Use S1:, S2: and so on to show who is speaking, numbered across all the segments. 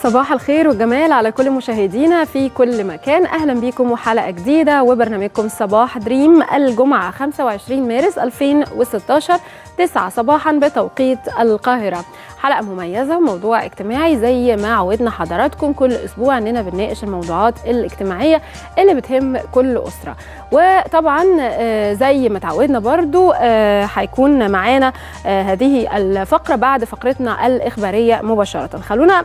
S1: صباح الخير والجمال على كل مشاهدينا في كل مكان اهلا بيكم وحلقه جديده وبرنامجكم صباح دريم الجمعه 25 مارس 2016 9 صباحا بتوقيت القاهره حلقه مميزه وموضوع اجتماعي زي ما عودنا حضراتكم كل اسبوع اننا بنناقش الموضوعات الاجتماعيه اللي بتهم كل اسره وطبعا زي ما تعودنا برضو هيكون معانا هذه الفقره بعد فقرتنا الاخباريه مباشره خلونا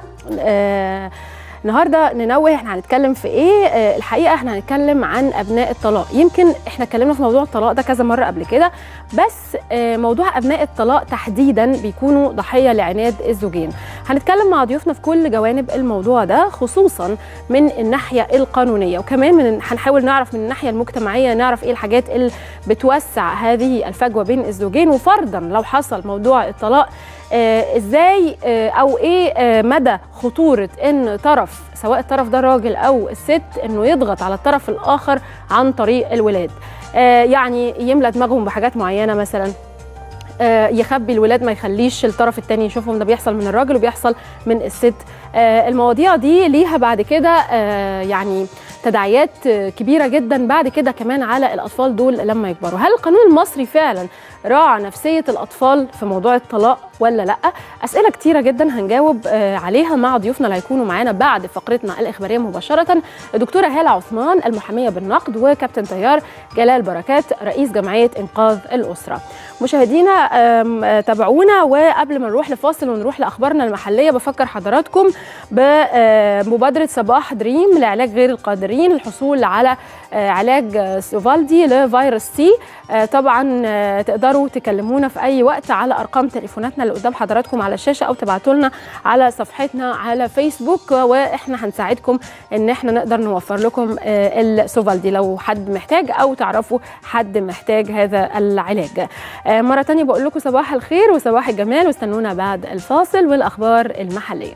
S1: النهارده ننوه احنا هنتكلم في ايه آه الحقيقه احنا هنتكلم عن ابناء الطلاق يمكن احنا اتكلمنا في موضوع الطلاق ده كذا مره قبل كده بس آه موضوع ابناء الطلاق تحديدا بيكونوا ضحيه لعناد الزوجين هنتكلم مع ضيوفنا في كل جوانب الموضوع ده خصوصا من الناحيه القانونيه وكمان من هنحاول نعرف من الناحيه المجتمعيه نعرف ايه الحاجات اللي بتوسع هذه الفجوه بين الزوجين وفرضا لو حصل موضوع الطلاق آه ازاي آه او ايه آه مدى خطوره ان طرف سواء الطرف ده راجل او الست انه يضغط على الطرف الاخر عن طريق الولاد يعني يملى دماغهم بحاجات معينه مثلا يخبي الولاد ما يخليش الطرف الثاني يشوفهم ده بيحصل من الراجل وبيحصل من الست المواضيع دي ليها بعد كده يعني تداعيات كبيرة جدا بعد كده كمان على الأطفال دول لما يكبروا هل القانون المصري فعلا راعى نفسية الأطفال في موضوع الطلاق ولا لا أسئلة كتيرة جدا هنجاوب عليها مع ضيوفنا اللي هيكونوا معانا بعد فقرتنا الإخبارية مباشرة الدكتورة هالة عثمان المحامية بالنقد وكابتن طيار جلال بركات رئيس جمعية إنقاذ الأسرة مشاهدينا تابعونا وقبل ما نروح لفاصل ونروح لأخبارنا المحلية بفكر حضراتكم بمبادرة صباح دريم لعلاج غير القادرين الحصول على علاج سوفالدي لفيروس سي طبعا تقدروا تكلمونا في اي وقت على ارقام تليفوناتنا اللي قدام حضراتكم على الشاشه او تبعتوا لنا على صفحتنا على فيسبوك واحنا هنساعدكم ان احنا نقدر نوفر لكم السوفالدي لو حد محتاج او تعرفوا حد محتاج هذا العلاج مره ثانيه بقول لكم صباح الخير وصباح الجمال واستنونا بعد الفاصل والاخبار المحليه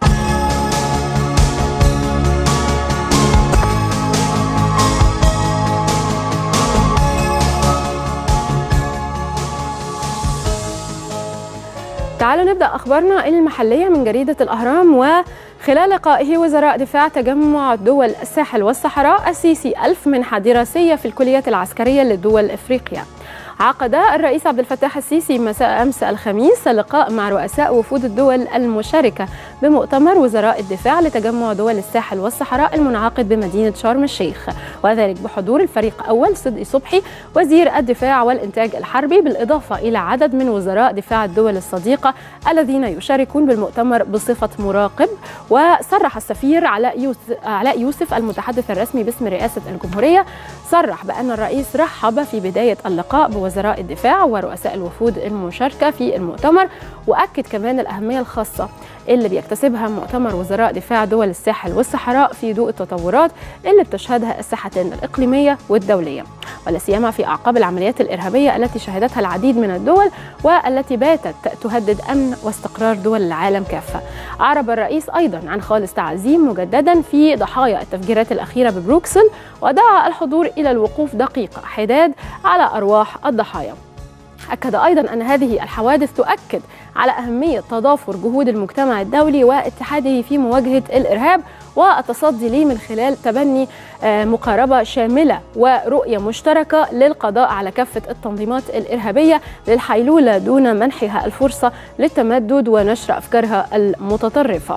S1: تعالوا نبدا اخبارنا المحليه من جريده الاهرام وخلال لقائه وزراء دفاع تجمع دول الساحل والصحراء السيسي ألف منحة دراسية في الكليات العسكرية لدول إفريقيا عقد الرئيس عبد الفتاح السيسي مساء امس الخميس لقاء مع رؤساء وفود الدول المشاركه بمؤتمر وزراء الدفاع لتجمع دول الساحل والصحراء المنعقد بمدينه شرم الشيخ وذلك بحضور الفريق اول صدقي صبحي وزير الدفاع والانتاج الحربي بالاضافه الى عدد من وزراء دفاع الدول الصديقه الذين يشاركون بالمؤتمر بصفه مراقب وصرح السفير علاء يوسف, علاء يوسف المتحدث الرسمي باسم رئاسه الجمهوريه صرح بان الرئيس رحب في بدايه اللقاء بوزراء الدفاع ورؤساء الوفود المشاركة في المؤتمر وأكد كمان الأهمية الخاصة اللي بيكتسبها مؤتمر وزراء دفاع دول الساحل والصحراء في ضوء التطورات اللي بتشهدها الساحتين الإقليمية والدولية ولا سيما في أعقاب العمليات الإرهابية التي شهدتها العديد من الدول والتي باتت تهدد أمن واستقرار دول العالم كافة أعرب الرئيس أيضا عن خالص تعزيم مجددا في ضحايا التفجيرات الأخيرة ببروكسل ودعا الحضور إلى الوقوف دقيقة حداد على أرواح الضحايا أكد أيضا أن هذه الحوادث تؤكد على أهمية تضافر جهود المجتمع الدولي واتحاده في مواجهة الإرهاب والتصدي ليه من خلال تبني مقاربة شاملة ورؤية مشتركة للقضاء على كافة التنظيمات الإرهابية للحيلولة دون منحها الفرصة للتمدد ونشر أفكارها المتطرفة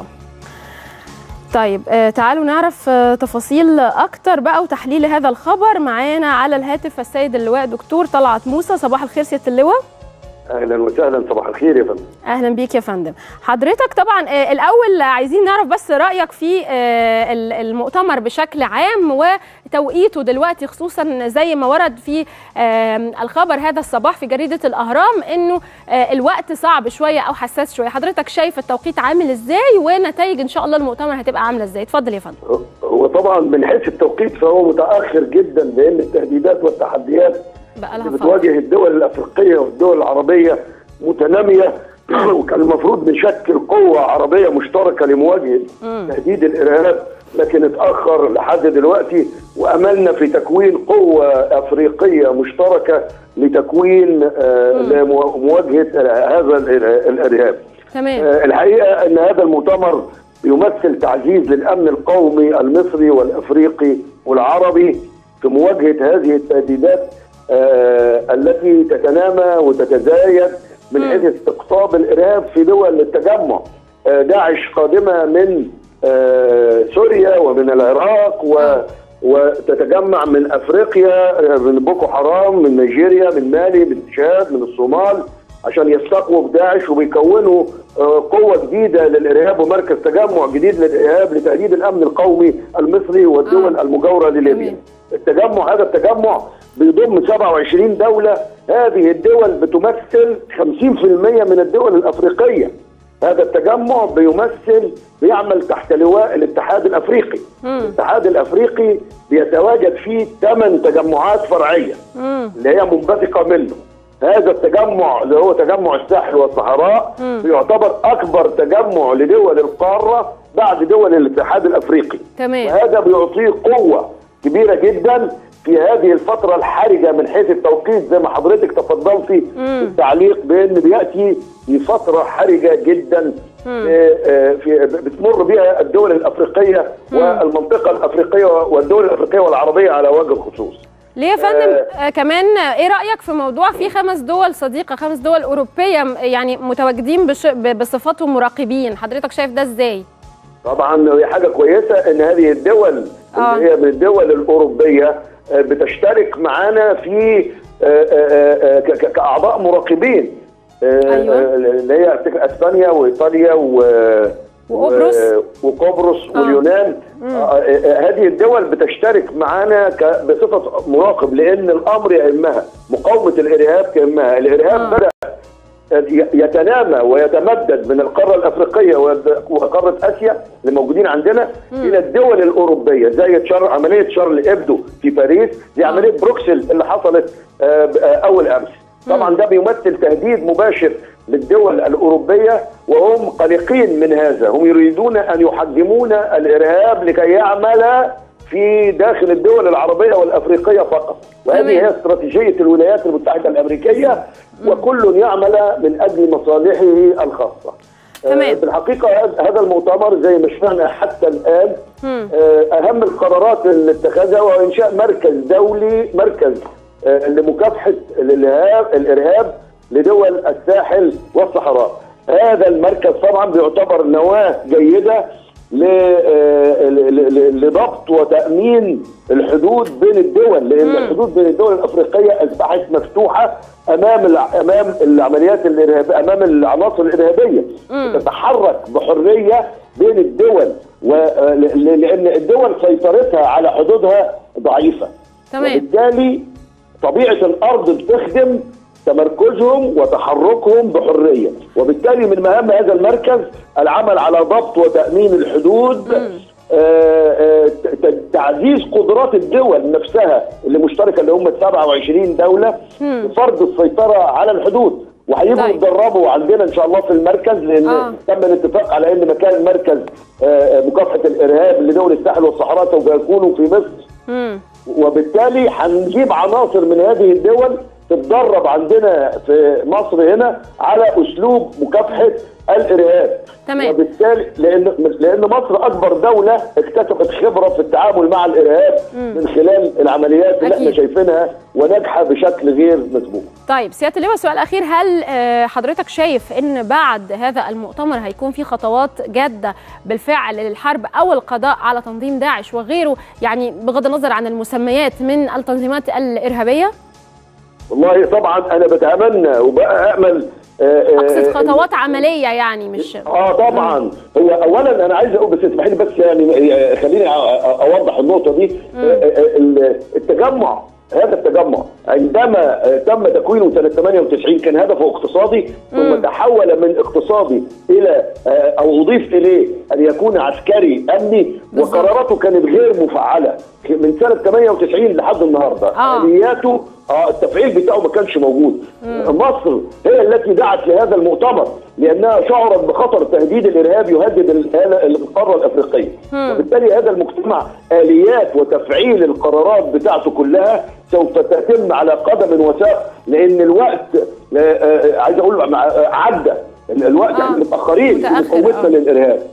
S1: طيب آه تعالوا نعرف آه تفاصيل اكتر بقى وتحليل هذا الخبر معانا على الهاتف السيد اللواء دكتور طلعت موسى صباح الخير سياده اللواء
S2: اهلا وسهلا صباح الخير يا فندم
S1: اهلا بيك يا فندم حضرتك طبعا آه الاول عايزين نعرف بس رايك في آه المؤتمر بشكل عام وتوقيته دلوقتي خصوصا زي ما ورد في آه الخبر هذا الصباح في جريده الاهرام انه آه الوقت صعب شويه او حساس شويه حضرتك شايف التوقيت عامل ازاي ونتائج ان شاء الله المؤتمر هتبقى عامله ازاي اتفضل يا فندم
S2: هو طبعا من حيث التوقيت فهو متاخر جدا لان التهديدات والتحديات اللي بتواجه الدول الافريقيه والدول العربيه متناميه وكان المفروض نشكل قوه عربيه مشتركه لمواجهه تهديد الارهاب لكن اتاخر لحد دلوقتي واملنا في تكوين قوه افريقيه مشتركه لتكوين آه لمواجهه هذا الارهاب
S1: تمام
S2: الحقيقه ان هذا المؤتمر بيمثل تعزيز للامن القومي المصري والافريقي والعربي في مواجهه هذه التهديدات آه التي تتنامى وتتزايد من حيث استقطاب الارهاب في دول التجمع آه داعش قادمه من آه سوريا ومن العراق و وتتجمع من افريقيا من بوكو حرام من نيجيريا من مالي من تشاد من الصومال عشان يستقووا بداعش وبيكونوا قوه جديده للارهاب ومركز تجمع جديد للارهاب لتهديد الامن القومي المصري والدول آه. المجاوره لليبيا. التجمع هذا التجمع بيضم 27 دوله هذه الدول بتمثل 50% من الدول الافريقيه. هذا التجمع بيمثل بيعمل تحت لواء الاتحاد الافريقي. مم. الاتحاد الافريقي بيتواجد فيه ثمان تجمعات فرعيه مم. اللي هي منبثقه منه. هذا التجمع اللي هو تجمع الساحل والصحراء مم. يعتبر اكبر تجمع لدول القاره بعد دول الاتحاد الافريقي
S1: تمام
S2: وهذا بيعطيه قوه كبيره جدا في هذه الفترة الحرجة من حيث التوقيت زي ما حضرتك تفضلتي في التعليق بأن بيأتي في فترة حرجة جدا في, في بتمر بها الدول الأفريقية مم. والمنطقة الأفريقية والدول الأفريقية والعربية على وجه الخصوص
S1: ليه يا فندم آه كمان ايه رايك في موضوع في خمس دول صديقه خمس دول اوروبيه يعني متواجدين بش بصفتهم مراقبين حضرتك شايف ده ازاي
S2: طبعا هي حاجه كويسه ان هذه الدول آه. اللي هي من الدول الاوروبيه بتشترك معانا في كاعضاء مراقبين
S1: أيوة.
S2: اللي هي اسبانيا وايطاليا و
S1: وقبرص
S2: وقبرص آه. واليونان آه هذه الدول بتشترك معانا بصفه مراقب لان الامر يهمها مقاومه الارهاب كيهمها الارهاب آه. بدا يتنامى ويتمدد من القاره الافريقيه وقاره اسيا اللي موجودين عندنا مم. الى الدول الاوروبيه زي تشار عمليه شارل ابدو في باريس زي آه. عمليه بروكسل اللي حصلت اول امس طبعا ده بيمثل تهديد مباشر للدول الأوروبية وهم قلقين من هذا هم يريدون أن يحجمون الإرهاب لكي يعمل في داخل الدول العربية والأفريقية فقط وهذه هي استراتيجية الولايات المتحدة الأمريكية وكل يعمل من أجل مصالحه الخاصة
S1: تمام.
S2: في الحقيقة هذا المؤتمر زي ما شفنا حتى الآن
S1: مم.
S2: أهم القرارات اللي اتخذها هو إنشاء مركز دولي مركز لمكافحة الإرهاب الإرهاب لدول الساحل والصحراء هذا المركز طبعا بيعتبر نواة جيدة لضبط وتأمين الحدود بين الدول لأن الحدود بين الدول الأفريقية أصبحت مفتوحة أمام أمام العمليات الإرهابية أمام العناصر الإرهابية تتحرك بحرية بين الدول لأن الدول سيطرتها على حدودها ضعيفة
S1: تمام
S2: وبالتالي طبيعة الأرض بتخدم تمركزهم وتحركهم بحريه وبالتالي من مهام هذا المركز العمل على ضبط وتامين الحدود آآ آآ تعزيز قدرات الدول نفسها اللي مشتركه اللي هم 27 دوله لفرض السيطره على الحدود وهيجوا
S1: طيب.
S2: يتدربوا عندنا ان شاء الله في المركز لان
S1: آه.
S2: تم الاتفاق على ان مكان مركز مكافحه الارهاب لدول الساحل والصحراء سوف يكونوا في مصر
S1: مم.
S2: وبالتالي هنجيب عناصر من هذه الدول تتدرب عندنا في مصر هنا على اسلوب مكافحه الارهاب
S1: تمام.
S2: وبالتالي لان لان مصر اكبر دوله اكتسبت خبره في التعامل مع الارهاب
S1: مم.
S2: من خلال العمليات اللي احنا
S1: أكيد.
S2: شايفينها وناجحه بشكل غير مسبوق
S1: طيب سياده اللواء سؤال اخير هل آه، حضرتك شايف ان بعد هذا المؤتمر هيكون في خطوات جاده بالفعل للحرب او القضاء على تنظيم داعش وغيره يعني بغض النظر عن المسميات من التنظيمات الارهابيه؟
S2: والله طبعا انا بتمنى وبقى امل آه، آه،
S1: اقصد خطوات عمليه يعني مش
S2: اه طبعا هو اولا انا عايز اقول بس اسمحي لي بس يعني آه، خليني أ- أ- اوضح النقطه دي آه، آه، ال- التجمع هذا التجمع عندما آه، تم تكوينه سنه 98 كان هدفه اقتصادي ثم تحول من اقتصادي الى آه، او اضيف اليه ان يكون عسكري امني
S1: بالظبط.
S2: وقراراته كانت غير مفعله من سنه 98 لحد النهارده
S1: آه.
S2: الياته اه التفعيل بتاعه ما كانش موجود مصر هي التي دعت لهذا المؤتمر لانها شعرت بخطر تهديد الارهاب يهدد ال- القاره الافريقيه وبالتالي هذا المجتمع اليات وتفعيل القرارات بتاعته كلها سوف تتم على قدم وساق لان الوقت آه، آه، عايز اقول مع- آه، عدى ال- الوقت
S1: آه.
S2: احنا متاخرين في
S1: متأخر،
S2: مقاومتنا
S1: آه.
S2: للارهاب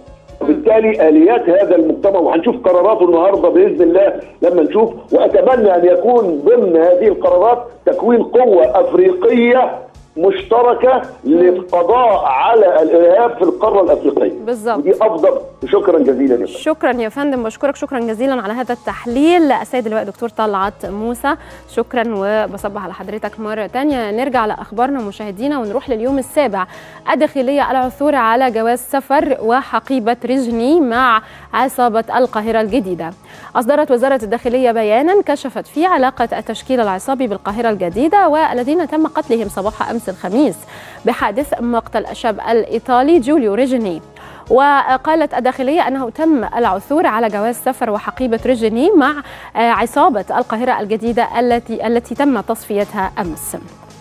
S2: وبالتالي اليات هذا المجتمع وهنشوف قراراته النهارده باذن الله لما نشوف واتمنى ان يكون ضمن هذه القرارات تكوين قوه افريقيه مشتركه للقضاء على الارهاب في القاره الافريقيه
S1: بالظبط
S2: ودي افضل شكرا جزيلا يا فندم
S1: شكرا يا فندم بشكرك شكرا جزيلا على هذا التحليل السيد اللواء دكتور طلعت موسى شكرا وبصبح على حضرتك مره ثانيه نرجع لاخبارنا مشاهدينا ونروح لليوم السابع الداخليه العثور على جواز سفر وحقيبه رجني مع عصابه القاهره الجديده اصدرت وزاره الداخليه بيانا كشفت فيه علاقه التشكيل العصابي بالقاهره الجديده والذين تم قتلهم صباح امس الخميس بحادث مقتل الشاب الايطالي جوليو ريجيني وقالت الداخلية أنه تم العثور على جواز سفر وحقيبة ريجيني مع عصابة القاهرة الجديدة التي التي تم تصفيتها أمس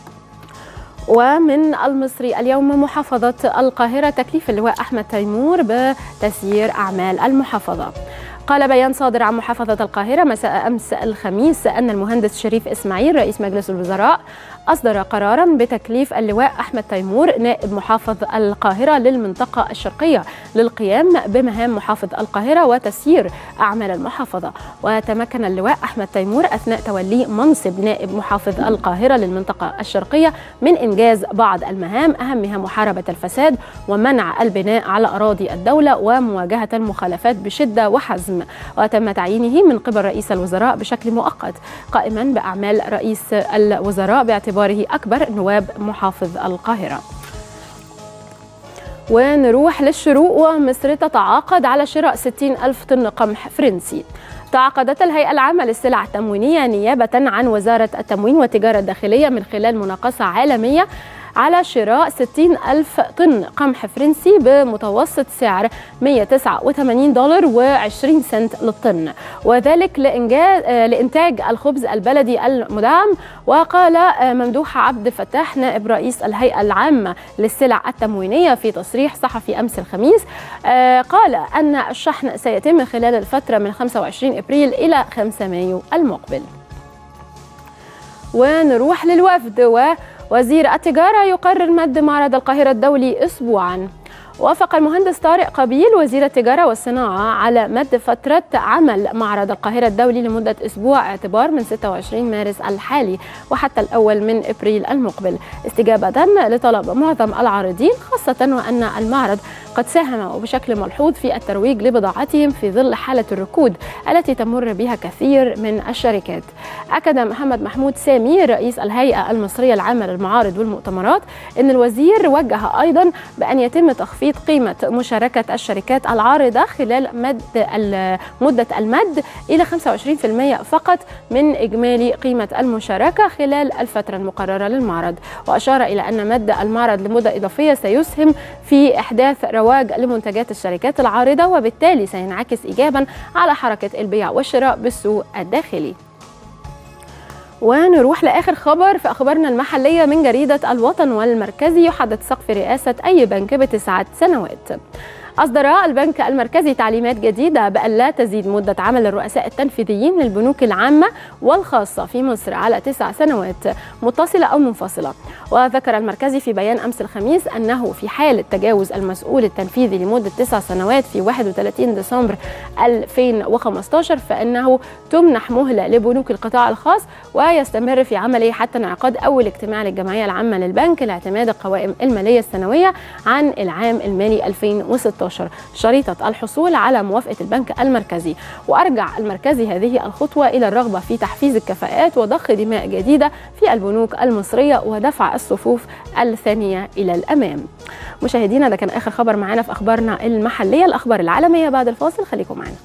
S1: ومن المصري اليوم محافظة القاهرة تكليف اللواء أحمد تيمور بتسيير أعمال المحافظة قال بيان صادر عن محافظة القاهرة مساء أمس الخميس أن المهندس شريف إسماعيل رئيس مجلس الوزراء أصدر قرارا بتكليف اللواء أحمد تيمور نائب محافظ القاهرة للمنطقة الشرقية للقيام بمهام محافظ القاهرة وتسيير أعمال المحافظة وتمكن اللواء أحمد تيمور أثناء توليه منصب نائب محافظ القاهرة للمنطقة الشرقية من إنجاز بعض المهام أهمها محاربة الفساد ومنع البناء على أراضي الدولة ومواجهة المخالفات بشدة وحزم وتم تعيينه من قبل رئيس الوزراء بشكل مؤقت قائما بأعمال رئيس الوزراء باعتباره أكبر نواب محافظ القاهرة ونروح للشروق ومصر تتعاقد على شراء 60 ألف طن قمح فرنسي تعاقدت الهيئة العامة للسلع التموينية نيابة عن وزارة التموين والتجارة الداخلية من خلال مناقصة عالمية على شراء 60 ألف طن قمح فرنسي بمتوسط سعر 189 دولار و20 سنت للطن وذلك لإنجاز لإنتاج الخبز البلدي المدعم وقال ممدوح عبد الفتاح نائب رئيس الهيئة العامة للسلع التموينية في تصريح صحفي أمس الخميس قال أن الشحن سيتم خلال الفترة من 25 إبريل إلى 5 مايو المقبل ونروح للوفد و وزير التجارة يقرر مد معرض القاهرة الدولي أسبوعاً وافق المهندس طارق قبيل وزير التجارة والصناعة على مد فترة عمل معرض القاهرة الدولي لمدة أسبوع اعتبار من 26 مارس الحالي وحتى الأول من إبريل المقبل استجابة لطلب معظم العارضين خاصة وأن المعرض قد ساهم بشكل ملحوظ في الترويج لبضاعتهم في ظل حالة الركود التي تمر بها كثير من الشركات أكد محمد محمود سامي رئيس الهيئة المصرية العامة للمعارض والمؤتمرات أن الوزير وجه أيضا بأن يتم تخفيض قيمة مشاركة الشركات العارضة خلال مد مدة المد إلى 25% فقط من إجمالي قيمة المشاركة خلال الفترة المقررة للمعرض وأشار إلى أن مد المعرض لمدة إضافية سيسهم في إحداث رواج لمنتجات الشركات العارضة وبالتالي سينعكس إيجابا على حركة البيع والشراء بالسوق الداخلي ونروح لاخر خبر في اخبارنا المحليه من جريده الوطن والمركزي يحدد سقف رئاسه اي بنك بتسعه سنوات أصدر البنك المركزي تعليمات جديدة بأن لا تزيد مدة عمل الرؤساء التنفيذيين للبنوك العامة والخاصة في مصر على تسع سنوات متصلة أو منفصلة وذكر المركزي في بيان أمس الخميس أنه في حالة تجاوز المسؤول التنفيذي لمدة تسع سنوات في 31 ديسمبر 2015 فإنه تمنح مهلة لبنوك القطاع الخاص ويستمر في عمله حتى انعقاد أول اجتماع للجمعية العامة للبنك لاعتماد القوائم المالية السنوية عن العام المالي 2016 شريطة الحصول على موافقة البنك المركزي وأرجع المركزي هذه الخطوة إلى الرغبة في تحفيز الكفاءات وضخ دماء جديدة في البنوك المصرية ودفع الصفوف الثانية إلى الأمام مشاهدينا ده كان آخر خبر معانا في أخبارنا المحلية الأخبار العالمية بعد الفاصل خليكم معنا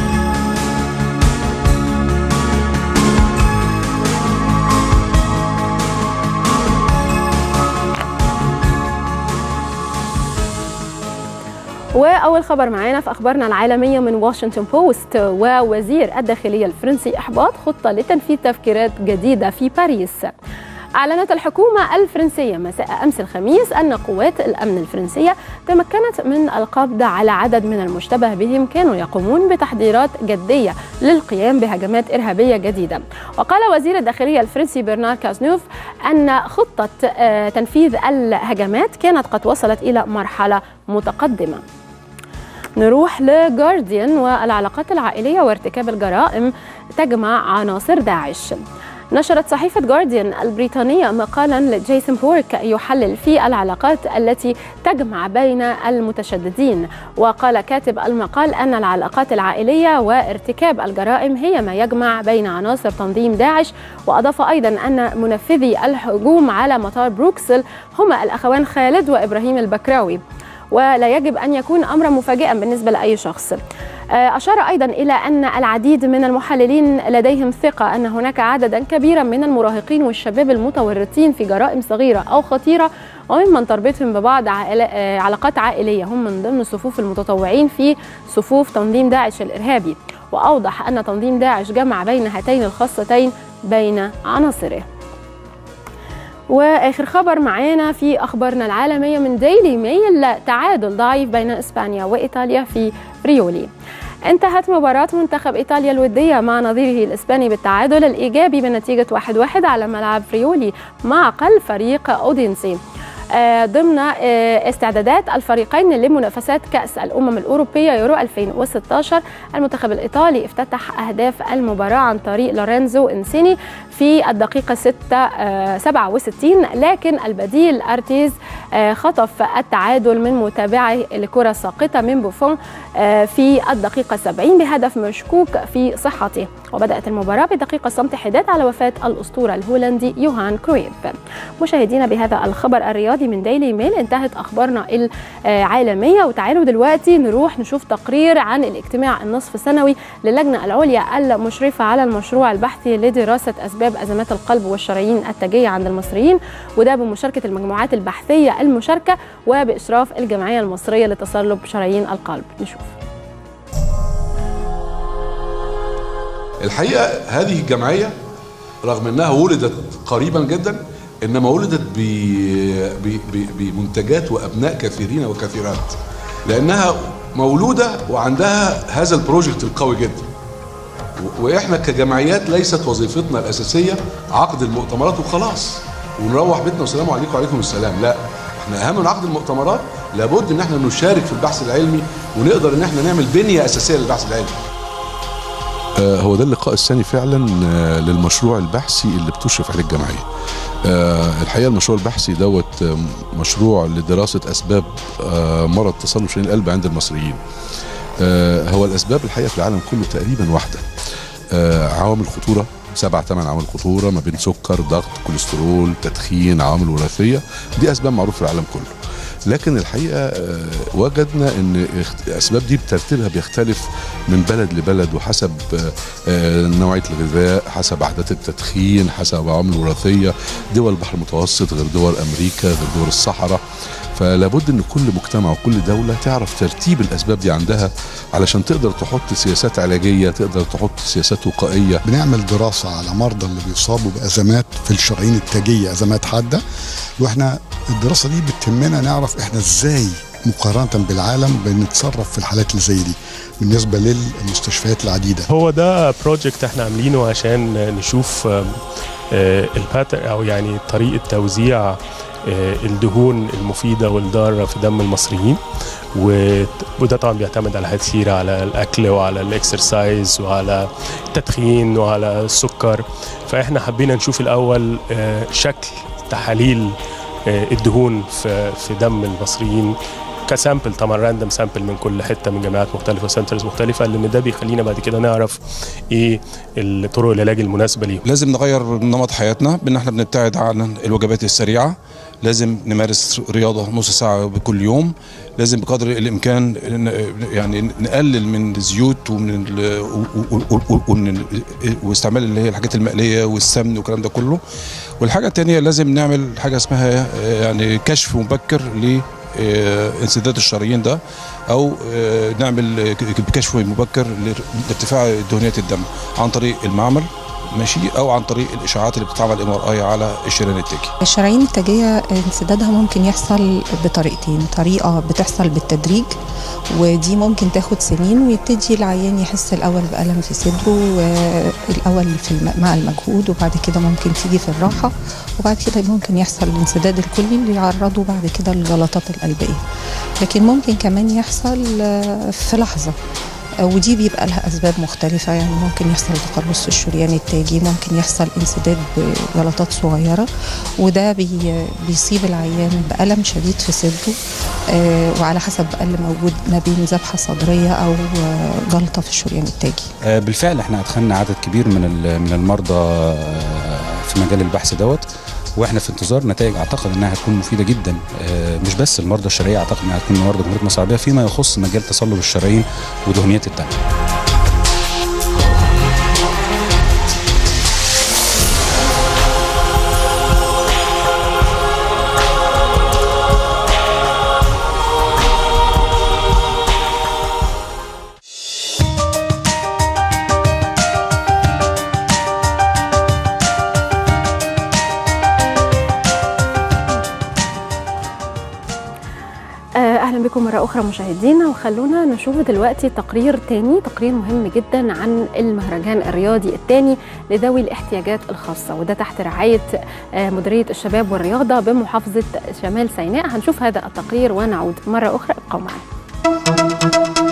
S1: واول خبر معانا في اخبارنا العالميه من واشنطن بوست ووزير الداخليه الفرنسي احباط خطه لتنفيذ تفكيرات جديده في باريس أعلنت الحكومة الفرنسية مساء أمس الخميس أن قوات الأمن الفرنسية تمكنت من القبض على عدد من المشتبه بهم كانوا يقومون بتحضيرات جدية للقيام بهجمات إرهابية جديدة وقال وزير الداخلية الفرنسي برنار كازنوف أن خطة تنفيذ الهجمات كانت قد وصلت إلى مرحلة متقدمة نروح لجارديان والعلاقات العائلية وارتكاب الجرائم تجمع عناصر داعش نشرت صحيفة جارديان البريطانية مقالا لجيسون بورك يحلل فيه العلاقات التي تجمع بين المتشددين وقال كاتب المقال أن العلاقات العائلية وارتكاب الجرائم هي ما يجمع بين عناصر تنظيم داعش وأضاف أيضا أن منفذي الهجوم على مطار بروكسل هما الأخوان خالد وإبراهيم البكراوي ولا يجب أن يكون أمرا مفاجئا بالنسبة لأي شخص أشار أيضا إلى أن العديد من المحللين لديهم ثقة أن هناك عددا كبيرا من المراهقين والشباب المتورطين في جرائم صغيرة أو خطيرة وممن تربطهم ببعض علاقات عائلية هم من ضمن صفوف المتطوعين في صفوف تنظيم داعش الإرهابي وأوضح أن تنظيم داعش جمع بين هاتين الخاصتين بين عناصره واخر خبر معانا في اخبارنا العالميه من ديلي ميل تعادل ضعيف بين اسبانيا وايطاليا في فريولي انتهت مباراة منتخب إيطاليا الودية مع نظيره الإسباني بالتعادل الإيجابي بنتيجة 1-1 على ملعب فريولي مع قلب فريق أودينسي ضمن استعدادات الفريقين لمنافسات كأس الأمم الأوروبية يورو 2016 المنتخب الإيطالي افتتح أهداف المباراة عن طريق لورينزو إنسيني في الدقيقة 6 67 لكن البديل أرتيز خطف التعادل من متابعه لكرة ساقطة من بوفون في الدقيقة 70 بهدف مشكوك في صحته وبدأت المباراة بدقيقة صمت حداد على وفاة الأسطورة الهولندي يوهان كرويف مشاهدينا بهذا الخبر الرياضي من ديلي ميل انتهت أخبارنا العالمية وتعالوا دلوقتي نروح نشوف تقرير عن الاجتماع النصف سنوي للجنة العليا المشرفة على المشروع البحثي لدراسة أسباب أزمات القلب والشرايين التاجية عند المصريين وده بمشاركة المجموعات البحثية المشاركة وبإشراف الجمعية المصرية لتصلب شرايين القلب نشوف
S3: الحقيقه هذه الجمعيه رغم انها ولدت قريبا جدا انما ولدت بمنتجات وابناء كثيرين وكثيرات لانها مولوده وعندها هذا البروجكت القوي جدا واحنا كجمعيات ليست وظيفتنا الاساسيه عقد المؤتمرات وخلاص ونروح بيتنا والسلام عليكم وعليكم السلام لا احنا اهم من عقد المؤتمرات لابد ان احنا نشارك في البحث العلمي ونقدر ان احنا نعمل بنيه اساسيه للبحث العلمي
S4: هو ده اللقاء الثاني فعلا للمشروع البحثي اللي بتشرف عليه الجمعيه. الحقيقه المشروع البحثي دوت مشروع لدراسه اسباب مرض تصلب شرايين القلب عند المصريين. هو الاسباب الحقيقه في العالم كله تقريبا واحده. عوامل خطوره سبع ثمان عوامل خطوره ما بين سكر، ضغط، كوليسترول، تدخين، عوامل وراثيه دي اسباب معروفه في العالم كله. لكن الحقيقه وجدنا ان الاسباب دي ترتيبها بيختلف من بلد لبلد وحسب نوعيه الغذاء حسب عادات التدخين حسب عوامل وراثيه دول البحر المتوسط غير دول امريكا غير دول الصحراء فلابد ان كل مجتمع وكل دوله تعرف ترتيب الاسباب دي عندها علشان تقدر تحط سياسات علاجيه تقدر تحط سياسات وقائيه
S5: بنعمل دراسه على مرضى اللي بيصابوا بازمات في الشرايين التاجيه ازمات حاده واحنا الدراسه دي بتهمنا نعرف احنا ازاي مقارنه بالعالم بنتصرف في الحالات اللي زي دي بالنسبه للمستشفيات العديده
S6: هو ده بروجكت احنا عاملينه عشان نشوف الباتر او يعني طريقه توزيع الدهون المفيده والضاره في دم المصريين وده طبعا بيعتمد على حاجات كثيره على الاكل وعلى الاكسرسايز وعلى التدخين وعلى السكر فاحنا حبينا نشوف الاول شكل تحاليل الدهون في في دم المصريين كسامبل طبعا راندوم سامبل من كل حته من جامعات مختلفه وسنترز مختلفه لان ده بيخلينا بعد كده نعرف ايه طرق العلاج المناسبه ليهم
S7: لازم نغير نمط حياتنا بان احنا بنبتعد عن الوجبات السريعه لازم نمارس رياضه نص ساعه بكل يوم لازم بقدر الامكان يعني نقلل من الزيوت ومن واستعمال اللي هي الحاجات المقليه والسمن والكلام ده كله والحاجه الثانيه لازم نعمل حاجه اسمها يعني كشف مبكر ل انسداد الشرايين ده او نعمل كشف مبكر لارتفاع دهنيه الدم عن طريق المعمل ماشي او عن طريق الاشعاعات اللي بتتعمل ام ار اي على الشرايين التاجي
S8: الشرايين التاجيه انسدادها ممكن يحصل بطريقتين طريقه بتحصل بالتدريج ودي ممكن تاخد سنين ويبتدي العيان يحس الاول بالم في صدره الاول في مع المجهود وبعد كده ممكن تيجي في الراحه وبعد كده ممكن يحصل الانسداد الكلي اللي يعرضه بعد كده للجلطات القلبيه لكن ممكن كمان يحصل في لحظة ودي بيبقى لها أسباب مختلفة يعني ممكن يحصل تقلص في الشريان التاجي ممكن يحصل انسداد بجلطات صغيرة وده بي بيصيب العيان بألم شديد في صدره آه وعلى حسب بقى اللي موجود ما بين ذبحة صدرية أو جلطة في الشريان التاجي
S9: آه بالفعل احنا أدخلنا عدد كبير من من المرضى في مجال البحث دوت واحنا في انتظار نتائج اعتقد انها هتكون مفيده جدا مش بس المرضى الشرايين اعتقد انها هتكون مرضى جمهوريه مصر العربيه فيما يخص مجال تصلب الشرايين ودهنيات الدم.
S1: اهلا بكم مره اخرى مشاهدينا وخلونا نشوف دلوقتي تقرير تاني تقرير مهم جدا عن المهرجان الرياضي الثاني لذوي الاحتياجات الخاصه وده تحت رعايه مديريه الشباب والرياضه بمحافظه شمال سيناء هنشوف هذا التقرير ونعود مره اخرى ابقوا معنا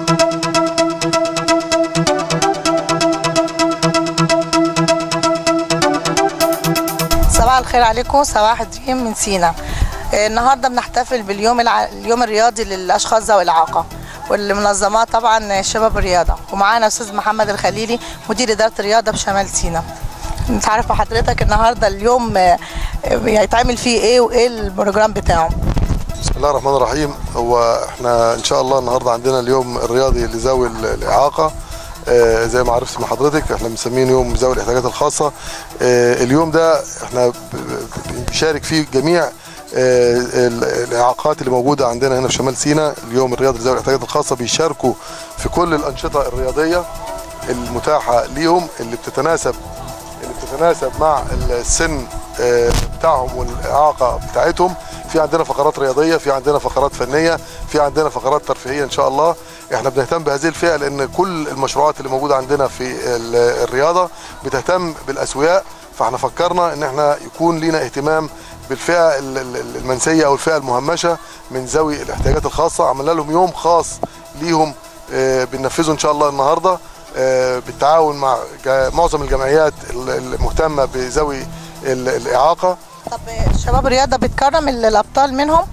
S10: صباح الخير عليكم صباح الدين من سينا النهارده بنحتفل باليوم الع... اليوم الرياضي للاشخاص ذوي الاعاقه واللي منظماه طبعا شباب الرياضه ومعانا استاذ محمد الخليلي مدير اداره الرياضه بشمال سينا نتعرف مع حضرتك النهارده اليوم هيتعمل فيه ايه وايه البروجرام بتاعه
S11: بسم الله الرحمن الرحيم هو احنا ان شاء الله النهارده عندنا اليوم الرياضي لذوي الاعاقه آه زي ما عرفت مع حضرتك احنا مسمين يوم ذوي الاحتياجات الخاصه آه اليوم ده احنا بنشارك فيه جميع آه الاعاقات اللي موجوده عندنا هنا في شمال سيناء اليوم الرياضي لذوي الاحتياجات الخاصه بيشاركوا في كل الانشطه الرياضيه المتاحه ليهم اللي بتتناسب اللي بتتناسب مع السن بتاعهم والاعاقه بتاعتهم في عندنا فقرات رياضيه في عندنا فقرات فنيه في عندنا فقرات ترفيهيه ان شاء الله احنا بنهتم بهذه الفئه لان كل المشروعات اللي موجوده عندنا في الرياضه بتهتم بالاسوياء فاحنا فكرنا ان احنا يكون لينا اهتمام بالفئه المنسيه او الفئه المهمشه من ذوي الاحتياجات الخاصه عملنا لهم يوم خاص ليهم بننفذه ان شاء الله النهارده بالتعاون مع معظم الجمعيات المهتمه بذوي الاعاقه
S10: طب شباب الرياضه بتكرم الابطال منهم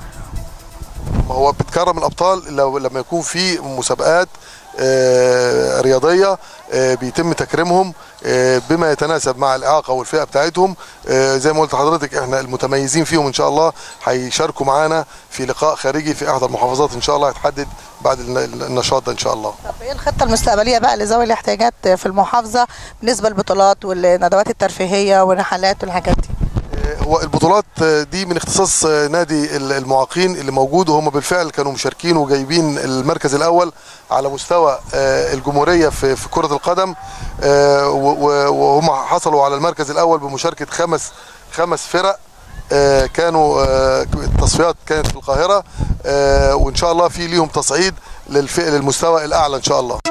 S11: هو بتكرم الابطال لو لما يكون في مسابقات رياضيه بيتم تكريمهم بما يتناسب مع الاعاقه والفئه بتاعتهم زي ما قلت لحضرتك احنا المتميزين فيهم ان شاء الله هيشاركوا معانا في لقاء خارجي في احدى المحافظات ان شاء الله هيتحدد بعد النشاط ده ان شاء الله.
S10: طب ايه الخطه المستقبليه بقى لذوي الاحتياجات في المحافظه بالنسبه للبطولات والندوات الترفيهيه والرحلات والحاجات دي؟
S11: هو البطولات دي من اختصاص نادي المعاقين اللي موجود وهم بالفعل كانوا مشاركين وجايبين المركز الاول على مستوى الجمهوريه في كره القدم وهم حصلوا على المركز الاول بمشاركه خمس خمس فرق كانوا التصفيات كانت في القاهره وان شاء الله في ليهم تصعيد للمستوى الاعلى ان شاء الله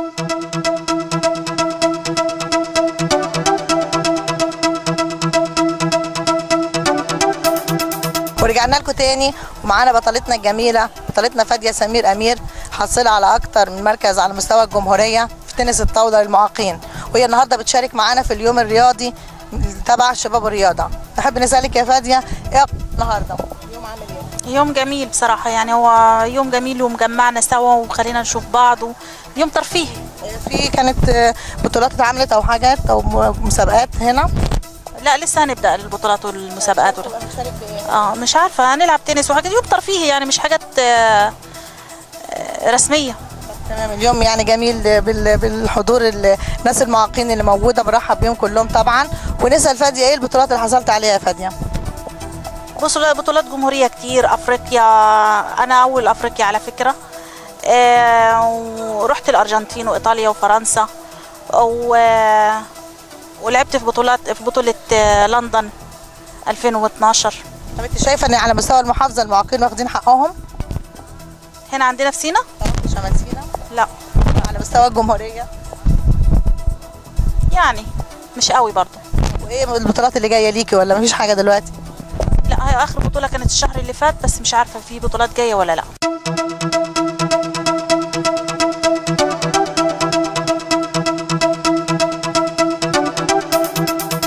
S10: ورجعنا لكم تاني ومعانا بطلتنا الجميله بطلتنا فاديه سمير امير حاصله على اكتر من مركز على مستوى الجمهوريه في تنس الطاوله للمعاقين وهي النهارده بتشارك معانا في اليوم الرياضي تبع شباب الرياضه نحب نسالك يا فاديه ايه النهارده يوم عامل ايه
S12: يوم جميل بصراحه يعني هو يوم جميل ومجمعنا سوا وخلينا نشوف بعض يوم ترفيهي
S10: في كانت بطولات اتعملت او حاجات او مسابقات هنا
S12: لا لسه هنبدا البطولات والمسابقات اه مش عارفه هنلعب تنس وحاجات يوم ترفيهي يعني مش حاجات آه رسميه
S10: تمام اليوم يعني جميل بالحضور الناس المعاقين اللي موجوده برحب بيهم كلهم طبعا ونسال فاديه ايه البطولات اللي حصلت عليها يا فاديه
S12: بص بطولات جمهوريه كتير افريقيا انا اول افريقيا على فكره آه ورحت الارجنتين وايطاليا وفرنسا و ولعبت في بطولات في بطولة لندن 2012
S10: طب انت شايفه ان على مستوى المحافظه المعاقين واخدين حقهم؟
S12: هنا عندنا في سينا؟
S10: شمال سينا؟
S12: لا
S10: على مستوى الجمهوريه؟
S12: يعني مش قوي برضه
S10: وايه البطولات اللي جايه ليكي ولا مفيش حاجه دلوقتي؟
S12: لا هي اخر بطوله كانت الشهر اللي فات بس مش عارفه في بطولات جايه ولا لا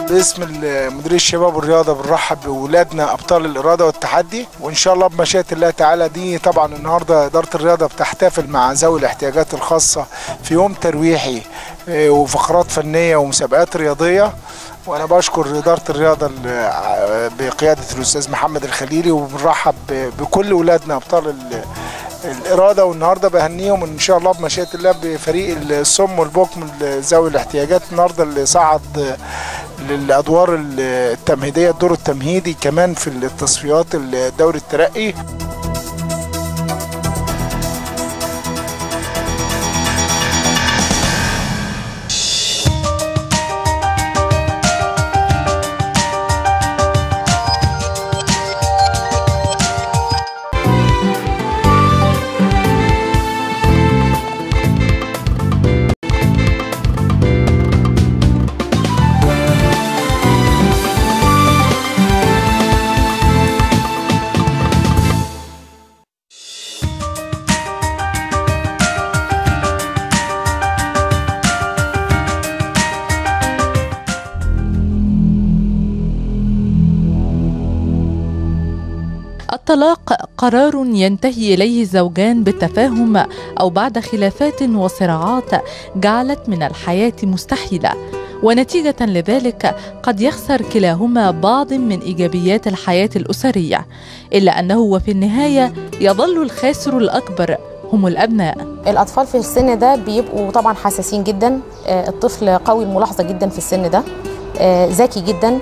S13: باسم مديريه الشباب والرياضه بنرحب باولادنا ابطال الاراده والتحدي وان شاء الله بمشيئه الله تعالى دي طبعا النهارده اداره الرياضه بتحتفل مع ذوي الاحتياجات الخاصه في يوم ترويحي وفقرات فنيه ومسابقات رياضيه وانا بشكر اداره الرياضه بقياده الاستاذ محمد الخليلي وبنرحب بكل اولادنا ابطال الاراده والنهارده بهنيهم ان شاء الله بمشيئه الله بفريق الصم والبكم ذوي الاحتياجات النهارده اللي صعد للادوار التمهيديه الدور التمهيدي كمان في التصفيات الدوري الترقي
S14: الطلاق قرار ينتهي اليه الزوجان بالتفاهم او بعد خلافات وصراعات جعلت من الحياه مستحيله ونتيجه لذلك قد يخسر كلاهما بعض من ايجابيات الحياه الاسريه الا انه وفي النهايه يظل الخاسر الاكبر هم الابناء
S15: الاطفال في السن ده بيبقوا طبعا حساسين جدا الطفل قوي الملاحظه جدا في السن ده ذكي جدا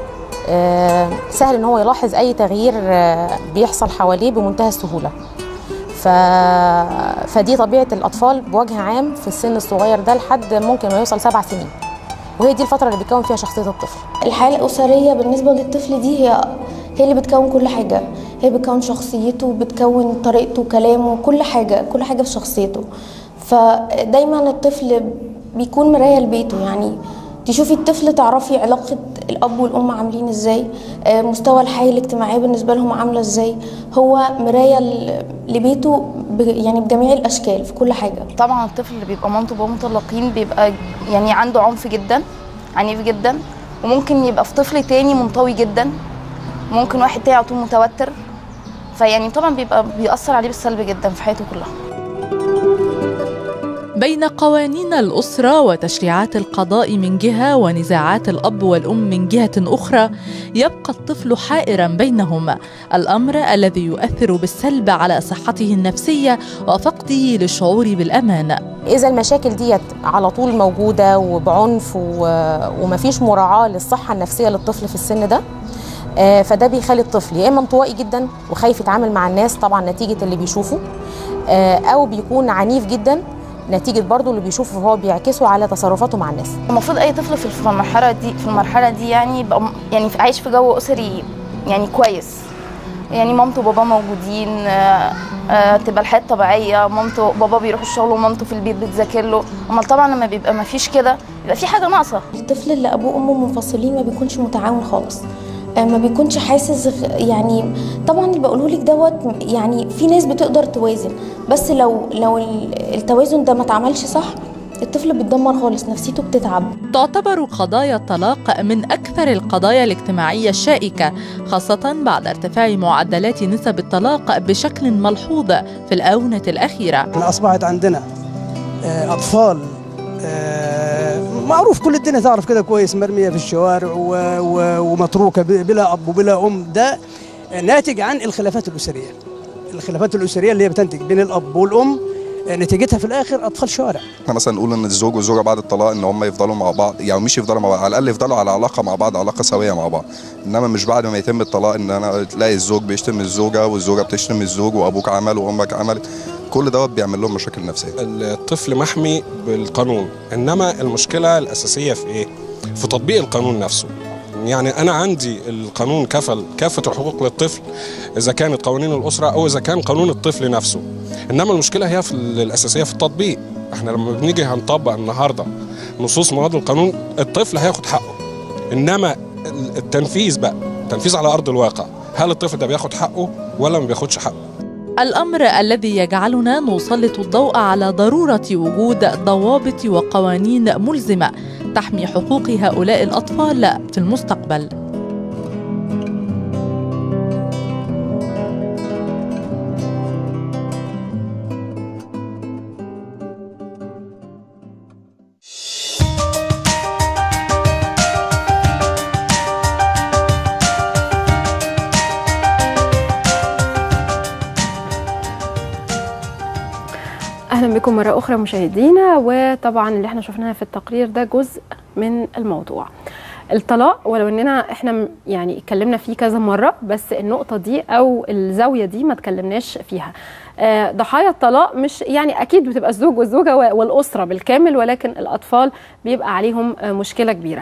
S15: سهل ان هو يلاحظ اي تغيير بيحصل حواليه بمنتهى السهوله ف... فدي طبيعه الاطفال بوجه عام في السن الصغير ده لحد ممكن ما يوصل سبع سنين وهي دي الفتره اللي بيكون فيها شخصيه الطفل
S16: الحياه الاسريه بالنسبه للطفل دي هي هي اللي بتكون كل حاجه هي بتكون شخصيته بتكون طريقته كلامه كل حاجه كل حاجه في شخصيته فدايما الطفل بيكون مرايه لبيته يعني تشوفي الطفل تعرفي علاقة الأب والأم عاملين ازاي مستوى الحياة الاجتماعية بالنسبة لهم عاملة ازاي هو مراية لبيته يعني بجميع الأشكال في كل حاجة
S17: طبعا الطفل اللي بيبقى مامته وباباه مطلقين بيبقى يعني عنده عنف جدا عنيف جدا وممكن يبقى في طفل تاني منطوي جدا ممكن واحد تاني على طول متوتر فيعني طبعا بيبقى بيأثر عليه بالسلب جدا في حياته كلها
S14: بين قوانين الأسرة وتشريعات القضاء من جهة ونزاعات الأب والأم من جهة أخرى يبقى الطفل حائرا بينهما الأمر الذي يؤثر بالسلب على صحته النفسية وفقده للشعور بالأمان
S15: إذا المشاكل ديت على طول موجودة وبعنف ومفيش مراعاة للصحة النفسية للطفل في السن ده فده بيخلي الطفل يا اما انطوائي جدا وخايف يتعامل مع الناس طبعا نتيجه اللي بيشوفه او بيكون عنيف جدا نتيجه برضه اللي بيشوفه وهو بيعكسه على تصرفاته مع الناس
S17: المفروض اي طفل في المرحله دي في المرحله دي يعني يبقى يعني عايش في جو اسري يعني كويس يعني مامته وباباه موجودين آه آه تبقى الحياه طبيعيه مامته وبابا بيروحوا الشغل ومامته في البيت بتذاكر له امال طبعا لما بيبقى ما فيش كده يبقى في حاجه ناقصه
S16: الطفل اللي ابوه وامه منفصلين ما بيكونش متعاون خالص ما بيكونش حاسس يعني طبعا اللي بقوله لك دوت يعني في ناس بتقدر توازن بس لو لو التوازن ده ما اتعملش صح الطفل بيتدمر خالص نفسيته بتتعب
S14: تعتبر قضايا الطلاق من أكثر القضايا الاجتماعية الشائكة خاصة بعد ارتفاع معدلات نسب الطلاق بشكل ملحوظ في الآونة الأخيرة
S18: احنا أصبحت عندنا أطفال معروف كل الدنيا تعرف كده كويس مرميه في الشوارع ومتروكه بلا اب وبلا ام ده ناتج عن الخلافات الاسريه الخلافات الاسريه اللي هي بتنتج بين الاب والام نتيجتها في الاخر اطفال شوارع
S19: احنا مثلا نقول ان الزوج والزوجه بعد الطلاق ان هم يفضلوا مع بعض يعني مش يفضلوا مع بعض على الاقل يفضلوا على علاقه مع بعض علاقه سويه مع بعض انما مش بعد ما يتم الطلاق ان انا تلاقي الزوج بيشتم الزوجه والزوجه بتشتم الزوج وابوك عمل وامك عملت كل دوت بيعمل لهم مشاكل نفسيه
S20: الطفل محمي بالقانون انما المشكله الاساسيه في ايه في تطبيق القانون نفسه يعني انا عندي القانون كفل كافه الحقوق للطفل اذا كانت قوانين الاسره او اذا كان قانون الطفل نفسه انما المشكله هي في الاساسيه في التطبيق احنا لما بنيجي هنطبق النهارده نصوص مواد القانون الطفل هياخد حقه انما التنفيذ بقى التنفيذ على ارض الواقع هل الطفل ده بياخد حقه ولا ما بياخدش حقه
S14: الأمر الذي يجعلنا نسلط الضوء على ضرورة وجود ضوابط وقوانين ملزمة تحمي حقوق هؤلاء الأطفال في المستقبل
S1: اهلا بكم مره اخرى مشاهدينا وطبعا اللي احنا شفناها في التقرير ده جزء من الموضوع الطلاق ولو اننا احنا يعني اتكلمنا فيه كذا مره بس النقطه دي او الزاويه دي ما اتكلمناش فيها آه، ضحايا الطلاق مش يعني اكيد بتبقى الزوج والزوجه والاسره بالكامل ولكن الاطفال بيبقى عليهم آه، مشكله كبيره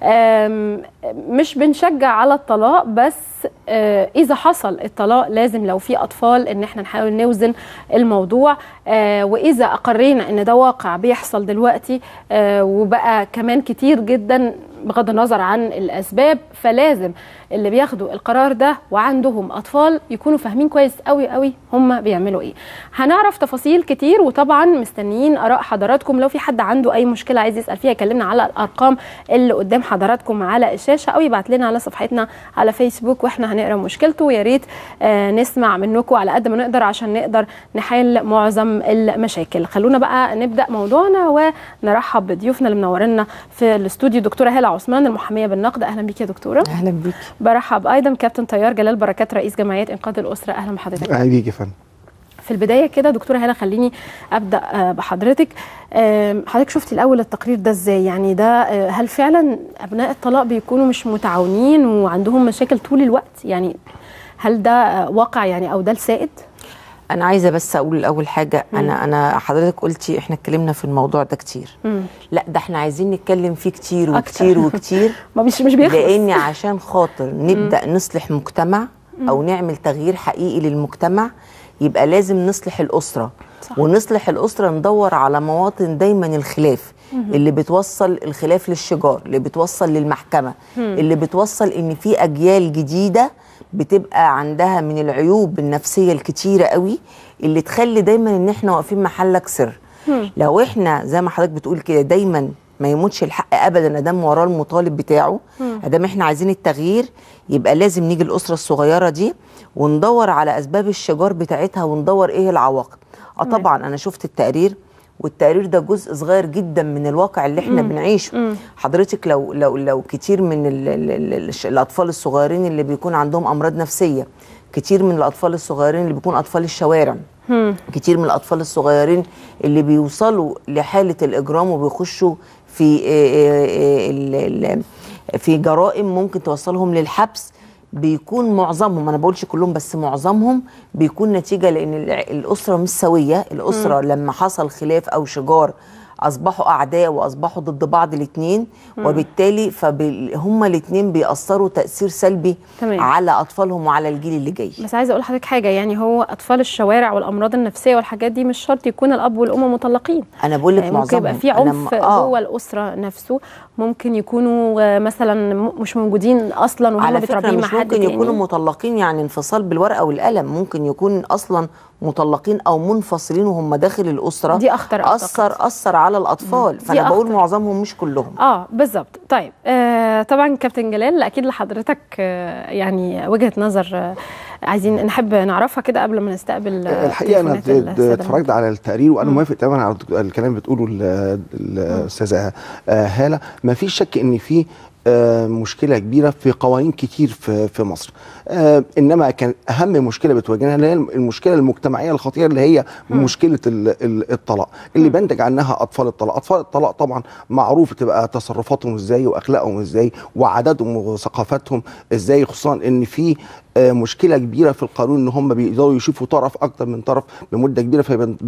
S1: آم، مش بنشجع على الطلاق بس آه، اذا حصل الطلاق لازم لو في اطفال ان احنا نحاول نوزن الموضوع آه، واذا اقرينا ان ده واقع بيحصل دلوقتي آه، وبقى كمان كتير جدا بغض النظر عن الاسباب فلازم اللي بياخدوا القرار ده وعندهم اطفال يكونوا فاهمين كويس قوي قوي هم بيعملوا ايه هنعرف تفاصيل كتير وطبعا مستنيين اراء حضراتكم لو في حد عنده اي مشكله عايز يسال فيها يكلمنا على الارقام اللي قدام حضراتكم على الشاشه او يبعت لنا على صفحتنا على فيسبوك واحنا هنقرا مشكلته ويا ريت آه، نسمع منكم على قد ما نقدر عشان نقدر نحل معظم المشاكل خلونا بقى نبدا موضوعنا ونرحب بضيوفنا اللي منورنا في الاستوديو دكتوره هاله عثمان المحاميه بالنقد اهلا بيك يا دكتوره
S21: اهلا بيك
S1: برحب ايضا كابتن طيار جلال بركات رئيس جمعيه انقاذ الاسره اهلا بحضرتك
S21: اهلا بيك يا فندم
S1: في البدايه كده دكتوره هاله خليني ابدا آه، بحضرتك آم، حضرتك شفتي الاول التقرير ده ازاي يعني ده آه، هل فعلا ابناء الطلاق بيكونوا مش متعاونين وعندهم مشاكل طول الوقت يعني هل ده آه، واقع يعني او ده السائد
S21: انا عايزه بس اقول اول حاجه انا انا حضرتك قلتي احنا اتكلمنا في الموضوع ده كتير
S1: مم.
S21: لا ده احنا عايزين نتكلم فيه كتير
S1: أكتر.
S21: وكتير وكتير
S1: ما مش مش بيخلص
S21: لان عشان خاطر نبدا نصلح مجتمع او نعمل تغيير حقيقي للمجتمع يبقى لازم نصلح الاسره
S1: صح.
S21: ونصلح الاسره ندور على مواطن دايما الخلاف
S1: مهم.
S21: اللي بتوصل الخلاف للشجار اللي بتوصل للمحكمه
S1: مم.
S21: اللي بتوصل ان في اجيال جديده بتبقى عندها من العيوب النفسيه الكتيره قوي اللي تخلي دايما ان احنا واقفين محلك سر
S1: مم.
S21: لو احنا زي ما حضرتك بتقول كده دايما ما يموتش الحق ابدا ادام وراه المطالب بتاعه
S1: مم.
S21: ادام احنا عايزين التغيير يبقى لازم نيجي الاسره الصغيره دي وندور على اسباب الشجار بتاعتها وندور ايه العواقب اه
S1: تمام.
S21: طبعا انا شفت التقرير والتقرير ده جزء صغير جدا من الواقع اللي احنا
S1: مم.
S21: بنعيشه
S1: مم.
S21: حضرتك لو لو لو كتير من ال ال ال ال الاطفال الصغيرين اللي بيكون عندهم امراض نفسيه كتير من الاطفال الصغيرين اللي بيكون اطفال الشوارع
S1: مم.
S21: كتير من الاطفال الصغيرين اللي بيوصلوا لحاله الاجرام وبيخشوا في آه، آه، ال- ال- في جرائم ممكن توصلهم للحبس بيكون معظمهم انا بقولش كلهم بس معظمهم بيكون نتيجه لان الع- الاسره مش سويه الاسره
S1: مم.
S21: لما حصل خلاف او شجار اصبحوا اعداء واصبحوا ضد بعض الاثنين
S1: مم.
S21: وبالتالي فهما الاثنين بيأثروا تأثير سلبي
S1: تمام.
S21: على اطفالهم وعلى الجيل اللي جاي
S1: بس عايزه اقول لحضرتك حاجه يعني هو اطفال الشوارع والامراض النفسيه والحاجات دي مش شرط يكون الاب والام مطلقين
S21: انا بقول لك
S1: يعني ممكن يبقى
S21: معظمهم
S1: في
S21: أنا
S1: عنف
S21: م- آه.
S1: جوه الاسره نفسه ممكن يكونوا آه، مثلا م- مش موجودين اصلا وهم
S21: على فكره
S1: متربيين مع
S21: مش
S1: حد
S21: ممكن
S1: تاني
S21: يكونوا مطلقين يعني انفصال بالورقه والقلم ممكن يكون اصلا مطلقين او منفصلين وهم داخل الاسره
S1: دي أخطر
S21: اثر اثر على الاطفال
S1: دي
S21: فانا بقول
S1: أخطر.
S21: معظمهم مش كلهم
S1: اه بالظبط طيب آه طبعا كابتن جلال اكيد لحضرتك آه يعني وجهه نظر آه عايزين نحب نعرفها كده قبل ما نستقبل آه،
S22: الحقيقه انا
S1: تليفونات
S22: ات-
S1: السادة
S22: اتفرجت على التقرير وانا موافق تماما على الدك- الكلام اللي بتقوله ال- الاستاذه آه، هاله ما فيش شك ان في آه، مشكله كبيره في قوانين كتير في في مصر آه، انما كان اهم مشكله بتواجهنا اللي هي المشكله المجتمعيه الخطيره اللي هي مشكله ال- ال- الطلاق اللي بينتج عنها اطفال الطلاق اطفال الطلاق طبعا معروف تبقى تصرفاتهم ازاي واخلاقهم ازاي وعاداتهم وثقافتهم ازاي خصوصا ان في آه، مشكله كبيره في القانون ان هم بيقدروا يشوفوا طرف اكتر من طرف بمده كبيره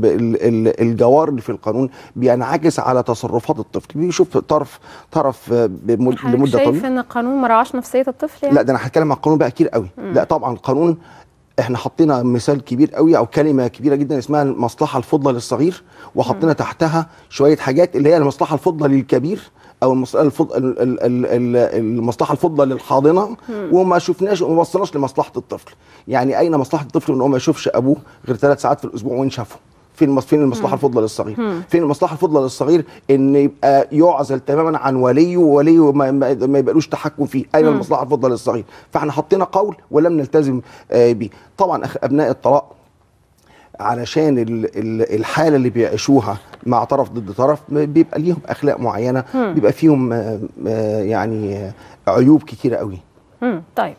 S22: فالجوار اللي في القانون بينعكس على تصرفات الطفل بيشوف طرف طرف آه، بمد-
S1: حضرتك
S22: لمده
S1: شايف
S22: طويله
S1: ان القانون ما راعاش نفسيه الطفل يعني
S22: لا ده انا هتكلم عن القانون بقى كتير قوي
S1: مم.
S22: لا طبعا القانون احنا حطينا مثال كبير قوي او كلمه كبيره جدا اسمها المصلحه الفضلى للصغير وحطينا تحتها شويه حاجات اللي هي المصلحه الفضلى للكبير او المصلحه الفضلى ال- ال- ال- ال- المصلحه الفضلى للحاضنه
S1: مم.
S22: وما شفناش وما وصلناش لمصلحه الطفل يعني اين مصلحه الطفل ان هو ما يشوفش ابوه غير ثلاث ساعات في الاسبوع وين شافه فين المص- فين المصلحه
S2: مم.
S22: الفضلى للصغير
S2: مم.
S22: فين المصلحه الفضلى للصغير ان يبقى يعزل تماما عن وليه ووليه ما, ما, ما يبقالوش تحكم فيه اين
S2: مم.
S22: المصلحه الفضلى للصغير فاحنا حطينا قول ولم نلتزم آه، بيه طبعا أخ- ابناء الطلاق علشان ال- ال- الحاله اللي بيعيشوها مع طرف ضد طرف بيبقى ليهم اخلاق معينه
S1: مم.
S22: بيبقى فيهم آه، آه، يعني آه، عيوب كتيره قوي
S1: مم. طيب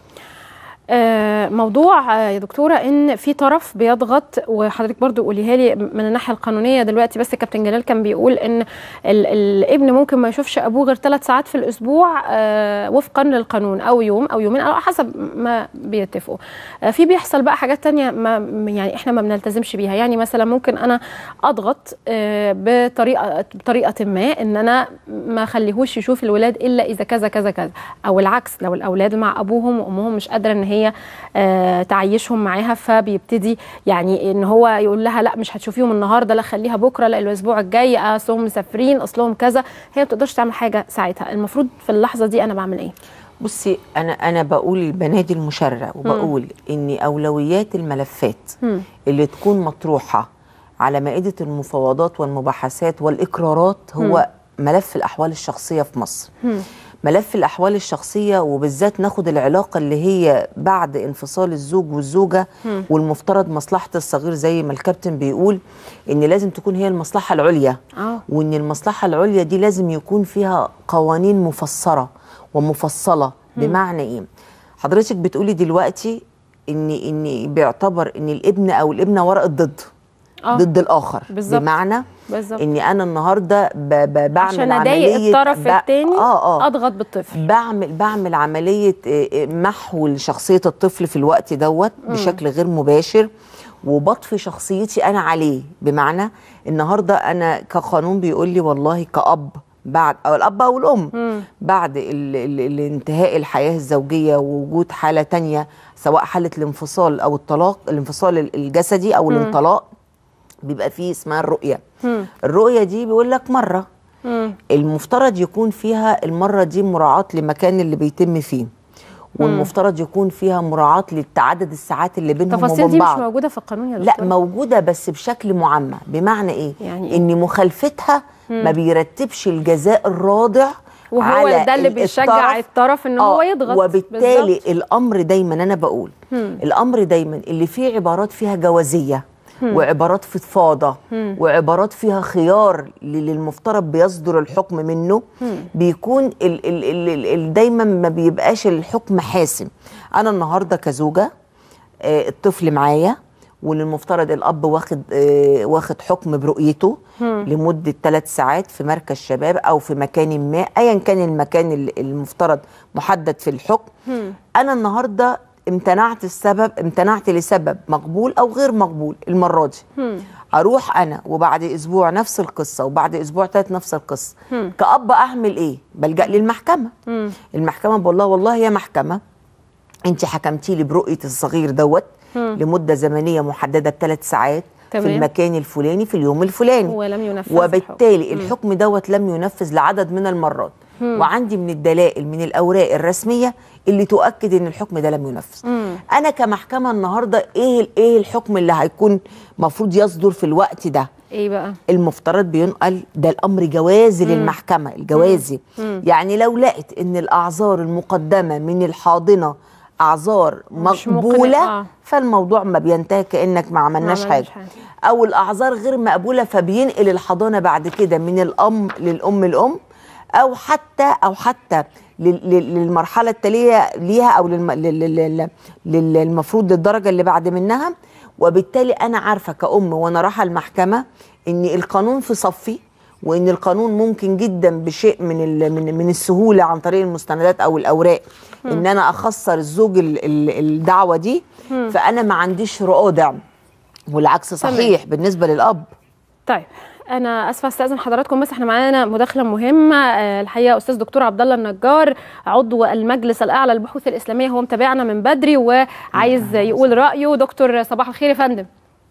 S1: آه، موضوع آه، يا دكتوره ان في طرف بيضغط وحضرتك برضو قوليها لي من الناحيه القانونيه دلوقتي بس كابتن جلال كان بيقول ان ال الابن ممكن ما يشوفش ابوه غير ثلاث ساعات في الاسبوع آه، وفقا للقانون او يوم او يومين او حسب ما بيتفقوا آه، في بيحصل بقى حاجات تانية ما يعني احنا ما بنلتزمش بيها يعني مثلا ممكن انا اضغط آه، بطريقه بطريقه ما ان انا ما اخليهوش يشوف الولاد الا اذا كذا كذا كذا او العكس لو الاولاد مع ابوهم وامهم مش قادره ان هي آه، تعيشهم معاها فبيبتدي يعني ان هو يقول لها لا مش هتشوفيهم النهارده لا خليها بكره لا الاسبوع الجاي اصلهم مسافرين اصلهم كذا هي ما بتقدرش تعمل حاجه ساعتها المفروض في اللحظه دي انا بعمل ايه
S21: بصي انا انا بقول بنادي المشرع وبقول ان اولويات الملفات
S1: مم.
S21: اللي تكون مطروحه على مائده المفاوضات والمباحثات والاقرارات هو ملف الاحوال الشخصيه في مصر ملف الأحوال الشخصية وبالذات ناخد العلاقة اللي هي بعد انفصال الزوج والزوجة
S2: مم.
S21: والمفترض مصلحة الصغير زي ما الكابتن بيقول إن لازم تكون هي المصلحة العليا
S1: اه
S21: وإن المصلحة العليا دي لازم يكون فيها قوانين مفسرة ومفصلة بمعنى إيه؟ حضرتك بتقولي دلوقتي إن إن بيعتبر إن الابن أو الابنة ورقة ضد
S1: آه.
S21: ضد الآخر
S1: بالظبط.
S21: بمعنى
S1: بالظبط
S21: إني أنا النهاردة ب- ب- بعمل
S1: عشان اضايق
S21: عملية
S1: الطرف
S21: ب-
S1: الثاني
S21: آه آه
S1: اضغط بالطفل
S21: بعمل بعمل عمليه آه، آه، محو لشخصيه الطفل في الوقت دوت
S1: مم.
S21: بشكل غير مباشر وبطفي شخصيتي انا عليه بمعنى النهارده انا كقانون بيقول لي والله كاب بعد او الاب او الام
S1: مم.
S21: بعد ال- ال- الانتهاء الحياه الزوجيه ووجود حاله تانية سواء حاله الانفصال او الطلاق الانفصال ال- الجسدي او
S1: مم.
S21: الانطلاق بيبقى فيه اسمها الرؤيه
S1: مم.
S21: الرؤيه دي بيقول لك مره
S1: مم.
S21: المفترض يكون فيها المرة دي مراعاة لمكان اللي بيتم فيه والمفترض يكون فيها مراعاة للتعدد الساعات اللي بينهم
S1: التفاصيل
S21: وبين
S1: دي مش
S21: بعض
S1: موجوده في القانون يا
S21: لا
S1: دكتور
S21: موجودة بس بشكل معمم بمعنى ايه؟
S1: يعني إيه؟
S21: ان مخالفتها
S1: مم.
S21: ما بيرتبش الجزاء الرادع
S1: وهو
S21: على
S1: ده اللي
S21: ال-
S1: بيشجع الطرف ان هو
S21: آه،
S1: يضغط
S21: وبالتالي
S1: بالظبط.
S21: الامر دايما انا بقول
S1: مم.
S21: الامر دايما اللي فيه عبارات فيها جوازيه
S1: مم.
S21: وعبارات فضفاضه
S1: مم.
S21: وعبارات فيها خيار اللي المفترض بيصدر الحكم منه
S1: مم.
S21: بيكون ال ال ال ال ال دايما ما بيبقاش الحكم حاسم انا النهارده كزوجه آه، الطفل معايا والمفترض الاب واخد آه، واخد حكم برؤيته
S2: مم.
S21: لمده ثلاث ساعات في مركز شباب او في مكان ما ايا كان المكان ال- المفترض محدد في الحكم
S1: مم.
S21: انا النهارده امتنعت السبب امتنعت لسبب مقبول او غير مقبول المره دي
S1: مم.
S21: اروح انا وبعد اسبوع نفس القصه وبعد اسبوع تالت نفس القصه
S1: مم.
S21: كأب اعمل ايه بلجأ للمحكمه
S1: مم.
S21: المحكمه بقول لها والله يا محكمه انت حكمتي لي برؤيه الصغير دوت
S1: مم.
S21: لمده زمنيه محدده بثلاث ساعات
S1: تمام.
S21: في المكان الفلاني في اليوم الفلاني
S1: ولم ينفذ
S21: وبالتالي
S1: الحكم.
S21: الحكم دوت لم ينفذ لعدد من المرات
S1: مم.
S21: وعندي من الدلائل من الاوراق الرسميه اللي تؤكد ان الحكم ده لم ينفذ
S1: مم.
S21: انا كمحكمه النهارده ايه ايه الحكم اللي هيكون مفروض يصدر في الوقت ده
S1: ايه بقى
S21: المفترض بينقل ده الامر جوازي
S1: مم.
S21: للمحكمه الجوازي
S1: مم.
S21: يعني لو لقت ان الاعذار المقدمه من الحاضنه اعذار
S1: مش
S21: مقبوله
S1: مقنعة.
S21: فالموضوع ما بينتهي كانك ما عملناش
S1: ما
S21: حاجه
S1: عملناش
S21: او الاعذار غير مقبوله فبينقل الحضانه بعد كده من الام للام الام او حتى او حتى لل- لل- للمرحله التاليه ليها او للم- لل- لل- لل- للمفروض للدرجه اللي بعد منها وبالتالي انا عارفه كأم وانا رايحه المحكمه ان القانون في صفي وان القانون ممكن جدا بشيء من ال- من من السهوله عن طريق المستندات او الاوراق
S1: مم.
S21: ان انا اخسر الزوج ال- ال- الدعوه دي
S1: مم.
S21: فانا ما عنديش رادع والعكس
S1: تمام.
S21: صحيح بالنسبه للاب
S1: طيب انا اسفه استاذن حضراتكم بس احنا معانا مداخله مهمه آه، الحقيقه استاذ دكتور عبد الله النجار عضو المجلس الاعلى للبحوث الاسلاميه هو متابعنا من بدري وعايز يقول رايه دكتور صباح الخير يا فندم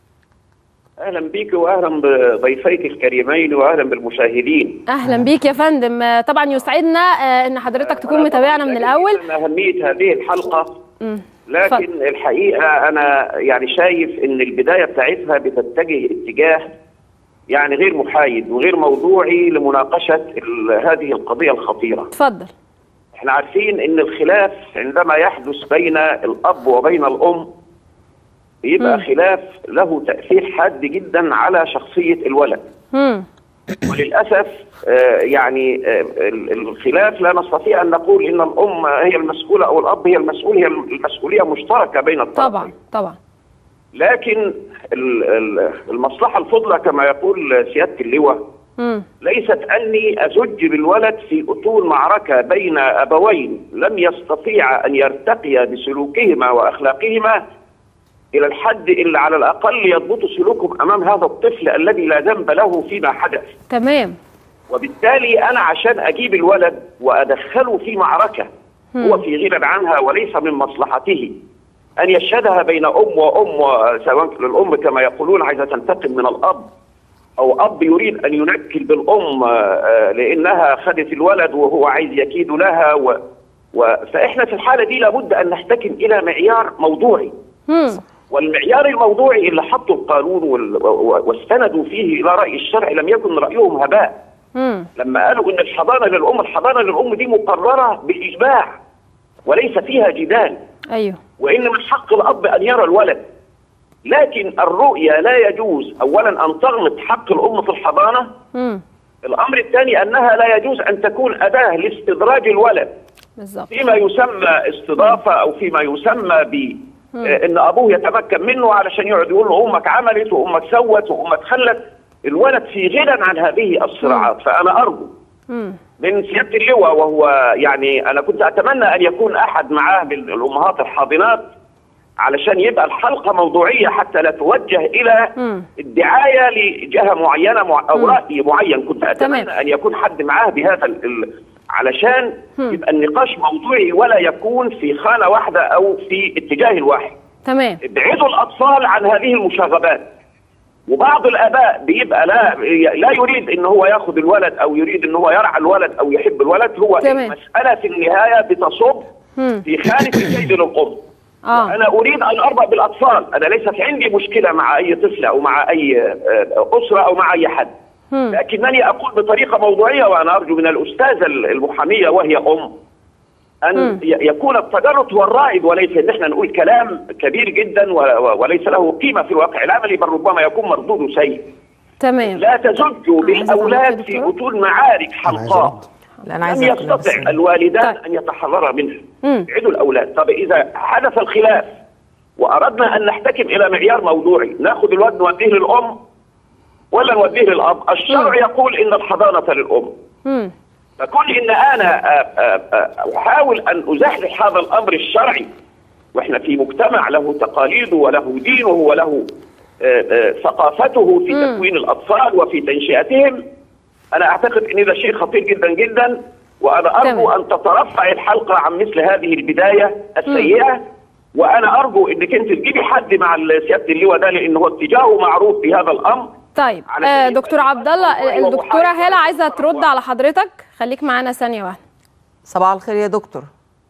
S2: اهلا بيك واهلا بضيفيك الكريمين واهلا بالمشاهدين
S1: اهلا بيك يا فندم آه، طبعا يسعدنا آه، ان حضرتك تكون متابعنا من الاول
S2: أن اهميه هذه الحلقه
S1: مم.
S2: لكن الحقيقه انا يعني شايف ان البدايه بتاعتها بتتجه اتجاه يعني غير محايد وغير موضوعي لمناقشه ال- هذه القضيه الخطيره.
S1: اتفضل
S2: احنا عارفين ان الخلاف عندما يحدث بين الاب وبين الام بيبقى
S1: مم.
S2: خلاف له تاثير حاد جدا على شخصيه الولد.
S1: مم.
S2: وللاسف آه، يعني آه، ال- الخلاف لا نستطيع ان نقول ان الام هي المسؤوله او الاب هي المسؤول هي المسؤوليه مشتركه بين الطرفين
S1: طبعا طبعا
S2: لكن ال- ال- المصلحه الفضلى كما يقول سياده اللواء
S1: مم.
S2: ليست اني ازج بالولد في اطول معركه بين ابوين لم يستطيع ان يرتقي بسلوكهما واخلاقهما الى الحد اللي على الاقل يضبطوا سلوكهم امام هذا الطفل الذي لا ذنب له فيما حدث
S1: تمام
S2: وبالتالي انا عشان اجيب الولد وادخله في معركه
S1: مم.
S2: هو في غنى عنها وليس من مصلحته ان يشهدها بين ام وام سواء الام كما يقولون عايزه تنتقم من الاب او اب يريد ان ينكل بالام آه، لانها خدت الولد وهو عايز يكيد لها و و فاحنا في الحاله دي لابد ان نحتكم الى معيار موضوعي
S1: مم.
S2: والمعيار الموضوعي اللي حطه القانون وال- و- واستندوا فيه الى راي الشرع لم يكن رايهم هباء
S1: مم.
S2: لما قالوا ان الحضانه للام الحضانه للام دي مقرره بالاجماع وليس فيها جدال
S1: ايوه
S2: وان من حق الاب ان يرى الولد لكن الرؤيه لا يجوز اولا ان تغلط حق الام في الحضانه
S1: مم.
S2: الامر الثاني انها لا يجوز ان تكون اداه لاستدراج الولد
S1: بالظبط
S2: فيما يسمى استضافه او فيما يسمى ب
S1: مم.
S2: آه، ان ابوه يتمكن منه علشان يقعد يقول له امك عملت وامك سوت وامك خلت الولد في غنى عن هذه الصراعات فانا ارجو
S1: مم.
S2: من سياده اللواء وهو يعني انا كنت اتمنى ان يكون احد معاه من الامهات الحاضنات علشان يبقى الحلقه موضوعيه حتى لا توجه الى
S1: مم.
S2: الدعايه لجهه معينه مع او راي معين كنت اتمنى
S1: تمام.
S2: ان يكون حد معاه بهذا ال... ال- علشان
S1: مم.
S2: يبقى النقاش موضوعي ولا يكون في خانه واحده او في اتجاه واحد
S1: تمام
S2: ابعدوا الاطفال عن هذه المشاغبات وبعض الاباء بيبقى لا لا يريد ان هو ياخذ الولد او يريد ان هو يرعى الولد او يحب الولد هو
S1: تمام.
S2: المساله في النهايه بتصب
S1: مم.
S2: في خانه الكيد للام
S1: اه
S2: انا اريد ان اربى بالاطفال انا ليست عندي مشكله مع اي طفل او مع اي آه، اسره او مع اي حد
S1: مم.
S2: لكنني اقول بطريقه موضوعيه وانا ارجو من الاستاذه المحاميه وهي ام ان
S1: مم.
S2: ي- يكون التجرد هو الرائد وليس ان احنا نقول كلام كبير جدا و- و- وليس له قيمه في الواقع العملي بل ربما يكون مردوده سيء
S1: تمام
S2: لا تزجوا بالاولاد في بطول معارك حلقاء
S21: لا انا
S2: لم
S21: عايزه أقول بس
S2: يستطع الوالدان ان يتحررا منها
S1: مم.
S2: ابعدوا الاولاد طب اذا حدث الخلاف واردنا ان نحتكم الى معيار موضوعي ناخذ الولد نوديه للام ولا نوديه للاب الشرع يقول ان الحضانه للام
S1: مم.
S2: فكون ان انا آه، آه، آه، احاول ان ازحزح هذا الامر الشرعي واحنا في مجتمع له تقاليده وله دينه وله آه، آه، ثقافته في
S1: مم.
S2: تكوين الاطفال وفي تنشئتهم انا اعتقد ان ده شيء خطير جدا جدا وانا ارجو ان تترفع الحلقه عن مثل هذه البدايه السيئه وانا ارجو انك انت تجيبي حد مع سياده اللواء ده لان هو اتجاهه معروف في هذا الامر
S1: طيب
S2: على
S1: آه
S2: سبيل
S1: دكتور عبد الله
S2: الموضوع
S1: الدكتوره
S2: ومحايد
S1: هاله عايزه ترد على حضرتك خليك معانا ثانيه واحده
S21: صباح الخير يا دكتور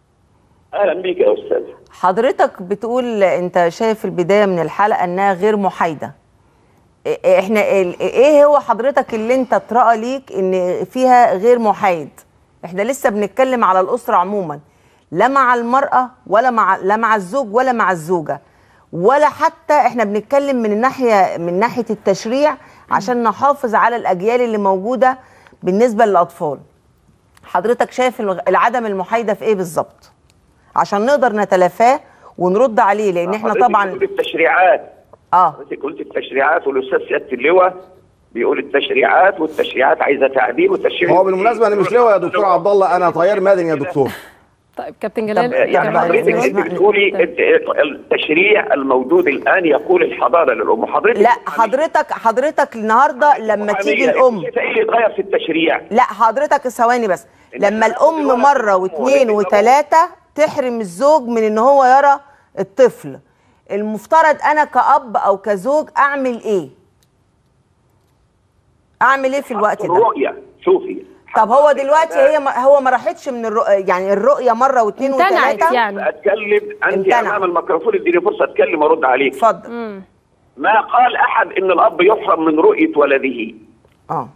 S2: اهلا بيك يا استاذ
S21: حضرتك بتقول انت شايف البدايه من الحلقه انها غير محايده إيه- احنا ال- ايه هو حضرتك اللي انت اترأى ليك ان فيها غير محايد احنا لسه بنتكلم على الاسره عموما لا مع المراه ولا مع لا مع الزوج ولا مع الزوجه ولا حتى احنا بنتكلم من الناحيه من ناحيه التشريع عشان نحافظ على الاجيال اللي موجوده بالنسبه للاطفال حضرتك شايف الغ- العدم المحايده في ايه بالظبط عشان نقدر نتلافاه ونرد عليه لان احنا
S2: حضرتك
S21: طبعا
S2: بتقول التشريعات
S21: اه
S2: حضرتك قلت التشريعات والاستاذ سياده اللواء بيقول التشريعات والتشريعات عايزه تعديل والتشريع
S3: هو بالمناسبه انا مش لواء يا دكتور عبد الله انا طيار مدني يا دكتور
S1: طيب كابتن جلال
S2: يعني
S1: إجابة
S2: حضرتك
S1: على
S2: انت
S1: السؤال.
S2: بتقولي انت- التشريع الموجود الان يقول الحضانه للام حضرتك
S21: لا حضرتك حضرتك النهارده لما تيجي الام
S2: شايفه ايه اللي اتغير في التشريع
S21: لا حضرتك ثواني بس لما الام مره واثنين وثلاثه تحرم الزوج من ان هو يرى الطفل المفترض انا كأب او كزوج اعمل ايه اعمل ايه في الوقت ده
S2: الرؤيه شوفي
S21: طب هو دلوقتي هي ما هو ما راحتش من الرؤيه يعني الرؤيه مره واثنين وثلاثه
S2: اتكلم انت
S21: امتنع.
S2: امام الميكروفون اديني فرصه اتكلم وارد عليك
S21: اتفضل
S2: ما قال احد ان الاب يحرم من رؤيه ولده
S21: اه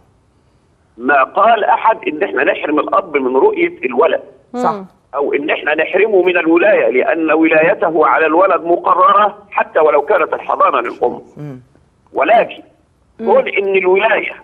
S2: ما قال احد ان احنا نحرم الاب من رؤيه الولد
S21: صح
S2: او ان احنا نحرمه من الولايه لان ولايته على الولد مقرره حتى ولو كانت الحضانه للام ولكن كون ان الولايه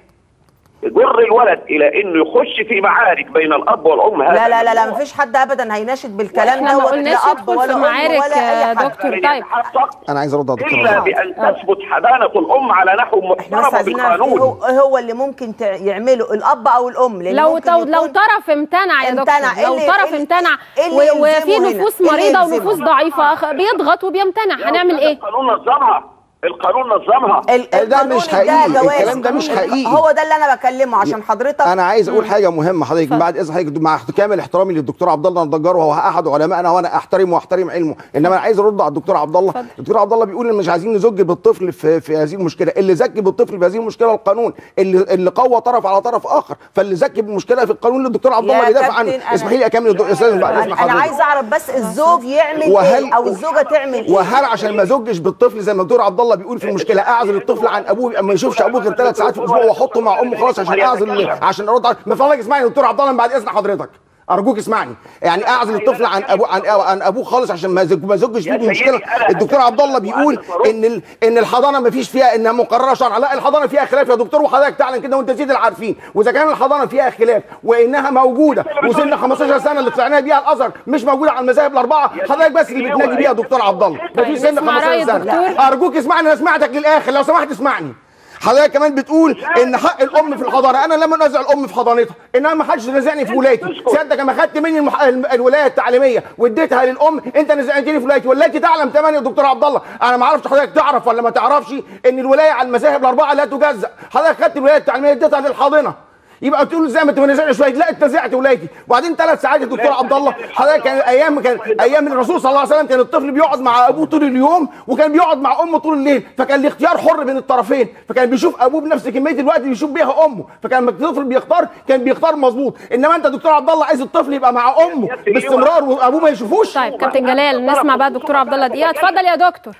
S2: تجر الولد الى انه يخش في معارك بين الاب والام هذا
S21: لا لا لا لا مفيش حد ابدا هيناشد بالكلام
S1: احنا ما
S21: دوت
S1: قلناش
S21: لا اب
S1: يدخل
S21: ولا
S1: في
S21: ام
S1: معارك
S21: ولا اي
S1: يا
S21: حد
S1: دكتور طيب
S22: انا عايز ارد على الدكتور
S2: الا
S22: رضا.
S2: بان تثبت حضانه الام على نحو
S21: احنا بس
S2: محترم
S21: عايزين نعرف ايه
S2: بالقانون
S21: هو, إيه هو اللي ممكن تع- يعمله الاب او الام لأن
S1: لو
S21: ممكن
S1: تو
S21: يكون
S1: لو طرف امتنع يا
S21: امتنع.
S1: دكتور
S21: إيه
S1: لو
S21: اللي-
S1: طرف
S21: إيه اللي-
S1: امتنع
S21: إيه اللي
S1: و- وفي
S21: يلزمه هنا؟
S1: نفوس
S21: إيه اللي
S1: مريضه
S21: يلزمه؟
S1: ونفوس ضعيفه أخ- بيضغط وبيمتنع هنعمل ايه؟
S2: القانون نظمها القانون نظمها
S22: ده مش حقيقي الكلام ده مش حقيقي
S21: هو ده اللي انا بكلمه عشان حضرتك
S22: انا عايز اقول حاجه مهمه حضرتك بعد اذن حضرتك مع كامل احترامي للدكتور عبد الله النجار وهو احد علمائنا وانا احترمه واحترم علمه انما انا عايز ارد على الدكتور عبد الله الدكتور عبد الله بيقول ان مش عايزين نزج بالطفل في, في هذه المشكله اللي زكي بالطفل في هذه المشكله القانون اللي اللي قوى طرف على طرف اخر فاللي زكي بالمشكله في القانون للدكتور عبد الله
S21: يا
S22: بيدافع عنه
S21: كابتن، أنا-
S22: اسمحي لي اكمل الدكتور استاذ بعد اذن
S21: انا
S22: حضرتك
S21: عايز اعرف بس الزوج يعمل
S22: وهل-
S21: ايه او الزوجه تعمل ايه
S22: وهل عشان ما زوجش بالطفل زي ما الدكتور عبد الله بيقول في المشكله اعزل الطفل عن ابوه ما يشوفش ابوه غير ثلاث ساعات في الاسبوع واحطه مع امه خلاص عشان اعزل عشان ارد على من فضلك اسمعني يا دكتور عبد الله من بعد اذن حضرتك ارجوك اسمعني يعني اعزل الطفل عن ابوه عن عن ابوه خالص عشان ما يزج- ما يزجش فيه المشكله الدكتور عبد الله بيقول ان ال... ان الحضانه ما فيش فيها انها مقرره شرعا لا الحضانه فيها خلاف يا دكتور وحضرتك تعلم كده وانت سيد العارفين واذا كان الحضانه فيها خلاف وانها موجوده وسن 15 سنه اللي طلعناها بيها الازهر مش موجوده على المذاهب الاربعه حضرتك بس اللي بتنادي بيها يا دكتور عبد الله ما فيش سن
S1: نسمع رأي
S22: 15 سنه
S1: الدكتور.
S22: ارجوك اسمعني انا سمعتك للاخر لو سمحت اسمعني حضرتك كمان بتقول ان حق الام في الحضانه انا لما انزع الام في حضانتها انما ما حدش نزعني في ولايتي سيادتك لما خدت مني المح... الم- الولايه التعليميه واديتها للام انت نزعتني في ولايتي والتي تعلم تمام يا دكتور عبد الله انا ما اعرفش حضرتك تعرف ولا ما تعرفش ان الولايه على المذاهب الاربعه لا تجزا حضرتك خدت الولايه التعليميه اديتها للحاضنه يبقى تقول زي ما انت منزعش شويه لا اتزعت ولايتي وبعدين ثلاث ساعات يا دكتور عبد الله حضرتك كان ايام كان ايام الرسول صلى الله عليه وسلم كان الطفل بيقعد مع ابوه طول اليوم وكان بيقعد مع امه طول الليل فكان الاختيار حر بين الطرفين فكان بيشوف ابوه بنفس كميه الوقت اللي بيشوف بيها امه فكان لما الطفل بيختار كان بيختار مظبوط انما انت دكتور عبد الله عايز الطفل يبقى مع امه باستمرار وابوه ما يشوفوش
S1: طيب كابتن جلال نسمع بقى دكتور عبد الله دقيقه اتفضل يا دكتور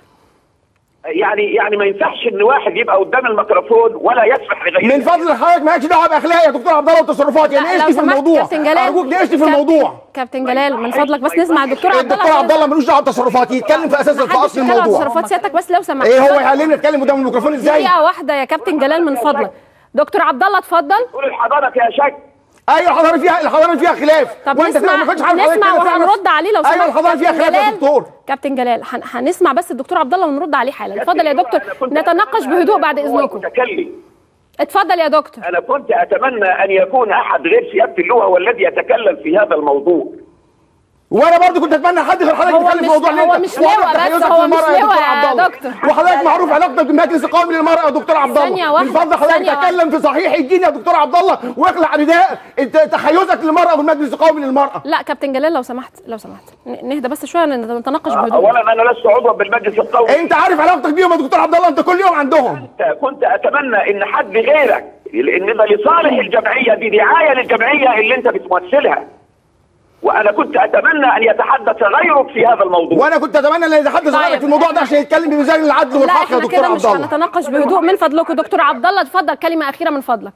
S2: يعني يعني ما ينفعش ان واحد يبقى قدام الميكروفون ولا يسمح لغيره
S22: من فضل حضرتك مالكش دعوه باخلاق يا دكتور عبد الله وتصرفات يعني
S1: لا، لو
S22: ايش في
S1: سمحت
S22: الموضوع
S1: كابتن جلال
S22: ارجوك ناقشني في
S1: كاب-
S22: الموضوع
S1: كابتن جلال من فضلك بس نسمع الدكتور عبد الله
S22: الدكتور عبد الله ملوش دعوه بتصرفاتي يتكلم في اساس في
S1: محدش
S22: اصل
S1: يتكلم عن
S22: الموضوع
S1: تصرفات سيادتك بس لو سمحت
S22: ايه هو يعلمني اتكلم قدام الميكروفون ازاي
S1: دقيقه واحده يا كابتن جلال من فضلك دكتور عبد الله اتفضل
S2: قول الحضانه فيها شك
S22: ايوه الحضانه فيها الحضانه فيها خلاف
S1: طب
S22: وانت
S1: نسمع
S22: ما كنتش عارف حضرتك
S1: نسمع
S22: كده تعرف.
S1: وهنرد عليه لو سمحت
S22: ايوه الحضانه فيها
S1: كابتن
S22: خلاف يا
S1: جلال.
S22: دكتور
S1: كابتن جلال هن- هنسمع بس الدكتور عبد الله ونرد عليه حالا اتفضل يا دكتور نتناقش بهدوء بعد اذنكم
S2: متكلم
S1: اتفضل يا دكتور
S2: انا كنت اتمنى ان يكون احد غير سياده اللغه هو الذي يتكلم في هذا الموضوع
S22: وانا برضو كنت اتمنى حد غير حضرتك
S1: هو
S22: يتكلم في
S1: مش-
S22: موضوع اللي
S1: هو
S22: انت-
S1: مش
S22: واضح
S1: لواء بس،
S22: تحيزك
S1: هو
S22: للمرأة
S1: مش
S22: يا دكتور
S1: لواء يا
S22: عبد الله.
S1: دكتور.
S22: وحضرتك معروف علاقتك بالمجلس القومي للمرأة يا دكتور عبد الله
S1: ثانية واحدة،
S22: من فضل حضرتك
S1: ثانية واحدة.
S22: تكلم في صحيح الدين يا دكتور عبد الله واخلع رداء انت تحيزك للمرأة والمجلس القومي للمرأة
S1: لا كابتن جلال لو سمحت لو سمحت ن- نهدى بس شويه نتناقش بهدوء
S2: اولا انا لست عضوا بالمجلس القومي
S22: انت عارف علاقتك بيهم يا دكتور عبد الله انت كل يوم عندهم
S2: كنت اتمنى ان حد غيرك لان ده لصالح الجمعيه دي دعايه للجمعيه اللي انت بتمثلها وانا كنت اتمنى ان يتحدث غيرك في هذا الموضوع
S22: وانا كنت اتمنى ان يتحدث
S1: طيب.
S22: غيرك في الموضوع ده عشان يتكلم بميزان العدل
S1: لا
S22: والحق يا
S1: احنا
S22: دكتور
S1: كده
S22: عبد
S1: مش
S22: الله
S1: هنتناقش بهدوء من فضلكم دكتور عبد الله اتفضل كلمه اخيره من فضلك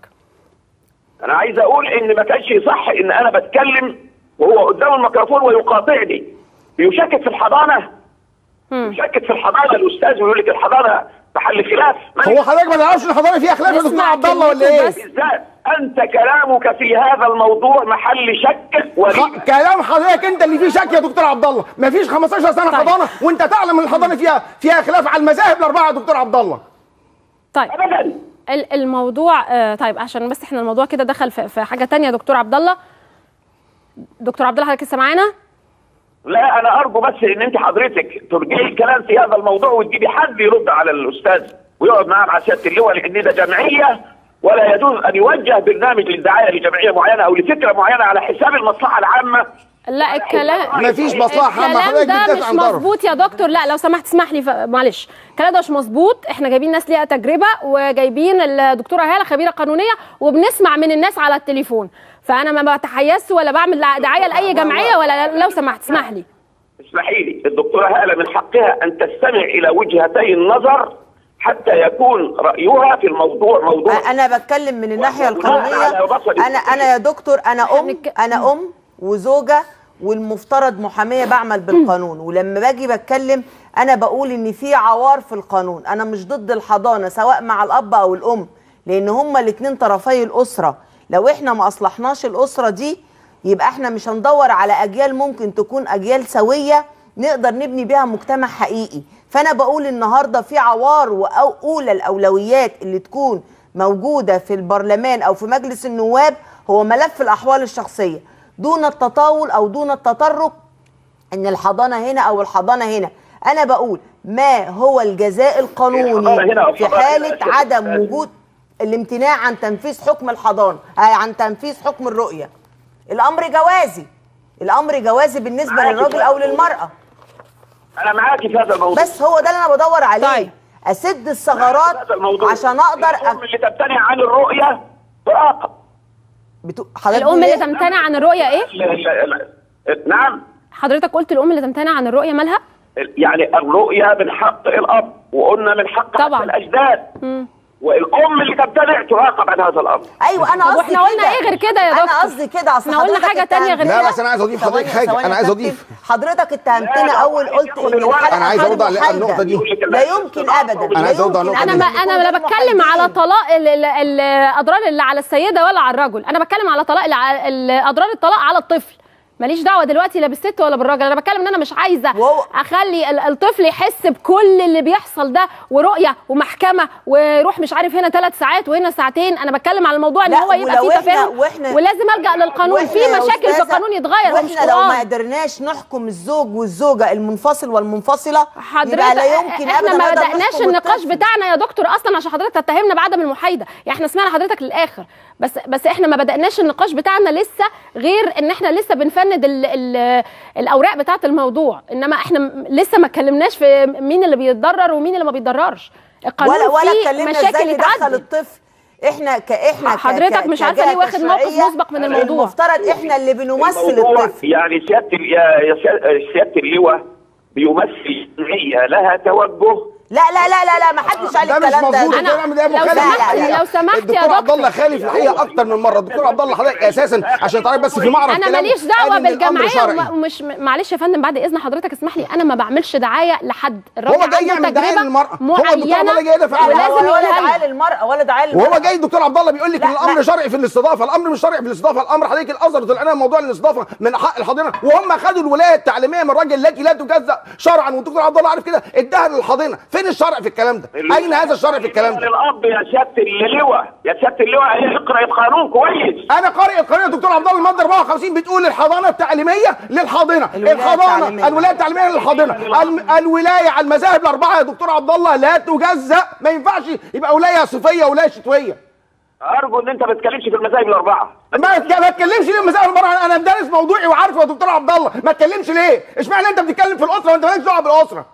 S2: انا عايز اقول ان ما كانش يصح ان انا بتكلم وهو قدام الميكروفون ويقاطعني بيشكك في الحضانه يشكك في الحضانه الاستاذ ويقول لك الحضانه محل خلاف
S22: هو حضرتك ما تعرفش ان الحضانه فيها خلاف يا دكتور عبد الله ولا ايه؟
S2: بالذات انت كلامك في هذا الموضوع محل شك وريبه
S22: كلام حضرتك انت اللي فيه شك يا دكتور عبد الله مفيش 15 سنه
S1: طيب.
S22: حضانه وانت تعلم ان الحضانه فيها فيها خلاف على المذاهب الاربعه يا دكتور عبد الله
S1: طيب ال- الموضوع آه، طيب عشان بس احنا الموضوع كده دخل في في حاجه تانية يا دكتور عبد الله دكتور عبد الله حضرتك لسه معانا
S2: لا انا ارجو بس ان انت حضرتك ترجعي الكلام في هذا الموضوع وتجيبي حد يرد على الاستاذ ويقعد معاه مع سياده اللواء لان ده جمعيه ولا يجوز ان يوجه برنامج للدعايه لجمعيه معينه او لفكره معينه على حساب المصلحه العامه
S1: لا الكلام
S3: مفيش مصلحة عامة،
S1: الكلام
S3: حضرتك
S1: ده
S3: بتدافع
S1: مش
S3: عن ضرر.
S1: مظبوط يا دكتور لا لو سمحت اسمح لي ف... معلش الكلام ده مش مظبوط احنا جايبين ناس ليها تجربه وجايبين الدكتوره هاله خبيره قانونيه وبنسمع من الناس على التليفون فانا ما بتحيزش ولا بعمل دعايه لاي جمعيه ولا لو سمحت اسمح لي
S2: اسمحي لي الدكتورة هالة من حقها أن تستمع إلى وجهتي النظر حتى يكون رأيها في الموضوع موضوع
S21: انا بتكلم من الناحيه
S2: وبناء
S21: القانونيه
S2: على بصري
S21: انا انا يا دكتور انا ام انا ام وزوجه والمفترض محاميه بعمل بالقانون ولما باجي بتكلم انا بقول ان في عوار في القانون انا مش ضد الحضانه سواء مع الاب او الام لان هما الاثنين طرفي الاسره لو احنا ما اصلحناش الاسره دي يبقى احنا مش هندور على اجيال ممكن تكون اجيال سويه نقدر نبني بيها مجتمع حقيقي فانا بقول النهارده في عوار واولى الاولويات اللي تكون موجوده في البرلمان او في مجلس النواب هو ملف الاحوال الشخصيه دون التطاول او دون التطرق ان الحضانه هنا او الحضانه هنا انا بقول ما هو الجزاء
S2: الحضانة هنا
S21: القانوني
S2: أو
S21: في
S2: الحضانة
S21: حاله
S2: هنا.
S21: عدم وجود الامتناع عن تنفيذ حكم الحضانه آه، عن تنفيذ حكم الرؤيه الامر جوازي الامر جوازي بالنسبه
S2: معاكي
S21: للراجل
S2: في
S21: او
S2: هذا
S21: للمراه
S2: أنا معاكي في هذا الموضوع
S21: بس هو ده اللي انا بدور عليه طيب. اسد الثغرات
S2: هذا الموضوع
S21: عشان اقدر
S2: الأم اللي تمتنع عن الرؤية تراقب
S21: بتو...
S1: الام اللي تمتنع عن الرؤيه ايه
S2: لا- لا- لا. نعم
S1: حضرتك قلت الام اللي تمتنع عن الرؤيه مالها
S2: يعني الرؤية من حق الأب وقلنا من حق
S1: طبعا.
S2: حتى الأجداد والأم اللي تمتنع تراقب عن هذا الأمر
S21: ايوه انا
S1: طب
S21: قصدي
S1: واحنا قلنا
S21: كده.
S1: ايه غير كده يا دكتور
S21: انا قصدي كده اصل
S1: احنا قلنا
S21: حضرتك
S1: حاجه تانية غير
S21: اتهمتني-
S1: كده
S3: لا بس انا عايز اضيف
S21: ثواني-
S3: حضرتك حاجه
S21: ثواني
S3: انا
S21: يا
S3: عايز
S21: كابتن.
S3: اضيف
S21: حضرتك اتهمتني اول قلت ان الحلقه
S3: أنا عايز أرد على
S21: غير
S3: النقطة دي.
S21: محايدة. لا يمكن ابدا
S3: أنا عايز أرد على
S21: لا يمكن
S3: النقطة
S21: أبداً
S3: دي.
S1: انا انا لا بتكلم على طلاق ال- ال- ال- الاضرار اللي على السيده ولا على الرجل انا بتكلم على طلاق الع- ال- اضرار الطلاق على الطفل ماليش دعوه دلوقتي لا بالست ولا بالراجل انا بتكلم ان انا مش عايزه اخلي ال- الطفل يحس بكل اللي بيحصل ده ورؤيه ومحكمه ويروح مش عارف هنا ثلاث ساعات وهنا ساعتين انا بتكلم على الموضوع ان
S21: لا،
S1: هو يبقى
S21: ولو
S1: فيه
S21: إحنا-
S1: تفاهم
S21: وإحنا-
S1: ولازم الجا للقانون
S21: وإحنا
S1: في
S21: يا
S1: مشاكل في
S21: أستاذة-
S1: القانون يتغير هو مش
S21: واحنا لو ما
S1: قرآن.
S21: قدرناش نحكم الزوج والزوجه المنفصل والمنفصله
S1: حضرتك
S21: يبقى لا يمكن
S1: احنا
S21: ابدا
S1: ما
S21: نقدر
S1: بدأناش
S21: نحكم
S1: النقاش
S21: الطفل.
S1: بتاعنا يا دكتور اصلا عشان حضرتك تتهمنا بعدم المحايده يعني احنا سمعنا حضرتك للاخر بس بس احنا ما بدأناش النقاش بتاعنا لسه غير ان احنا لسه بنفند ال ال الاوراق بتاعه الموضوع انما احنا م- لسه ما اتكلمناش في مين اللي بيتضرر ومين اللي ما بيتضررش القانون
S21: ولا ولا
S1: فيه
S21: اتكلمنا
S1: مشاكل
S21: ازاي ندخل
S1: اتعدل
S21: الطفل احنا كاحنا ك-
S1: حضرتك
S21: ك-
S1: مش عارفة
S21: كجهة
S1: ليه واخد موقف
S21: تشريعية
S1: مسبق من الموضوع.
S21: المفترض احنا اللي بنمثل
S2: الموضوع
S21: الطفل
S2: يعني سياده ال- يا يا سيا- سياده اللواء بيمثل جمعيه لها توجه
S21: لا لا لا لا لا ما حدش قال
S3: ده مش
S21: الكلام ده
S3: مظبوط الكلام ده
S1: لو
S3: مخالف
S1: سمحت-
S3: للحقيقة.
S1: لو سمحت يا
S3: الدكتور عبد
S1: دكتور.
S3: الله خالف الحقيقه اكتر من مره الدكتور عبد الله حضرتك اساسا عشان تعرف بس في معرض
S1: انا
S3: كلامه
S1: ماليش دعوه
S3: قال إن الأمر
S1: بالجمعيه
S3: شرعي.
S1: وما- ومش معلش يا فندم بعد اذن حضرتك اسمح لي انا ما بعملش دعايه لحد الراجل
S3: هو جاي
S1: عنده
S3: يعمل دعاية
S1: تجربة
S3: للمرأة. هو الدكتور عبد
S1: معينه
S3: الله جاي يدافع عن
S1: ولازم
S21: ولا
S1: يقولها
S21: دعايه
S1: لنا.
S21: للمراه ولا دعايه للمراه
S3: وهو جاي الدكتور عبد الله بيقول لك
S21: لا،
S3: ان الامر
S21: لا.
S3: شرعي في الاستضافه الامر مش شرعي في الاستضافه الامر حضرتك الازهر طلعنا موضوع الاستضافه من حق الحاضنه وهم خدوا الولايه التعليميه من الراجل التي لا تجزا شرعا والدكتور عبد الله عارف كده اداها للحاضنه فين الشرع في الكلام ده اين هذا الشرع في الكلام ده
S2: للاب يا سياده اللواء يا سياده اللواء اقرا القانون كويس
S3: انا قارئ القانون يا دكتور عبد الله الماده 54 بتقول الحضانه التعليميه للحاضنه
S21: الولاية
S3: الحضانه
S21: التعليمية.
S3: الولايه التعليميه للحاضنه الم- الولايه على المذاهب الاربعه يا دكتور عبد الله لا تجزا ما ينفعش يبقى ولايه صيفيه ولايه شتويه
S2: ارجو ان انت ما تتكلمش في المذاهب الاربعه
S3: ما اتك- ما اتكلمش ليه المذاهب الاربعه انا دارس موضوعي وعارفه يا دكتور عبد الله ما اتكلمش ليه اشمعنى انت بتتكلم في الاسره وانت مالكش دعوه بالاسره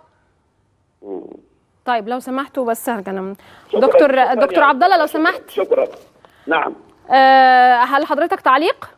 S1: طيب لو سمحتوا بس هرجع دكتور دكتور عبد الله لو سمحت
S2: شكرا نعم
S1: آه، هل حضرتك تعليق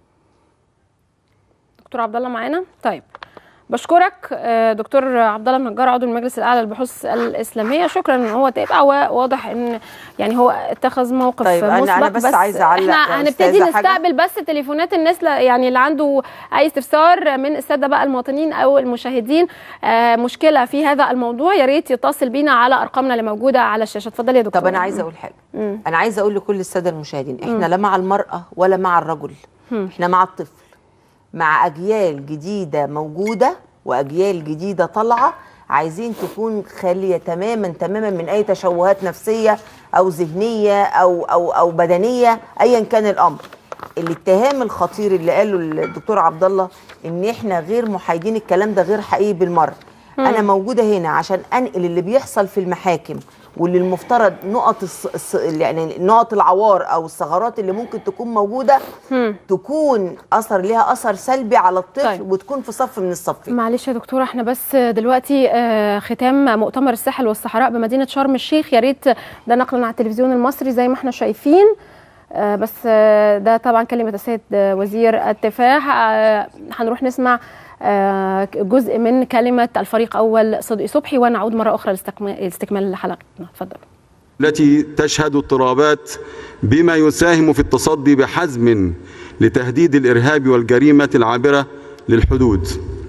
S1: دكتور عبد الله معانا طيب بشكرك آه، دكتور عبد الله النجار عضو المجلس الاعلى للبحوث الاسلاميه شكرا ان هو تابع وواضح ان يعني هو اتخذ موقف
S21: طيب، أنا-
S1: مسبق
S21: أنا بس عايزة أعلق يا
S1: احنا هنبتدي
S21: أستاذة حاجة.
S1: نستقبل بس تليفونات الناس ل- يعني اللي عنده اي استفسار من الساده بقى المواطنين او المشاهدين آه، مشكله في هذا الموضوع يا ريت يتصل بينا على ارقامنا اللي موجوده على الشاشه اتفضلي يا دكتور
S21: طب انا عايزه اقول حاجه
S1: مم.
S21: انا عايزه اقول لكل الساده المشاهدين احنا
S1: مم.
S21: لا مع المراه ولا مع الرجل
S1: مم.
S21: احنا مع الطفل مع اجيال جديده موجوده واجيال جديده طالعه عايزين تكون خاليه تماما تماما من اي تشوهات نفسيه او ذهنيه او او او بدنيه ايا كان الامر الاتهام الخطير اللي قاله الدكتور عبد الله ان احنا غير محايدين الكلام ده غير حقيقي بالمره
S4: مم.
S21: انا موجوده هنا عشان انقل اللي بيحصل في المحاكم واللي المفترض نقط الص... الص... يعني نقط العوار او الثغرات اللي ممكن تكون موجوده تكون اثر ليها اثر سلبي على الطفل طيب. وتكون في صف من الصفين
S1: معلش يا دكتوره احنا بس دلوقتي آه، ختام مؤتمر الساحل والصحراء بمدينه شرم الشيخ يا ريت ده نقلا على التلفزيون المصري زي ما احنا شايفين آه، بس آه، ده طبعا كلمه السيد آه، وزير الدفاع آه، هنروح نسمع آه، جزء من كلمه الفريق اول صدقي صبحي ونعود مره اخرى لاستكمال لاستكمال حلقتنا اتفضل
S4: التي تشهد اضطرابات بما يساهم في التصدي بحزم لتهديد الإرهاب والجريمة العابرة للحدود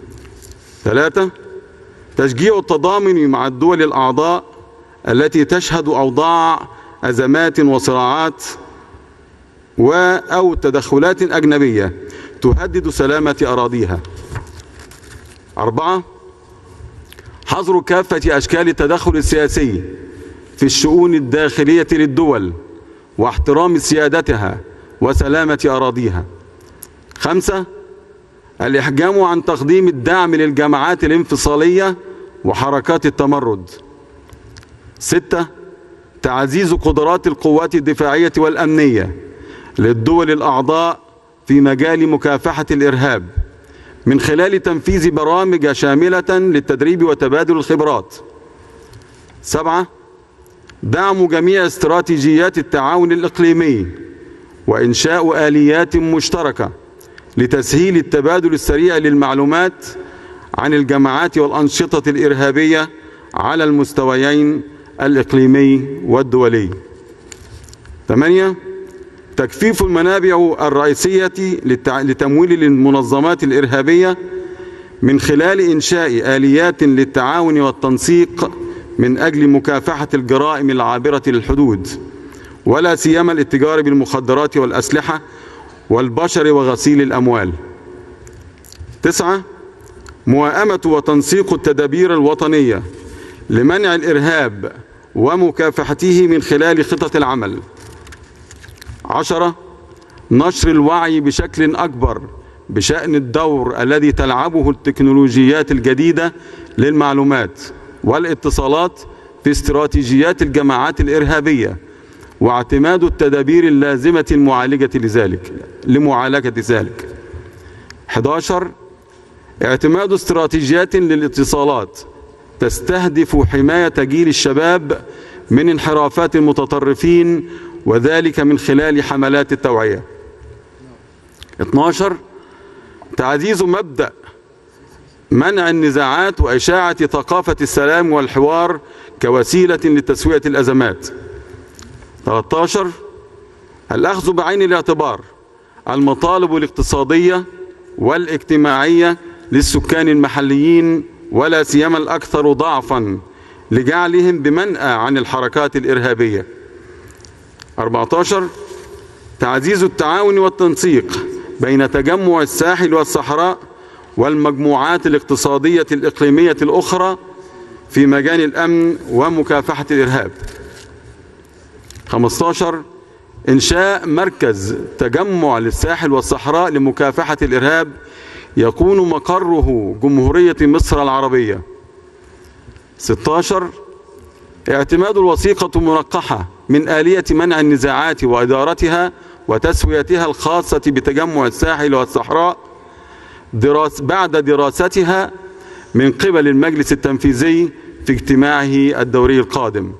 S4: ثلاثة تشجيع التضامن مع الدول الأعضاء التي تشهد أوضاع أزمات وصراعات و أو تدخلات أجنبية تهدد سلامة أراضيها أربعة حظر كافة أشكال التدخل السياسي في الشؤون الداخلية للدول واحترام سيادتها وسلامة أراضيها خمسة الإحجام عن تقديم الدعم للجماعات الانفصالية وحركات التمرد ستة تعزيز قدرات القوات الدفاعية والأمنية للدول الأعضاء في مجال مكافحة الإرهاب من خلال تنفيذ برامج شاملة للتدريب وتبادل الخبرات سبعة دعم جميع استراتيجيات التعاون الإقليمي وإنشاء آليات مشتركة لتسهيل التبادل السريع للمعلومات عن الجماعات والأنشطة الإرهابية على المستويين الإقليمي والدولي ثمانية تكثيف المنابع الرئيسية للتع- لتمويل المنظمات الإرهابية من خلال إنشاء آليات للتعاون والتنسيق من أجل مكافحة الجرائم العابرة للحدود ولا سيما الاتجار بالمخدرات والأسلحة والبشر وغسيل الأموال تسعة موائمة وتنسيق التدابير الوطنية لمنع الإرهاب ومكافحته من خلال خطط العمل عشرة نشر الوعي بشكل أكبر بشأن الدور الذي تلعبه التكنولوجيات الجديدة للمعلومات والاتصالات في استراتيجيات الجماعات الإرهابية واعتماد التدابير اللازمة المعالجة لذلك لمعالجة ذلك 11 اعتماد استراتيجيات للاتصالات تستهدف حماية جيل الشباب من انحرافات المتطرفين وذلك من خلال حملات التوعية 12 تعزيز مبدأ منع النزاعات وإشاعة ثقافة السلام والحوار كوسيلة لتسوية الأزمات 13 الأخذ بعين الاعتبار المطالب الاقتصادية والاجتماعية للسكان المحليين ولا سيما الأكثر ضعفا لجعلهم بمنأى عن الحركات الإرهابية 14 تعزيز التعاون والتنسيق بين تجمع الساحل والصحراء والمجموعات الاقتصادية الإقليمية الأخرى في مجال الأمن ومكافحة الإرهاب 15 إنشاء مركز تجمع للساحل والصحراء لمكافحة الإرهاب يكون مقره جمهورية مصر العربية 16 اعتماد الوثيقة منقحة من آلية منع النزاعات وإدارتها وتسويتها الخاصة بتجمع الساحل والصحراء دراس بعد دراستها من قبل المجلس التنفيذي في اجتماعه الدوري القادم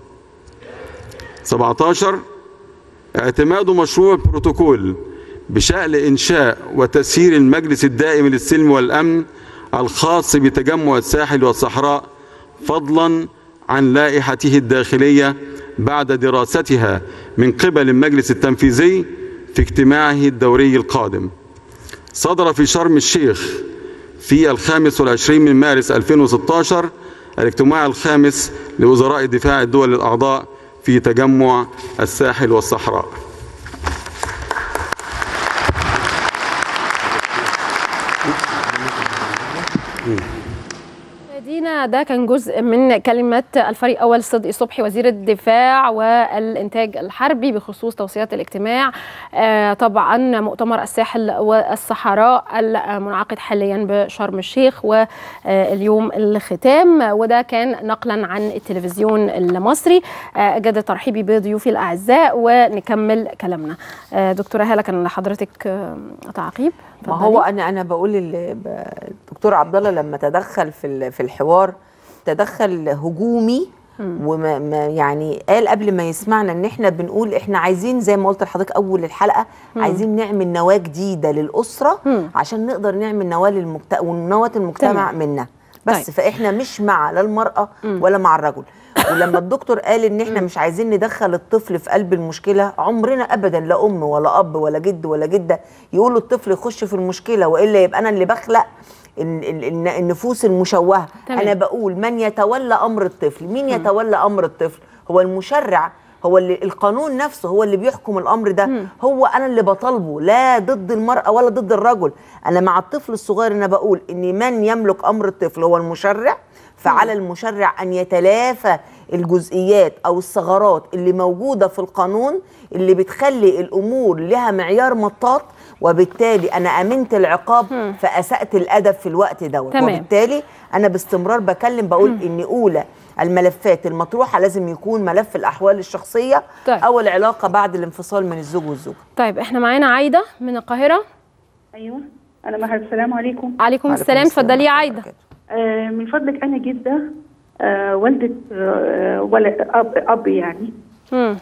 S4: 17 اعتماد مشروع بروتوكول بشأن إنشاء وتسيير المجلس الدائم للسلم والأمن الخاص بتجمع الساحل والصحراء فضلا عن لائحته الداخلية بعد دراستها من قبل المجلس التنفيذي في اجتماعه الدوري القادم صدر في شرم الشيخ في الخامس والعشرين من مارس 2016 الاجتماع الخامس لوزراء دفاع الدول الأعضاء في تجمع الساحل والصحراء
S1: مشاهدينا معانا ده كان جزء من كلمات الفريق اول صدقي صبحي وزير الدفاع والانتاج الحربي بخصوص توصيات الاجتماع آه، طبعا مؤتمر الساحل والصحراء المنعقد حاليا بشرم الشيخ واليوم الختام وده كان نقلا عن التلفزيون المصري آه، اجد ترحيبي بضيوفي الاعزاء ونكمل كلامنا آه، دكتوره هاله كان لحضرتك آه، تعقيب
S21: ما هو انا انا بقول ال- ب- الدكتور عبد الله لما تدخل في ال- في الحوار تدخل هجومي وما ما يعني قال قبل ما يسمعنا ان احنا بنقول احنا عايزين زي ما قلت لحضرتك اول الحلقه
S1: مم.
S21: عايزين نعمل نواه جديده للاسره عشان نقدر نعمل نواه للمجتمع ونواه المجتمع
S1: تمام.
S21: منا بس
S1: طيب.
S21: فاحنا مش مع لا المراه ولا مع الرجل ولما الدكتور قال ان احنا مش عايزين ندخل الطفل في قلب المشكله عمرنا ابدا لا ام ولا اب ولا جد ولا جده يقولوا الطفل يخش في المشكله والا يبقى انا اللي بخلق ال- ال- ال- النفوس المشوهه
S1: تمام.
S21: انا بقول من يتولى امر الطفل مين يتولى امر الطفل هو المشرع هو اللي القانون نفسه هو اللي بيحكم الامر ده هو انا اللي بطالبه لا ضد المراه ولا ضد الرجل انا مع الطفل الصغير انا بقول ان من يملك امر الطفل هو المشرع فعلى المشرع ان يتلافى الجزئيات او الثغرات اللي موجوده في القانون اللي بتخلي الامور لها معيار مطاط وبالتالي انا امنت العقاب فاسات الادب في الوقت دوت
S1: تمام.
S21: وبالتالي انا باستمرار بكلم بقول ان اولى الملفات المطروحه لازم يكون ملف الاحوال الشخصيه
S1: طيب.
S21: او العلاقه بعد الانفصال من الزوج والزوجه
S1: طيب احنا معانا عايده من القاهره
S5: ايوه انا معها السلام عليكم
S1: عليكم السلام اتفضلي يا عايده
S5: آه من فضلك انا جده آه والده آه ولد اب اب يعني
S1: مم.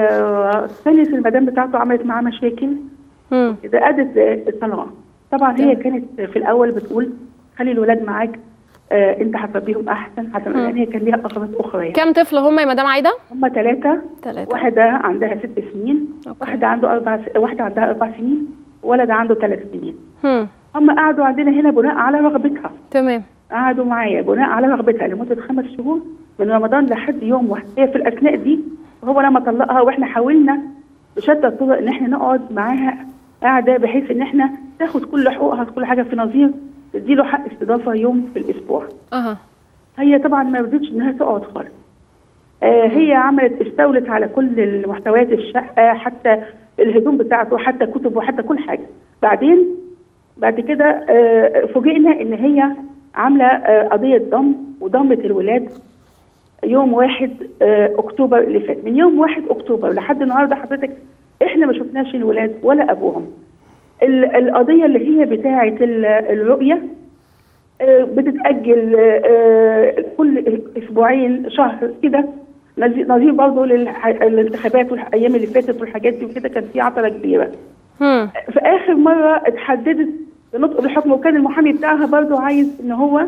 S5: آه ثانية المدام بتاعته عملت معاه مشاكل
S1: مم.
S5: ده ادت الطلاق طبعا هي كانت في الاول بتقول خلي الولاد معاك آه انت هتربيهم احسن حتى
S1: مم.
S5: لان هي كان ليها اغراض اخرى يعني
S1: كم طفل هم يا مدام عايده
S5: هم ثلاثة
S1: ثلاثة
S5: واحدة عندها ست سنين واحدة عنده أربع س... واحدة عندها أربع سنين وولد عنده ثلاث سنين
S1: هم
S5: هم قعدوا عندنا هنا بناء على رغبتها
S1: تمام
S5: قعدوا معايا بناء على رغبتها لمدة خمس شهور من رمضان لحد يوم واحد هي في الأثناء دي هو لما طلقها واحنا حاولنا بشتى الطرق ان احنا نقعد معاها قاعدة بحيث ان احنا تاخد كل حقوقها كل حاجة في نظير تديله حق استضافة يوم في الأسبوع
S1: اها
S5: هي طبعا ما رضتش انها تقعد خالص آه هي عملت استولت على كل المحتويات الشقه حتى الهدوم بتاعته حتى كتب وحتى كل حاجه بعدين بعد كده آه فوجئنا ان هي عامله آه قضيه ضم وضمت الولاد يوم واحد آه اكتوبر اللي فات من يوم واحد اكتوبر لحد النهارده حضرتك احنا ما شفناش الولاد ولا ابوهم ال- القضيه اللي هي بتاعه ال- الرؤيه آه، بتتأجل آه، آه، كل أسبوعين شهر كده نظي- نظير برضه للانتخابات والأيام اللي فاتت والحاجات دي وكده كان في عطلة كبيرة.
S1: هم
S5: في آخر مرة اتحددت بنطق بالحكم وكان المحامي بتاعها برضه عايز إن هو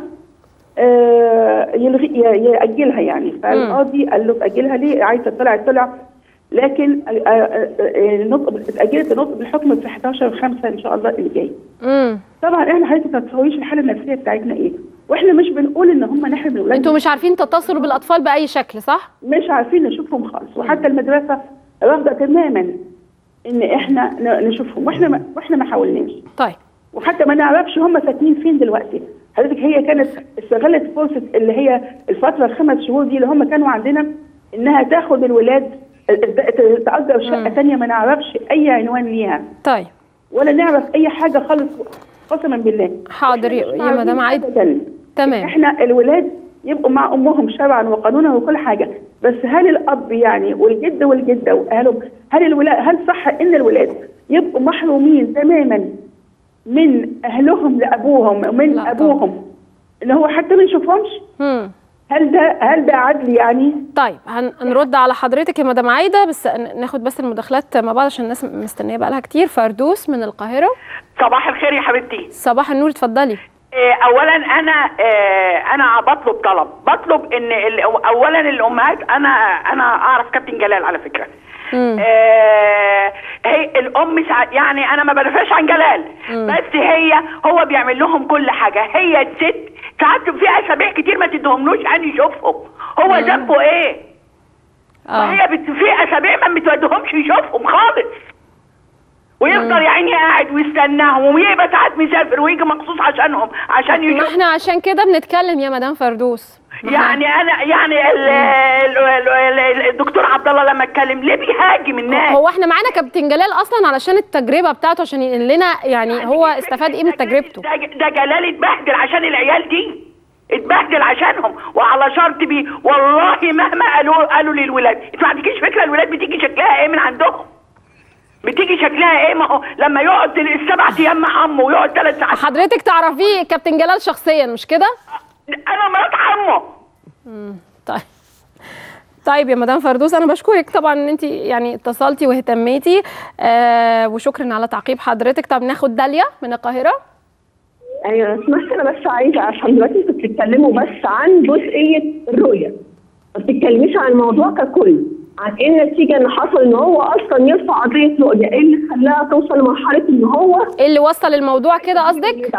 S5: آه، يلغي ي- يأجلها يعني فالقاضي قال له تأجلها ليه؟ عايز تطلع طلع لكن آه، آه، آه، النطق اتأجلت النطق بالحكم في 11 5 إن شاء الله اللي جاي.
S1: امم
S5: طبعا احنا حضرتك ما تتصوريش الحاله النفسيه بتاعتنا ايه واحنا مش بنقول ان هم نحرم الاولاد
S1: انتوا مش عارفين تتصلوا بالاطفال باي شكل صح
S5: مش عارفين نشوفهم خالص وحتى المدرسه رافضه تماما ان احنا ن- نشوفهم واحنا ما واحنا ما حاولناش
S1: طيب
S5: وحتى ما نعرفش هم ساكنين فين دلوقتي حضرتك هي كانت استغلت فرصه اللي هي الفتره الخمس شهور دي اللي هم كانوا عندنا انها تاخد الولاد ت- تأجر شقه ثانيه ما نعرفش اي عنوان ليها
S1: طيب
S5: ولا نعرف اي حاجه خالص قسما بالله
S1: حاضر يا يا مدام عايده
S5: أبداً.
S1: تمام
S5: احنا الولاد يبقوا مع امهم شرعا وقانونا وكل حاجه بس هل الاب يعني والجد والجده واهلهم هل الولاد هل صح ان الولاد يبقوا محرومين تماما من اهلهم لابوهم ومن ابوهم ان هو حتى ما يشوفهمش
S1: هم
S5: هل ده هل ده عدل يعني
S1: طيب هن- هنرد على حضرتك يا مدام عايده بس ن- ناخد بس المداخلات مع بعض عشان الناس مستنيه بقالها كتير فردوس من القاهره
S6: صباح الخير يا حبيبتي
S1: صباح النور اتفضلي
S6: آه، اولا انا آه، انا بطلب طلب بطلب ان ال- اولا الامهات انا انا اعرف كابتن جلال على فكره آه، هي الام ساعات يعني انا ما بدافعش عن جلال
S23: مم.
S6: بس هي هو بيعمل لهم كل حاجه هي الست ساعات في اسابيع كتير ما تدهملوش ان يشوفهم هو ذنبه ايه؟ وهي بت... في اسابيع ما بتودهمش يشوفهم خالص ويفضل
S1: مم.
S6: يا عيني قاعد قاعد ويستناهم ويبقى ساعات مسافر ويجي مخصوص عشانهم عشان
S1: ما
S6: يشوف
S1: احنا عشان كده بنتكلم يا مدام فردوس
S6: يعني انا يعني ال- ال- ال- ال- الدكتور عبد الله لما اتكلم ليه بيهاجم الناس
S1: هو احنا معانا كابتن جلال اصلا علشان التجربه بتاعته عشان يقول لنا يعني هو استفاد ايه من تجربته
S6: ده ده جلال اتبهدل عشان العيال دي اتبهدل عشانهم وعلى شرط بيه والله مهما قالوا قالوا للولاد انت ما عندكيش فكره الولاد بتيجي شكلها ايه من عندهم بتيجي شكلها ايه ما هو لما يقعد السبع ايام مع عمه ويقعد ثلاث ساعات
S1: حضرتك تعرفيه كابتن جلال شخصيا مش كده
S6: انا مرات عمه
S1: مم، طيب طيب يا مدام فردوس انا بشكرك طبعا ان انت يعني اتصلتي واهتميتي آه وشكرا على تعقيب حضرتك طب ناخد داليا من القاهره
S7: ايوه بس انا بس عايزه عشان دلوقتي انتوا بتتكلموا بس عن جزئيه الرؤيه ما بتتكلميش عن الموضوع ككل عن ايه النتيجه اللي حصل ان هو اصلا يرفع قضيه رؤيه ايه اللي خلاها توصل لمرحله ان هو
S1: ايه اللي وصل الموضوع كده قصدك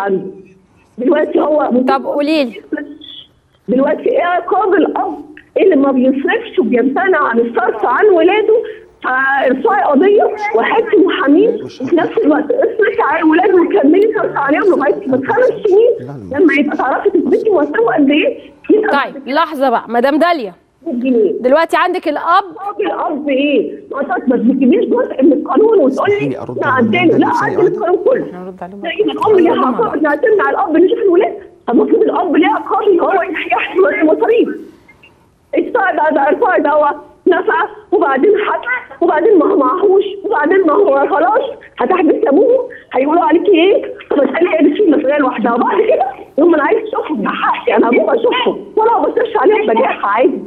S7: دلوقتي هو
S1: طب قولي لي
S7: دلوقتي ايه عقاب الاب اللي ما بيصرفش وبيمتنع عن الصرف عن ولاده فارفعي قضيه وحطي محامين وفي نفس الوقت اصرفي على الولاد وكملي صرف عليهم لغايه ما خمس سنين لما يبقى تعرفي تثبتي مرتبه قد ايه
S1: طيب لحظه بقى مدام داليا دلوقتي عندك الاب
S7: الاب ايه؟ ما ما تجيبيش جزء من القانون وتقول لي نعدله لا عدل القانون كله زي ما الام ليها عقاب انها تمنع الاب انه يشوف الولاد المفروض الاب ليه عقاب ان هو يحمل المصاريف الصاع ده ده الصاع ده هو نفع وبعدين حد وبعدين ما هو معهوش وبعدين ما هو خلاص هتحبس ابوه هيقولوا عليكي ايه؟ طب اسالي هي بتشيل مسؤوليه لوحدها وبعد كده يوم انا عايز اشوفهم ده حقي انا ابوه اشوفهم ولا ما بصرفش عليهم بجاحه عادي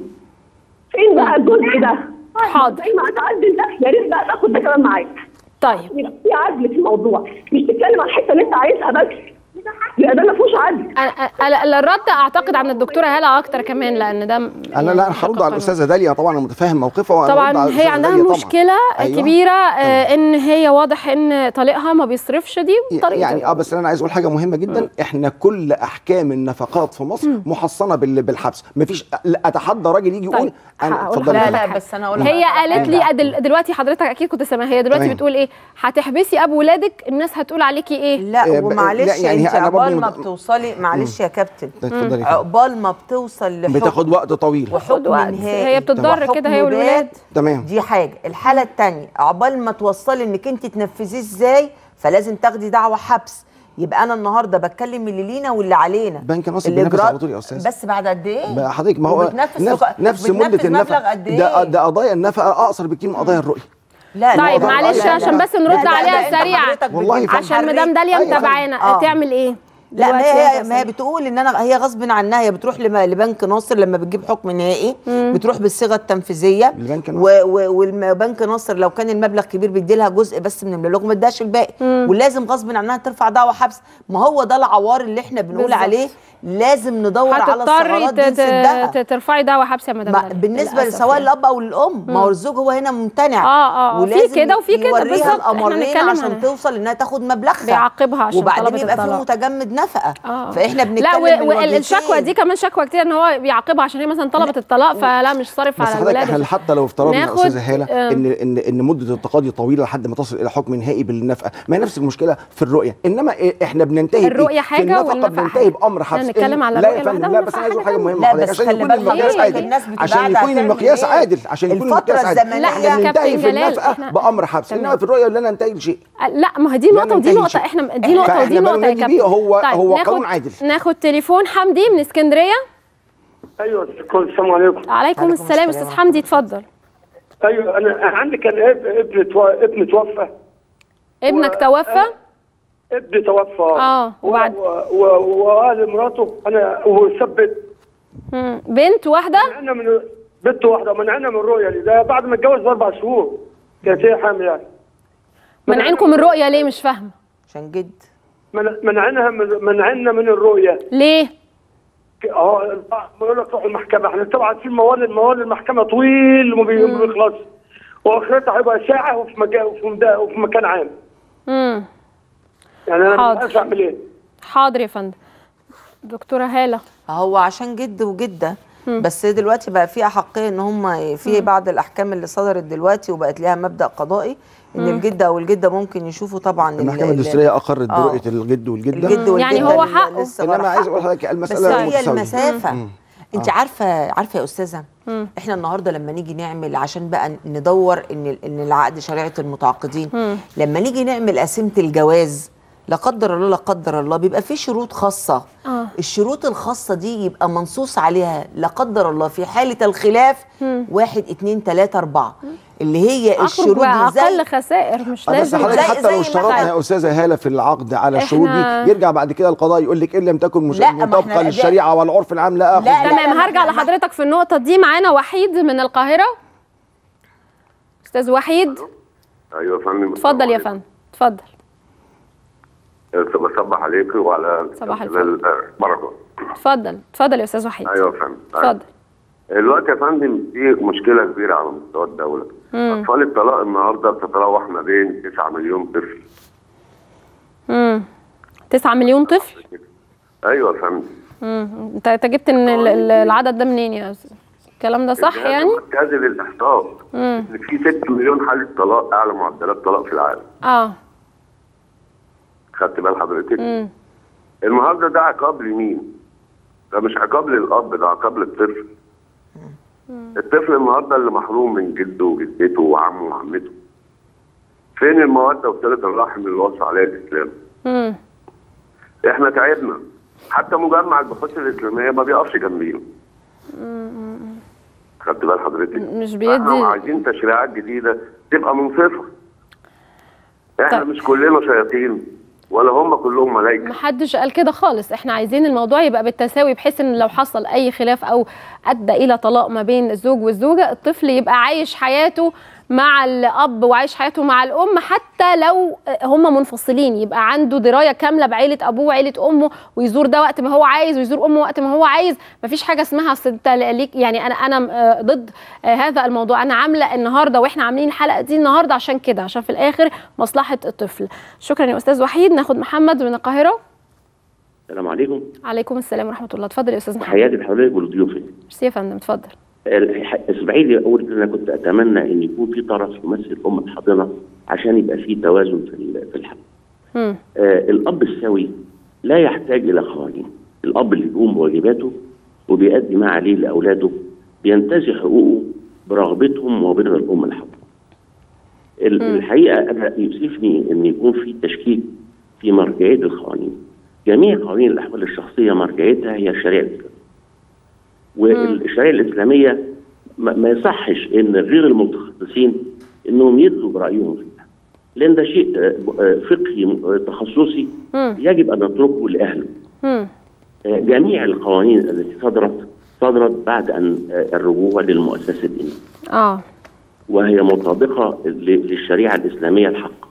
S7: فين بقى الجزء ده؟
S1: حاضر
S7: زي ما هتعدل ده يا ريت بقى تاخد ده كمان معاك
S1: طيب
S7: يبقى في عدل في الموضوع مش تتكلم عن الحته اللي انت عايزها بس يبقى ده ما فيهوش عدل
S1: أنا- أنا- الرد اعتقد عن الدكتوره هاله اكتر كمان لان ده
S22: انا لا انا هرد على الاستاذه داليا طبعا انا متفاهم موقفها وأنا هرد على
S1: طبعا هي
S22: الأستاذة
S1: عندها
S22: داليا طبعاً.
S1: مشكله
S22: أيوة.
S1: كبيره آه ان هي واضح ان طليقها ما بيصرفش دي طريقه
S22: يعني اه بس انا عايز اقول حاجه مهمه جدا احنا كل احكام النفقات في مصر محصنه بال- بالحبس مفيش اتحدى راجل يجي يقول انا اتفضلي
S1: لا
S22: يا
S1: لا
S22: فندم.
S1: بس انا هي قالت لي دل- دلوقتي حضرتك اكيد كنت سامعها هي دلوقتي
S22: تمام.
S1: بتقول ايه هتحبسي ابو ولادك الناس هتقول عليكي ايه
S21: لا ومعلش
S22: يعني
S21: انت
S22: أنا برضو
S21: عقبال ما
S22: مد-
S21: بتوصلي معلش يا كابتن
S22: اتفضلي يا فندم.
S21: عقبال ما بتوصل لحكم
S22: بتاخد وقت طويل
S21: وحكم
S1: وقت.
S21: نهائي
S1: هي بتتضر
S21: وحكم
S1: كده هي والولاد.
S21: بات،
S22: تمام
S21: دي حاجه الحاله الثانيه عقبال ما توصلي انك انت تنفذيه ازاي فلازم تاخدي دعوه حبس يبقى انا النهارده بتكلم اللي لينا واللي علينا
S22: بنك ناصر
S21: الإجراء-
S22: بينفذ على طول يا أستاذ.
S21: بس بعد قد ايه
S22: بقى حضرتك ما هو
S21: وبتنفذ
S22: نفس,
S21: في-
S22: نفس
S21: بتنفذ
S22: مده
S21: مبلغ
S22: النفقه
S21: قد إيه؟
S22: ده ده قضايا النفقه اقصر بكتير من قضايا الرؤيه
S21: لا
S1: طيب
S22: لا،
S1: معلش
S22: لا، لا،
S1: عشان
S22: لا.
S1: بس نرد
S21: لا، لا،
S1: عليها
S21: لا، أنت
S1: سريعا
S21: حضرتك
S22: والله فندم.
S1: عشان مدام داليا
S21: أيوة.
S1: متابعانا
S21: آه.
S1: تعمل ايه
S21: لا ما
S1: دلوقتي
S21: هي
S1: يا
S21: ما هي بتقول ان انا هي غصب عنها هي بتروح لم- لبنك ناصر لما بتجيب حكم نهائي
S1: مم.
S21: بتروح بالصيغه التنفيذيه
S22: لبنك
S21: و- و- والبنك ناصر لو كان المبلغ كبير بيدي لها جزء بس من المبلغ وما اداش الباقي
S1: مم.
S21: ولازم غصب عنها ترفع دعوى حبس ما هو ده العوار اللي احنا بنقول
S1: بالظبط.
S21: عليه لازم ندور على
S1: هتضطري
S21: الثغرات دي
S1: ت-
S21: نسدها
S1: ت- ترفعي دعوه حبس يا مدام
S21: ما-
S1: داليا.
S21: بالنسبه
S1: للأسف
S21: سواء
S1: يعني.
S21: الاب او الام ما هو الزوج هو هنا ممتنع
S1: اه اه في
S21: ولازم
S1: كده وفي كده
S21: يوريها
S1: بالظبط احنا
S21: الامرين
S1: بنتكلم
S21: عشان
S1: عن
S21: توصل انها تاخد مبلغها
S1: بيعاقبها عشان
S21: وبعدين
S1: طلبت
S21: يبقى في
S1: الطلاق.
S21: متجمد نفقه
S1: آه.
S21: فاحنا بنتكلم
S1: لا
S21: من
S1: والشكوى
S21: وجهتين.
S1: دي كمان شكوى كتير ان هو بيعاقبها عشان هي مثلا طلبت الطلاق فلا مش صارف
S22: بس
S1: على
S22: حضرتك
S1: الولاد
S22: احنا حتى لو افترضنا يا
S1: ناخد،
S22: استاذه هاله
S1: آه.
S22: ان ان ان مده التقاضي طويله لحد ما تصل الى حكم نهائي بالنفقه ما هي نفس المشكله في الرؤيه انما إيه احنا بننتهي بإيه؟
S1: الرؤية
S22: في
S1: حاجة
S22: النفقه
S1: والنفقة
S22: بننتهي
S1: حاجة.
S22: بامر
S1: احنا
S22: حبس
S1: نتكلم
S22: إن-
S1: على
S22: لا
S1: الرؤية
S22: يا فندم
S1: لوحدها
S22: لا بس انا عايز اقول
S1: والنفقة
S22: حاجه مهمه
S21: لا
S22: حضرتك
S21: بس
S22: عشان
S21: خلي
S22: يكون
S21: بالك
S22: المقياس
S21: حضرتك
S22: عادل
S21: الناس بتبقى
S22: عشان
S21: قاعدة
S22: يكون
S21: هتعمل
S22: المقياس
S21: إيه؟
S22: عادل عشان يكون
S21: الفترة
S22: المقياس عادل
S21: الزمنية-
S22: احنا
S1: كابتن
S22: بننتهي في
S1: جلال،
S22: النفقه
S1: إحنا-
S22: بامر حبس
S1: تمام.
S22: انما في الرؤيه لا ننتهي لشيء
S1: لا ما هي دي
S22: لا
S1: نقطة ودي
S22: ننتهي
S1: نقطة
S22: شيء.
S1: احنا دي نقطة
S22: فإحنا
S1: ودي
S22: ما
S1: نقطة يا
S22: بننادي
S1: كابتن
S22: بيه هو-
S1: طيب
S22: هو
S1: ناخد
S22: قانون عادل.
S1: ناخد تليفون حمدي من اسكندرية
S8: ايوه السلام عليكم
S1: عليكم السلام استاذ حمدي اتفضل
S8: ايوه انا أنا عندي كان اب- ابن تو... ابن توفى
S1: ابنك توفى
S8: ابني توفى
S1: اه وبعد
S8: و- و- وقال مراته انا وثبت
S1: مم. بنت واحدة
S8: منعنا من بنت واحده منعنا من الرؤيه دي ده بعد ما اتجوز باربع شهور كانت هي حامل يعني
S1: منعينكم الرؤية ليه مش فاهمة
S21: عشان جد
S8: من- منعنا من منعنا من الرؤيه
S1: ليه
S8: اه بيقول لك روح المحكمه احنا طبعا في موال موال المحكمه طويل وما بي- ما بيخلصش واخرتها هيبقى ساعه وفي مكان وفي, مدا- وفي مكان عام
S1: مم.
S8: يعني انا
S1: حاضر.
S8: مش عارف اعمل ايه
S1: حاضر يا فندم دكتورة هالة
S21: هو عشان جد وجده بس دلوقتي بقى في احقيه ان هم في بعض الاحكام اللي صدرت دلوقتي وبقت ليها مبدا قضائي ان
S1: مم.
S21: الجده او الجده ممكن يشوفوا طبعا ال-
S22: المحكمه
S21: ال-
S22: الدستوريه اقرت
S21: آه.
S22: برؤيه الجد والجده
S21: الجد والجده
S1: يعني هو
S21: اللي
S1: حقه.
S21: لسه
S22: انما
S21: ورا
S22: عايز اقول
S21: حقه.
S22: لحضرتك
S21: بس
S22: المساله
S21: هي
S22: متساوية.
S21: المسافه
S22: مم.
S21: انت عارفه عارفه يا استاذه
S1: مم.
S21: احنا النهارده لما نيجي نعمل عشان بقى ندور ان ان العقد شريعه المتعاقدين
S1: مم.
S21: لما نيجي نعمل قسيمه الجواز لا قدر الله لا قدر الله بيبقى في شروط خاصه
S1: اه
S21: الشروط الخاصه دي يبقى منصوص عليها لا قدر الله في حاله الخلاف
S1: مم.
S21: واحد اتنين تلاته اربعه اللي هي
S1: اخرج
S21: الشروط دي زي
S1: باقل خسائر مش
S22: آه، بس
S1: لازم
S22: حضرتك
S21: زي-
S22: حتى
S21: زي
S22: لو
S21: ما
S22: اشترطنا
S21: إحنا-
S22: يا استاذه هاله في العقد على الشروط
S1: إحنا-
S22: دي يرجع بعد كده القضاء يقول لك ان لم تكن مش
S21: لا، ما إحنا
S22: مطابقه
S21: ده-
S22: للشريعه والعرف العام لا اخذ
S21: لا، لا،
S1: تمام
S21: ما-
S1: هرجع
S21: ما-
S1: لحضرتك في النقطة دي معانا وحيد من القاهرة أستاذ وحيد
S9: ايوه يا فندم
S1: اتفضل يا فندم اتفضل
S9: فندم بصبح عليك وعلى
S1: صباح
S9: الفل بركه
S1: اتفضل اتفضل يا أستاذ وحيد
S9: ايوه يا فندم
S1: اتفضل
S9: الوقت يا فندم في مشكله كبيره على مستوى الدوله
S1: مم.
S9: اطفال الطلاق النهارده بتتراوح ما بين 9 مليون طفل
S1: مم. 9 مليون طفل
S9: ايوه يا فندم
S1: مم. انت انت جبت ان ال- ال- العدد ده منين يا أستاذ؟ الكلام ده صح
S9: الجهاز
S1: يعني؟
S9: المركزي للاحصاء
S1: مم.
S9: ان في 6 مليون حاله طلاق اعلى معدلات طلاق في العالم
S1: اه
S9: خدت بال حضرتك
S1: مم.
S9: النهارده ده عقاب لمين؟ ده مش عقاب للاب ده عقاب للطفل الطفل النهارده اللي محروم من جده وجدته وعمه وعمته فين الموده وصله الرحم اللي وصى عليها الاسلام؟
S1: مم.
S9: احنا تعبنا حتى مجمع البحوث الاسلاميه ما بيقفش جنبينا
S1: مم.
S9: خدت بال حضرتك؟
S1: مش
S9: احنا
S1: بيدي
S9: عايزين تشريعات جديده تبقى منصفه احنا
S1: طيب.
S9: مش كلنا شياطين ولا هم كلهم ملائكه
S1: محدش قال كده خالص احنا عايزين الموضوع يبقى بالتساوي بحيث ان لو حصل اي خلاف او ادى الى طلاق ما بين الزوج والزوجه الطفل يبقى عايش حياته مع الاب وعايش حياته مع الام حتى لو هم منفصلين يبقى عنده درايه كامله بعيله ابوه وعيله امه ويزور ده وقت ما هو عايز ويزور امه وقت ما هو عايز مفيش حاجه اسمها أصل انت ليك يعني انا انا آه، ضد آه، هذا الموضوع انا عامله النهارده واحنا عاملين الحلقه دي النهارده عشان كده عشان في الاخر مصلحه الطفل شكرا يا استاذ وحيد ناخد محمد من القاهره
S11: السلام عليكم
S1: عليكم السلام ورحمه الله اتفضل يا استاذ محمد
S11: تحياتي لحضرتك ولضيوفك
S1: ميرسي يا فندم اتفضل
S11: الح- اسمحي لي اقول ان انا كنت اتمنى ان يكون في طرف يمثل ام الحاضنه عشان يبقى في توازن في ال- في الحق
S1: مم.
S11: آه الاب السوي لا يحتاج الى قوانين الاب اللي بيقوم بواجباته وبيأدي ما عليه لاولاده بينتزع حقوقه برغبتهم وبر الام الحاضنه ال- الحقيقه انا يؤسفني ان يكون في تشكيك في مرجعيه القوانين جميع قوانين الاحوال الشخصيه مرجعيتها هي الشريعه الاسلاميه والشريعه الاسلاميه ما ما يصحش ان غير المتخصصين انهم يدلوا برايهم فيها لان ده شيء آه، آه، فقهي آه، تخصصي
S1: مم.
S11: يجب ان نتركه لاهله
S1: مم.
S11: آه، جميع القوانين التي صدرت صدرت بعد ان آه، الرجوع للمؤسسه الدينيه
S1: اه
S11: وهي مطابقه ل- للشريعه الاسلاميه الحق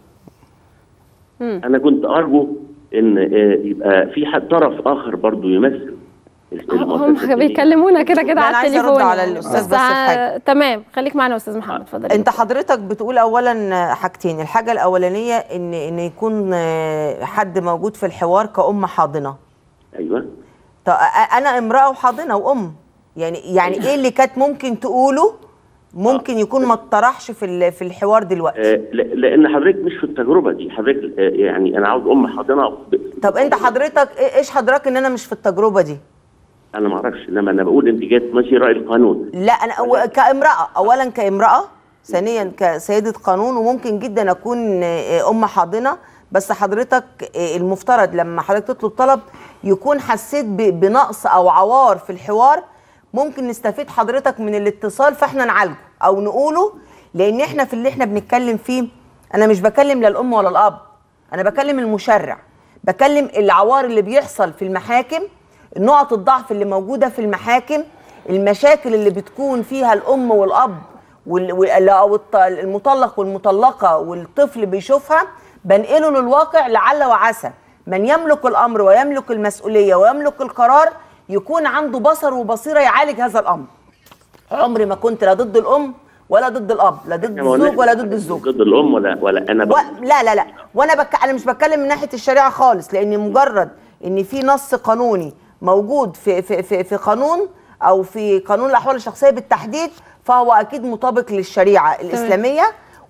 S1: مم.
S11: انا كنت ارجو ان آه، يبقى في حد طرف اخر برضو يمثل المؤسسه
S1: هم
S11: الدينية.
S1: بيكلمونا كده كده
S21: لا،
S1: على
S21: أنا عايزة أرد
S1: التليفون
S21: على الأستاذ بس في حاجة.
S1: تمام خليك معانا يا استاذ محمد اتفضل
S21: انت حضرتك بتقول اولا حاجتين الحاجه الاولانيه ان ان يكون آه، حد موجود في الحوار كأم حاضنه
S11: ايوه
S21: طب أ- انا امراه وحاضنه وام يعني يعني ايه اللي كانت ممكن تقوله ممكن يكون ما اتطرحش في ال- في الحوار دلوقتي
S11: آه، ل- لان حضرتك مش في التجربه دي حضرتك آه، يعني انا عاوز ام حاضنه ب-
S21: طب انت حضرتك إيه- ايش حضرتك ان انا مش في التجربه دي
S11: انا ما اعرفش انما انا بقول انت جاي تمشي راي القانون
S21: لا انا أو- كامراه اولا كامراه ثانيا كسيده قانون وممكن جدا اكون آه، ام حاضنه بس حضرتك آه، المفترض لما حضرتك تطلب طلب يكون حسيت ب- بنقص او عوار في الحوار ممكن نستفيد حضرتك من الاتصال فاحنا نعالجه او نقوله لان احنا في اللي احنا بنتكلم فيه انا مش بكلم لا الام ولا الاب انا بكلم المشرع بكلم العوار اللي بيحصل في المحاكم نقط الضعف اللي موجوده في المحاكم المشاكل اللي بتكون فيها الام والاب وال- وال- او الط- المطلق والمطلقه والطفل بيشوفها بنقله للواقع لعل وعسى من يملك الامر ويملك المسؤوليه ويملك القرار يكون عنده بصر وبصيره يعالج هذا الامر عمري ما كنت لا ضد الام ولا ضد الاب لا ضد
S11: إحنا ما
S21: الزوج
S11: قلناش
S21: ولا ضد الزوج
S11: ضد الام ولا ولا انا
S21: و...
S11: بقول
S21: لا لا لا وانا بك... انا مش بتكلم من ناحيه الشريعه خالص لان مجرد ان في نص قانوني موجود في في في, في قانون او في قانون الاحوال الشخصيه بالتحديد فهو اكيد مطابق للشريعه الاسلاميه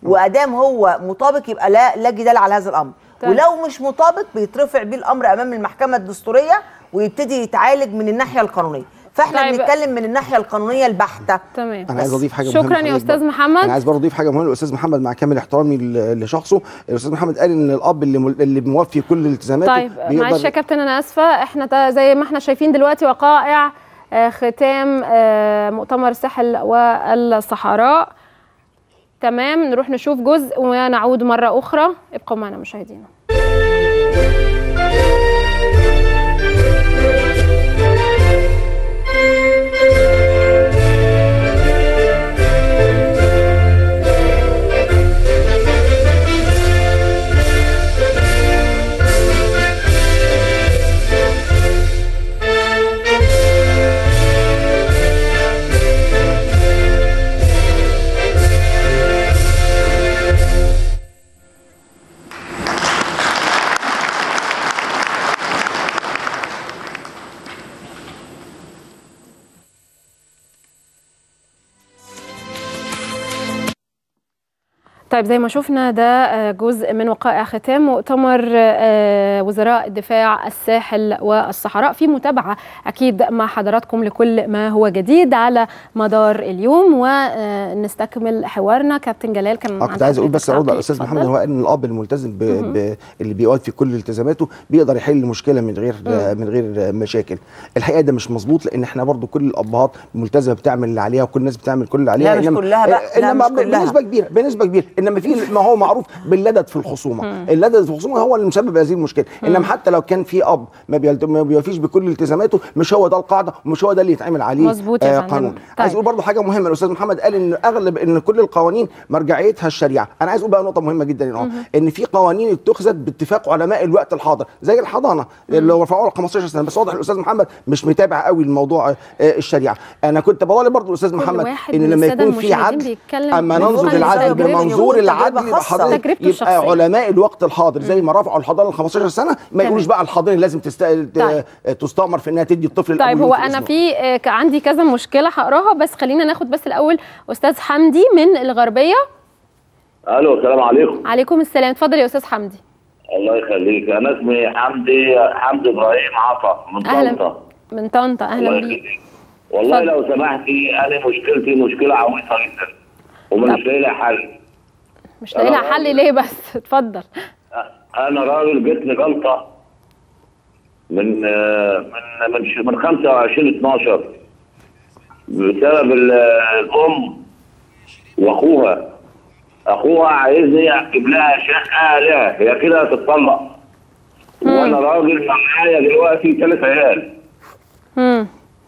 S21: وادام هو مطابق يبقى لا لا جدال على هذا الامر
S1: طيب.
S21: ولو مش مطابق بيترفع بيه الامر امام المحكمه الدستوريه ويبتدي يتعالج من الناحيه القانونيه فاحنا
S1: طيب.
S21: بنتكلم من الناحيه القانونيه البحته
S1: تمام
S22: انا عايز اضيف حاجه مهمه
S1: شكرا يا
S22: لحضرتك
S1: استاذ
S22: بقى.
S1: محمد
S22: انا عايز برضه اضيف حاجه مهمه للاستاذ محمد مع كامل احترامي ل- لشخصه الاستاذ محمد قال ان الاب اللي مل- اللي موفي كل التزاماته
S1: طيب معلش يا كابتن انا اسفه احنا تا- زي ما احنا شايفين دلوقتي وقائع آه، ختام آه، مؤتمر الساحل والصحراء تمام نروح نشوف جزء ونعود مره اخرى ابقوا معنا مشاهدينا طيب زي ما شفنا ده آه، جزء من وقائع ختام مؤتمر آه، وزراء الدفاع الساحل والصحراء في متابعة أكيد مع حضراتكم لكل ما هو جديد على مدار اليوم ونستكمل حوارنا كابتن جلال كان
S22: اه كنت
S1: عند
S22: عايز اقول
S1: حضرتك
S22: بس ارد على
S1: تعقيب.
S22: الاستاذ محمد
S1: اتفضل.
S22: هو قال ان الاب الملتزم ب...
S1: مهم.
S22: ب... اللي بيوفي كل التزاماته بيقدر يحل المشكله من غير
S1: مم.
S22: من غير مشاكل الحقيقه ده مش مظبوط لان احنا برضو كل الابهات ملتزمه بتعمل اللي عليها وكل الناس بتعمل كل اللي عليها
S21: لا، مش
S22: إنما-
S21: كلها بقى. لا،
S22: انما
S21: مش كلها.
S22: بنسبه كبيره بنسبه كبيره انما في ما هو معروف باللدد في الخصومه
S21: مم.
S22: اللدد في الخصومه هو اللي مسبب هذه المشكله انما حتى لو كان في اب ما, بيلت... ما بيوفيش بكل التزاماته مش هو ده القاعده ومش هو ده اللي يتعمل عليه
S1: مظبوط يا فندم.
S22: قانون
S1: طيب.
S22: عايز اقول برضو حاجه مهمه الاستاذ محمد قال ان اغلب ان كل القوانين مرجعيتها الشريعه انا عايز اقول بقى نقطه مهمه جدا هنا أهو.
S1: مهم.
S22: ان في قوانين اتخذت باتفاق علماء الوقت الحاضر زي الحضانه اللي هو رفعوها ل 15 سنه بس واضح الاستاذ محمد مش متابع قوي الموضوع آه، الشريعه انا كنت بطالب برضو الاستاذ محمد
S1: واحد
S22: ان
S1: من
S22: لما
S1: السادة
S22: يكون في
S1: المشاهدين
S22: عدل
S1: بيتكلم
S22: اما
S1: من
S22: ننظر
S1: وجهة
S22: للعدل
S1: نظره.
S22: بمنظور
S1: تجربته
S22: العدل يبقى
S1: الخاصة.
S22: حضرتك
S1: تجربته
S22: يبقى
S1: الشخصية.
S22: علماء الوقت الحاضر زي ما رفعوا الحضانه ل 15 سنه ما يقولوش بقى الحضانه لازم تست...
S1: طيب.
S22: تستأمر في انها تدي الطفل
S1: طيب
S22: الأول
S1: هو
S22: ينفذ
S1: انا
S22: اسمه.
S1: في آه، ك- عندي كذا مشكله هقراها بس خلينا ناخد بس الاول استاذ حمدي من الغربيه
S10: الو السلام عليكم
S1: عليكم السلام اتفضل يا استاذ حمدي
S10: الله يخليك انا اسمي حمدي حمدي ابراهيم عطا من
S1: أهلا.
S10: طنطا
S1: من طنطا
S10: الله
S1: اهلا بيك
S10: يخليك والله
S1: اتفضل.
S10: لو سمحتي انا مشكلتي مشكله عويصه جدا ومش لاقي لها حل
S1: مش لاقي لها حل ليه بس اتفضل
S10: انا راجل جتني جلطه من آه، من من ش- من 25 12 بسبب ال- الام واخوها اخوها عايزني اجيب لها شقه لها هي كده هتتطلق وانا راجل معايا دلوقتي ثلاث عيال
S1: امم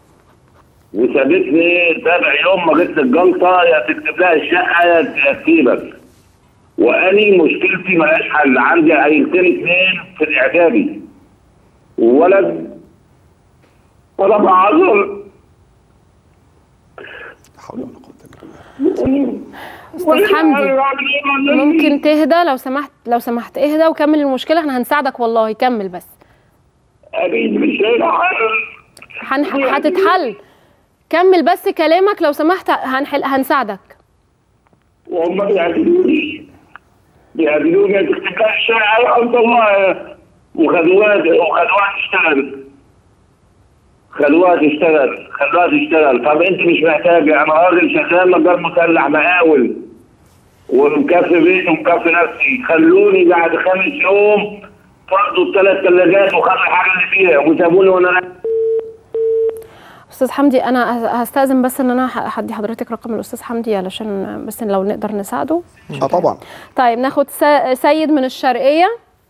S10: وسابتني تابع يوم ما جت الجلطه يا تكتب لها الشقه يا يا تسيبك واني مشكلتي ملهاش حل عندي عيلتين اثنين في الاعدادي وولد وانا بعذر
S1: استاذ حمدي ممكن تهدى لو سمحت لو سمحت اهدى وكمل المشكله احنا هنساعدك والله كمل بس
S10: اكيد مش لاقي حل
S1: هنح- هتتحل كمل بس كلامك لو سمحت هنحل هنساعدك
S10: وهم بيعدلوني بيعدلوني تكتب لها الشقه يا عبد الله وخدوها وخدوها تشتغل خلوها تشتغل خلوها تشتغل طب انت مش محتاجه انا راجل شغال مجال مسلح مقاول ومكفي بيتي ومكفي نفسي خلوني بعد خمس يوم فرضوا الثلاث ثلاجات وخدوا الحاجه اللي فيها وسابوني وانا راجع.
S1: استاذ حمدي انا هستاذن بس ان انا هدي حضرتك رقم الاستاذ حمدي علشان بس لو نقدر نساعده
S22: اه طبعا
S1: طيب ناخد سا- سيد من الشرقيه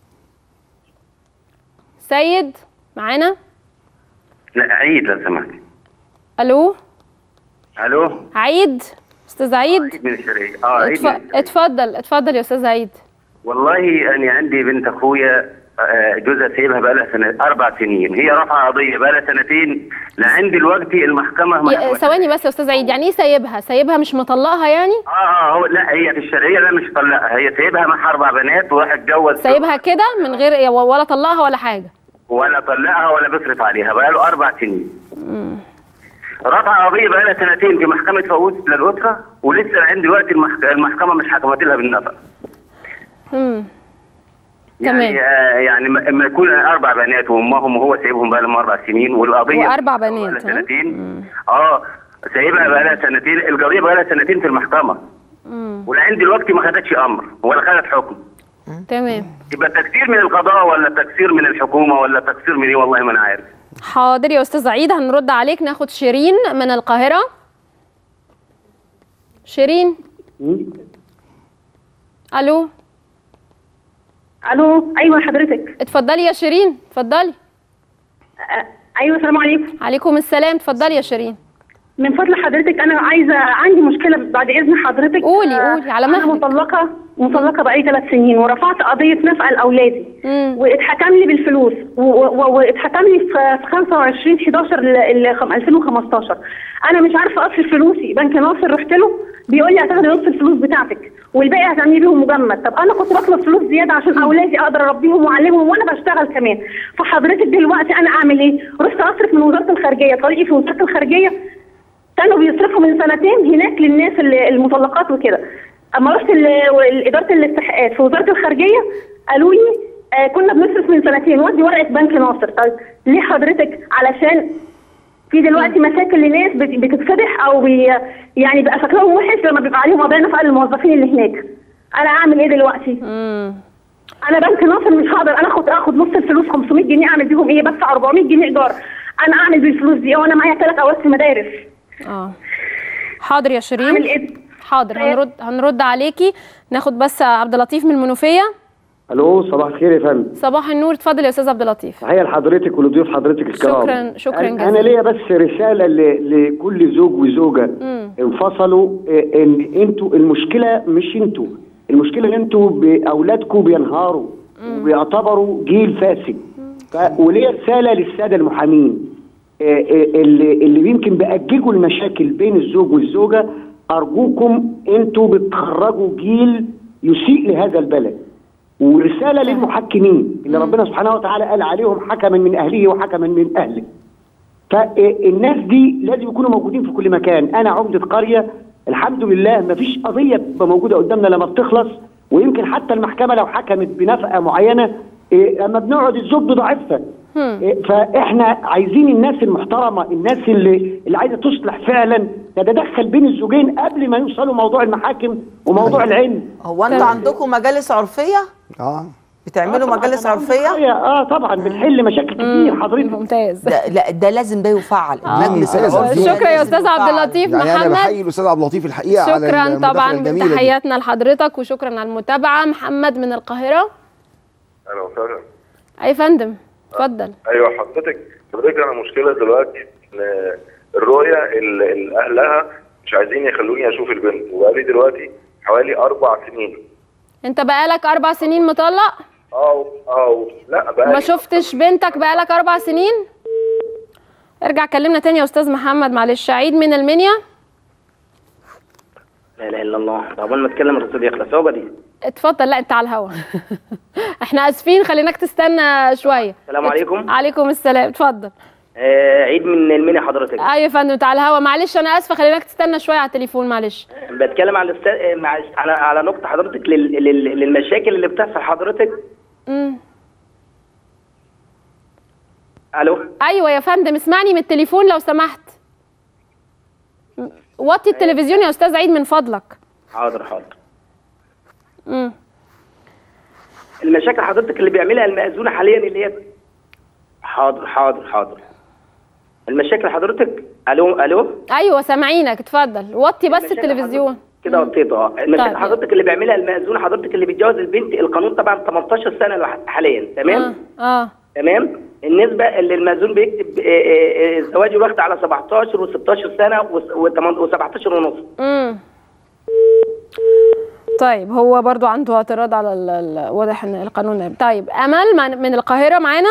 S1: سيد معانا
S12: لا عيد لو سمحت
S1: الو
S12: الو
S1: عيد استاذ عيد
S12: من الشرقية اه عيد
S1: اتف...
S12: من الشرقية.
S1: اتفضل اتفضل يا استاذ عيد
S12: والله انا عندي بنت اخويا آه، جوزها سايبها بقى لها سنة اربع سنين هي رافعه قضيه بقى لها سنتين لعند دلوقتي المحكمه ما
S1: يا- ثواني بس يا استاذ عيد يعني ايه سايبها سايبها مش مطلقها يعني
S12: اه اه هو لا هي في الشرقيه لا مش طلقها هي سايبها مع اربع بنات وراح اتجوز
S1: سايبها كده من غير ولا طلقها ولا حاجه
S12: ولا طلقها ولا بيصرف عليها بقى له اربع سنين رفع قضيه بقى لها سنتين في محكمه فاووس للاسره ولسه عندي وقت المحك... المحكمه مش حكمت لها بالنفع
S1: مم.
S12: يعني آه يعني م- اما يكون اربع بنات وامهم وهو سايبهم بقى لهم اربع سنين والقضيه
S1: واربع
S12: بقى
S1: بنات
S12: لها
S1: ها؟
S12: سنتين اه سايبها بقى لها سنتين القضيه بقى لها سنتين في المحكمه
S1: مم.
S12: ولعند دلوقتي ما خدتش امر ولا خدت حكم
S1: تمام
S12: يبقى تكسير من القضاء ولا تكسير من الحكومه ولا تكسير من ايه والله ما انا عارف
S1: حاضر يا استاذ عيد هنرد عليك ناخد شيرين من القاهره شيرين الو
S13: الو ايوه حضرتك
S1: اتفضلي يا شيرين اتفضلي
S13: ايوه السلام عليكم
S1: عليكم السلام اتفضلي يا شيرين
S13: من فضل حضرتك انا عايزه عندي مشكله بعد اذن حضرتك
S1: قولي
S13: آه،
S1: قولي على
S13: انا مطلقه مطلقه بقالي ثلاث سنين ورفعت قضيه نفقه لاولادي واتحكم لي بالفلوس و- و- واتحكم لي في في 25 11 ل- ل- خم- 2015 انا مش عارفه اصرف فلوسي بنك ناصر رحت له بيقول لي هتاخدي نص الفلوس بتاعتك والباقي هتعملي بيهم مجمد طب انا كنت بطلب فلوس زياده عشان اولادي اقدر اربيهم واعلمهم وانا بشتغل كمان فحضرتك دلوقتي انا اعمل ايه رحت اصرف من وزاره الخارجيه طريقي في وزاره الخارجيه كانوا بيصرفوا من سنتين هناك للناس اللي- المطلقات وكده اما رحت ال- اداره الاستحقاقات في وزاره الخارجيه قالوا لي آه كنا بنصرف من سنتين ودي ورقه بنك ناصر طيب ليه حضرتك علشان في دلوقتي مشاكل لناس بت- بتتفتح او بي يعني بقى شكلهم وحش لما بيبقى عليهم قضايا نفقه للموظفين اللي هناك انا اعمل ايه دلوقتي انا بنك ناصر مش هقدر انا اخد اخد نص الفلوس 500 جنيه اعمل بيهم ايه بدفع 400 جنيه ايجار انا اعمل بالفلوس دي وانا معايا ثلاث اولاد في مدارس
S1: اه حاضر يا شيرين
S13: أعمل إيه؟
S1: حاضر هنرد هنرد عليكي ناخد بس عبد اللطيف من المنوفيه
S15: الو صباح الخير يا فندم
S1: صباح النور اتفضل يا استاذ عبد اللطيف
S15: تحيه لحضرتك ولضيوف حضرتك الكرام
S1: شكراً- شكراً
S15: أنا-
S1: جزيلاً.
S15: انا ليا بس رساله ل- لكل زوج وزوجه
S1: مم.
S15: انفصلوا إيه، ان انتوا المشكله مش انتوا المشكله ان انتوا باولادكم بينهاروا وبيعتبروا جيل فاسد ف- وليا رساله للساده المحامين إيه، إيه، اللي اللي يمكن بيأججوا المشاكل بين الزوج والزوجه ارجوكم انتوا بتخرجوا جيل يسيء لهذا البلد ورساله للمحكمين اللي ربنا سبحانه وتعالى قال عليهم حكما من اهله وحكما من اهله فالناس دي لازم يكونوا موجودين في كل مكان انا عمده قريه الحمد لله ما فيش قضيه بتبقى موجوده قدامنا لما بتخلص ويمكن حتى المحكمه لو حكمت بنفقه معينه إيه، لما بنقعد الزوج بضعفها إيه، فاحنا عايزين الناس المحترمه الناس اللي اللي عايزه تصلح فعلا تتدخل بين الزوجين قبل ما يوصلوا موضوع المحاكم وموضوع العلم
S21: هو انتوا عندكم مجالس عرفيه؟
S22: اه
S21: بتعملوا
S15: طبعاً
S21: مجالس
S15: أنا
S21: عرفيه؟
S15: اه طبعا بنحل مشاكل كتير حضرتك
S1: ممتاز
S21: ده لا ده لازم ده يفعل المجلس
S22: ممتاز.
S21: العرفي
S1: شكرا يا
S21: لازم
S1: استاذ عبد
S21: يفعل.
S1: اللطيف
S22: يعني انا
S1: محمد
S22: بحيي الاستاذ عبد اللطيف الحقيقه على
S1: شكرا
S22: المداخلة
S1: طبعا
S22: الجميلة دي.
S1: بتحياتنا لحضرتك وشكرا على المتابعه محمد من القاهره
S23: اهلا وسهلا
S1: اي فندم اتفضل
S23: ايوه حضرتك حضرتك انا مشكله دلوقتي ان الرؤيه اللي اللي اهلها مش عايزين يخلوني اشوف البنت وبقالي دلوقتي حوالي اربع سنين
S1: انت بقالك اربع سنين مطلق
S23: اه اه لا بقالي
S1: ما شفتش بنتك بقالك اربع سنين ارجع كلمنا تاني يا استاذ محمد معلش عيد من المنيا
S24: لا اله الا الله طب قبل ما اتكلم الرسول يخلص هو بدي
S1: اتفضل لا انت على الهوا احنا اسفين خليناك تستنى شويه
S24: السلام عليكم
S1: عليكم السلام اتفضل
S24: آه عيد من المنيا حضرتك
S1: ايوه يا فندم انت على الهوا معلش انا اسفه خليناك تستنى شويه على التليفون معلش
S24: بتكلم على الاستاذ آه، مع على على نقطه حضرتك لل... لل... للمشاكل اللي بتحصل حضرتك
S1: امم
S24: الو
S1: ايوه يا فندم اسمعني من التليفون لو سمحت م- وطي التلفزيون يا استاذ عيد من فضلك
S24: حاضر حاضر
S1: امم
S24: المشاكل حضرتك اللي بيعملها المأذونة حاليا اللي هي حاضر حاضر حاضر المشاكل حضرتك الو الو
S1: ايوه سامعينك اتفضل وطي بس التلفزيون
S24: كده وطيته اه المشاكل
S1: طيب.
S24: حضرتك اللي بيعملها المأذون حضرتك اللي بيتجوز البنت القانون طبعا 18 سنه لوح- حاليا تمام
S1: اه اه
S24: تمام النسبه اللي المأذون بيكتب آه، آه، آه، زواج الوقت على 17 و16 سنه و17 ونص
S1: امم طيب هو برضو عنده اعتراض على ال- ال- واضح ان القانون طيب امل من- من القاهره معانا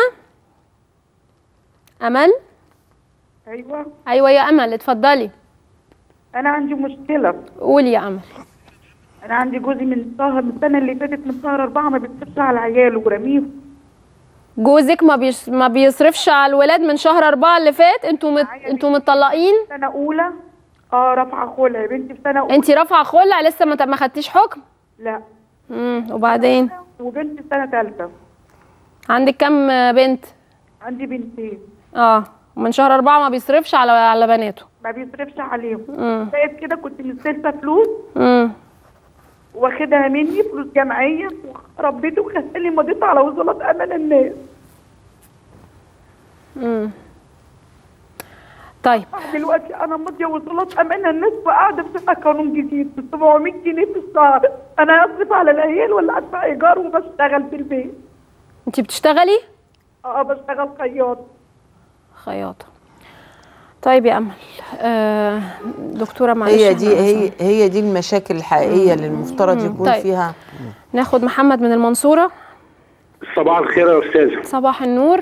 S1: امل
S25: ايوه
S1: ايوه يا امل اتفضلي
S25: انا عندي مشكله
S1: قولي يا امل
S25: انا عندي جوزي من شهر من السنه اللي فاتت من شهر اربعه ما بيتصلش على عياله ورميهم
S1: جوزك ما بيش ما بيصرفش على الولاد من شهر أربعة اللي فات انتوا مت... انتوا متطلقين
S25: سنه اولى اه رافعه خلع يا بنتي في سنه اولى
S1: انت رافعه خلع لسه ما ما خدتيش حكم
S25: لا
S1: امم وبعدين
S25: وبنتي في سنه ثالثه
S1: عندك كام بنت
S25: عندي بنتين
S1: اه ومن شهر أربعة ما بيصرفش على على بناته
S25: ما بيصرفش عليهم
S1: مم.
S25: زائد كده كنت مستلفه فلوس
S1: امم
S25: واخدها مني فلوس جمعيه وربيته وخلاني مضيت على وصولات امل الناس
S1: امم طيب
S25: دلوقتي انا ماضيه وصولات امانه الناس وقاعده بتدفع قانون جديد ب 700 جنيه في الشهر انا اصرف على العيال ولا ادفع ايجار وبشتغل في البيت
S1: انت بتشتغلي
S25: اه بشتغل خياط
S1: خياطه طيب يا امل آه دكتوره معلش
S21: هي
S1: إحنا
S21: دي هي
S1: أصلاً-
S21: هي دي المشاكل الحقيقيه اللي المفترض
S1: مم.
S21: يكون
S1: طيب.
S21: فيها
S1: ناخد محمد من المنصوره
S16: صباح الخير يا استاذ
S1: صباح النور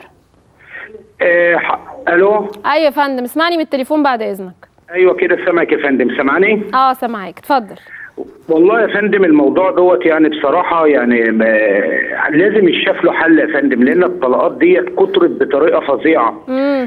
S16: آه ح... الو
S1: ايوه يا فندم اسمعني من التليفون بعد اذنك
S16: ايوه كده سامعك يا فندم سامعني
S1: اه سامعاك اتفضل
S16: والله يا فندم الموضوع دوت يعني بصراحه يعني ما... لازم يشاف له حل يا فندم لان الطلقات ديت كترت بطريقه فظيعه
S1: امم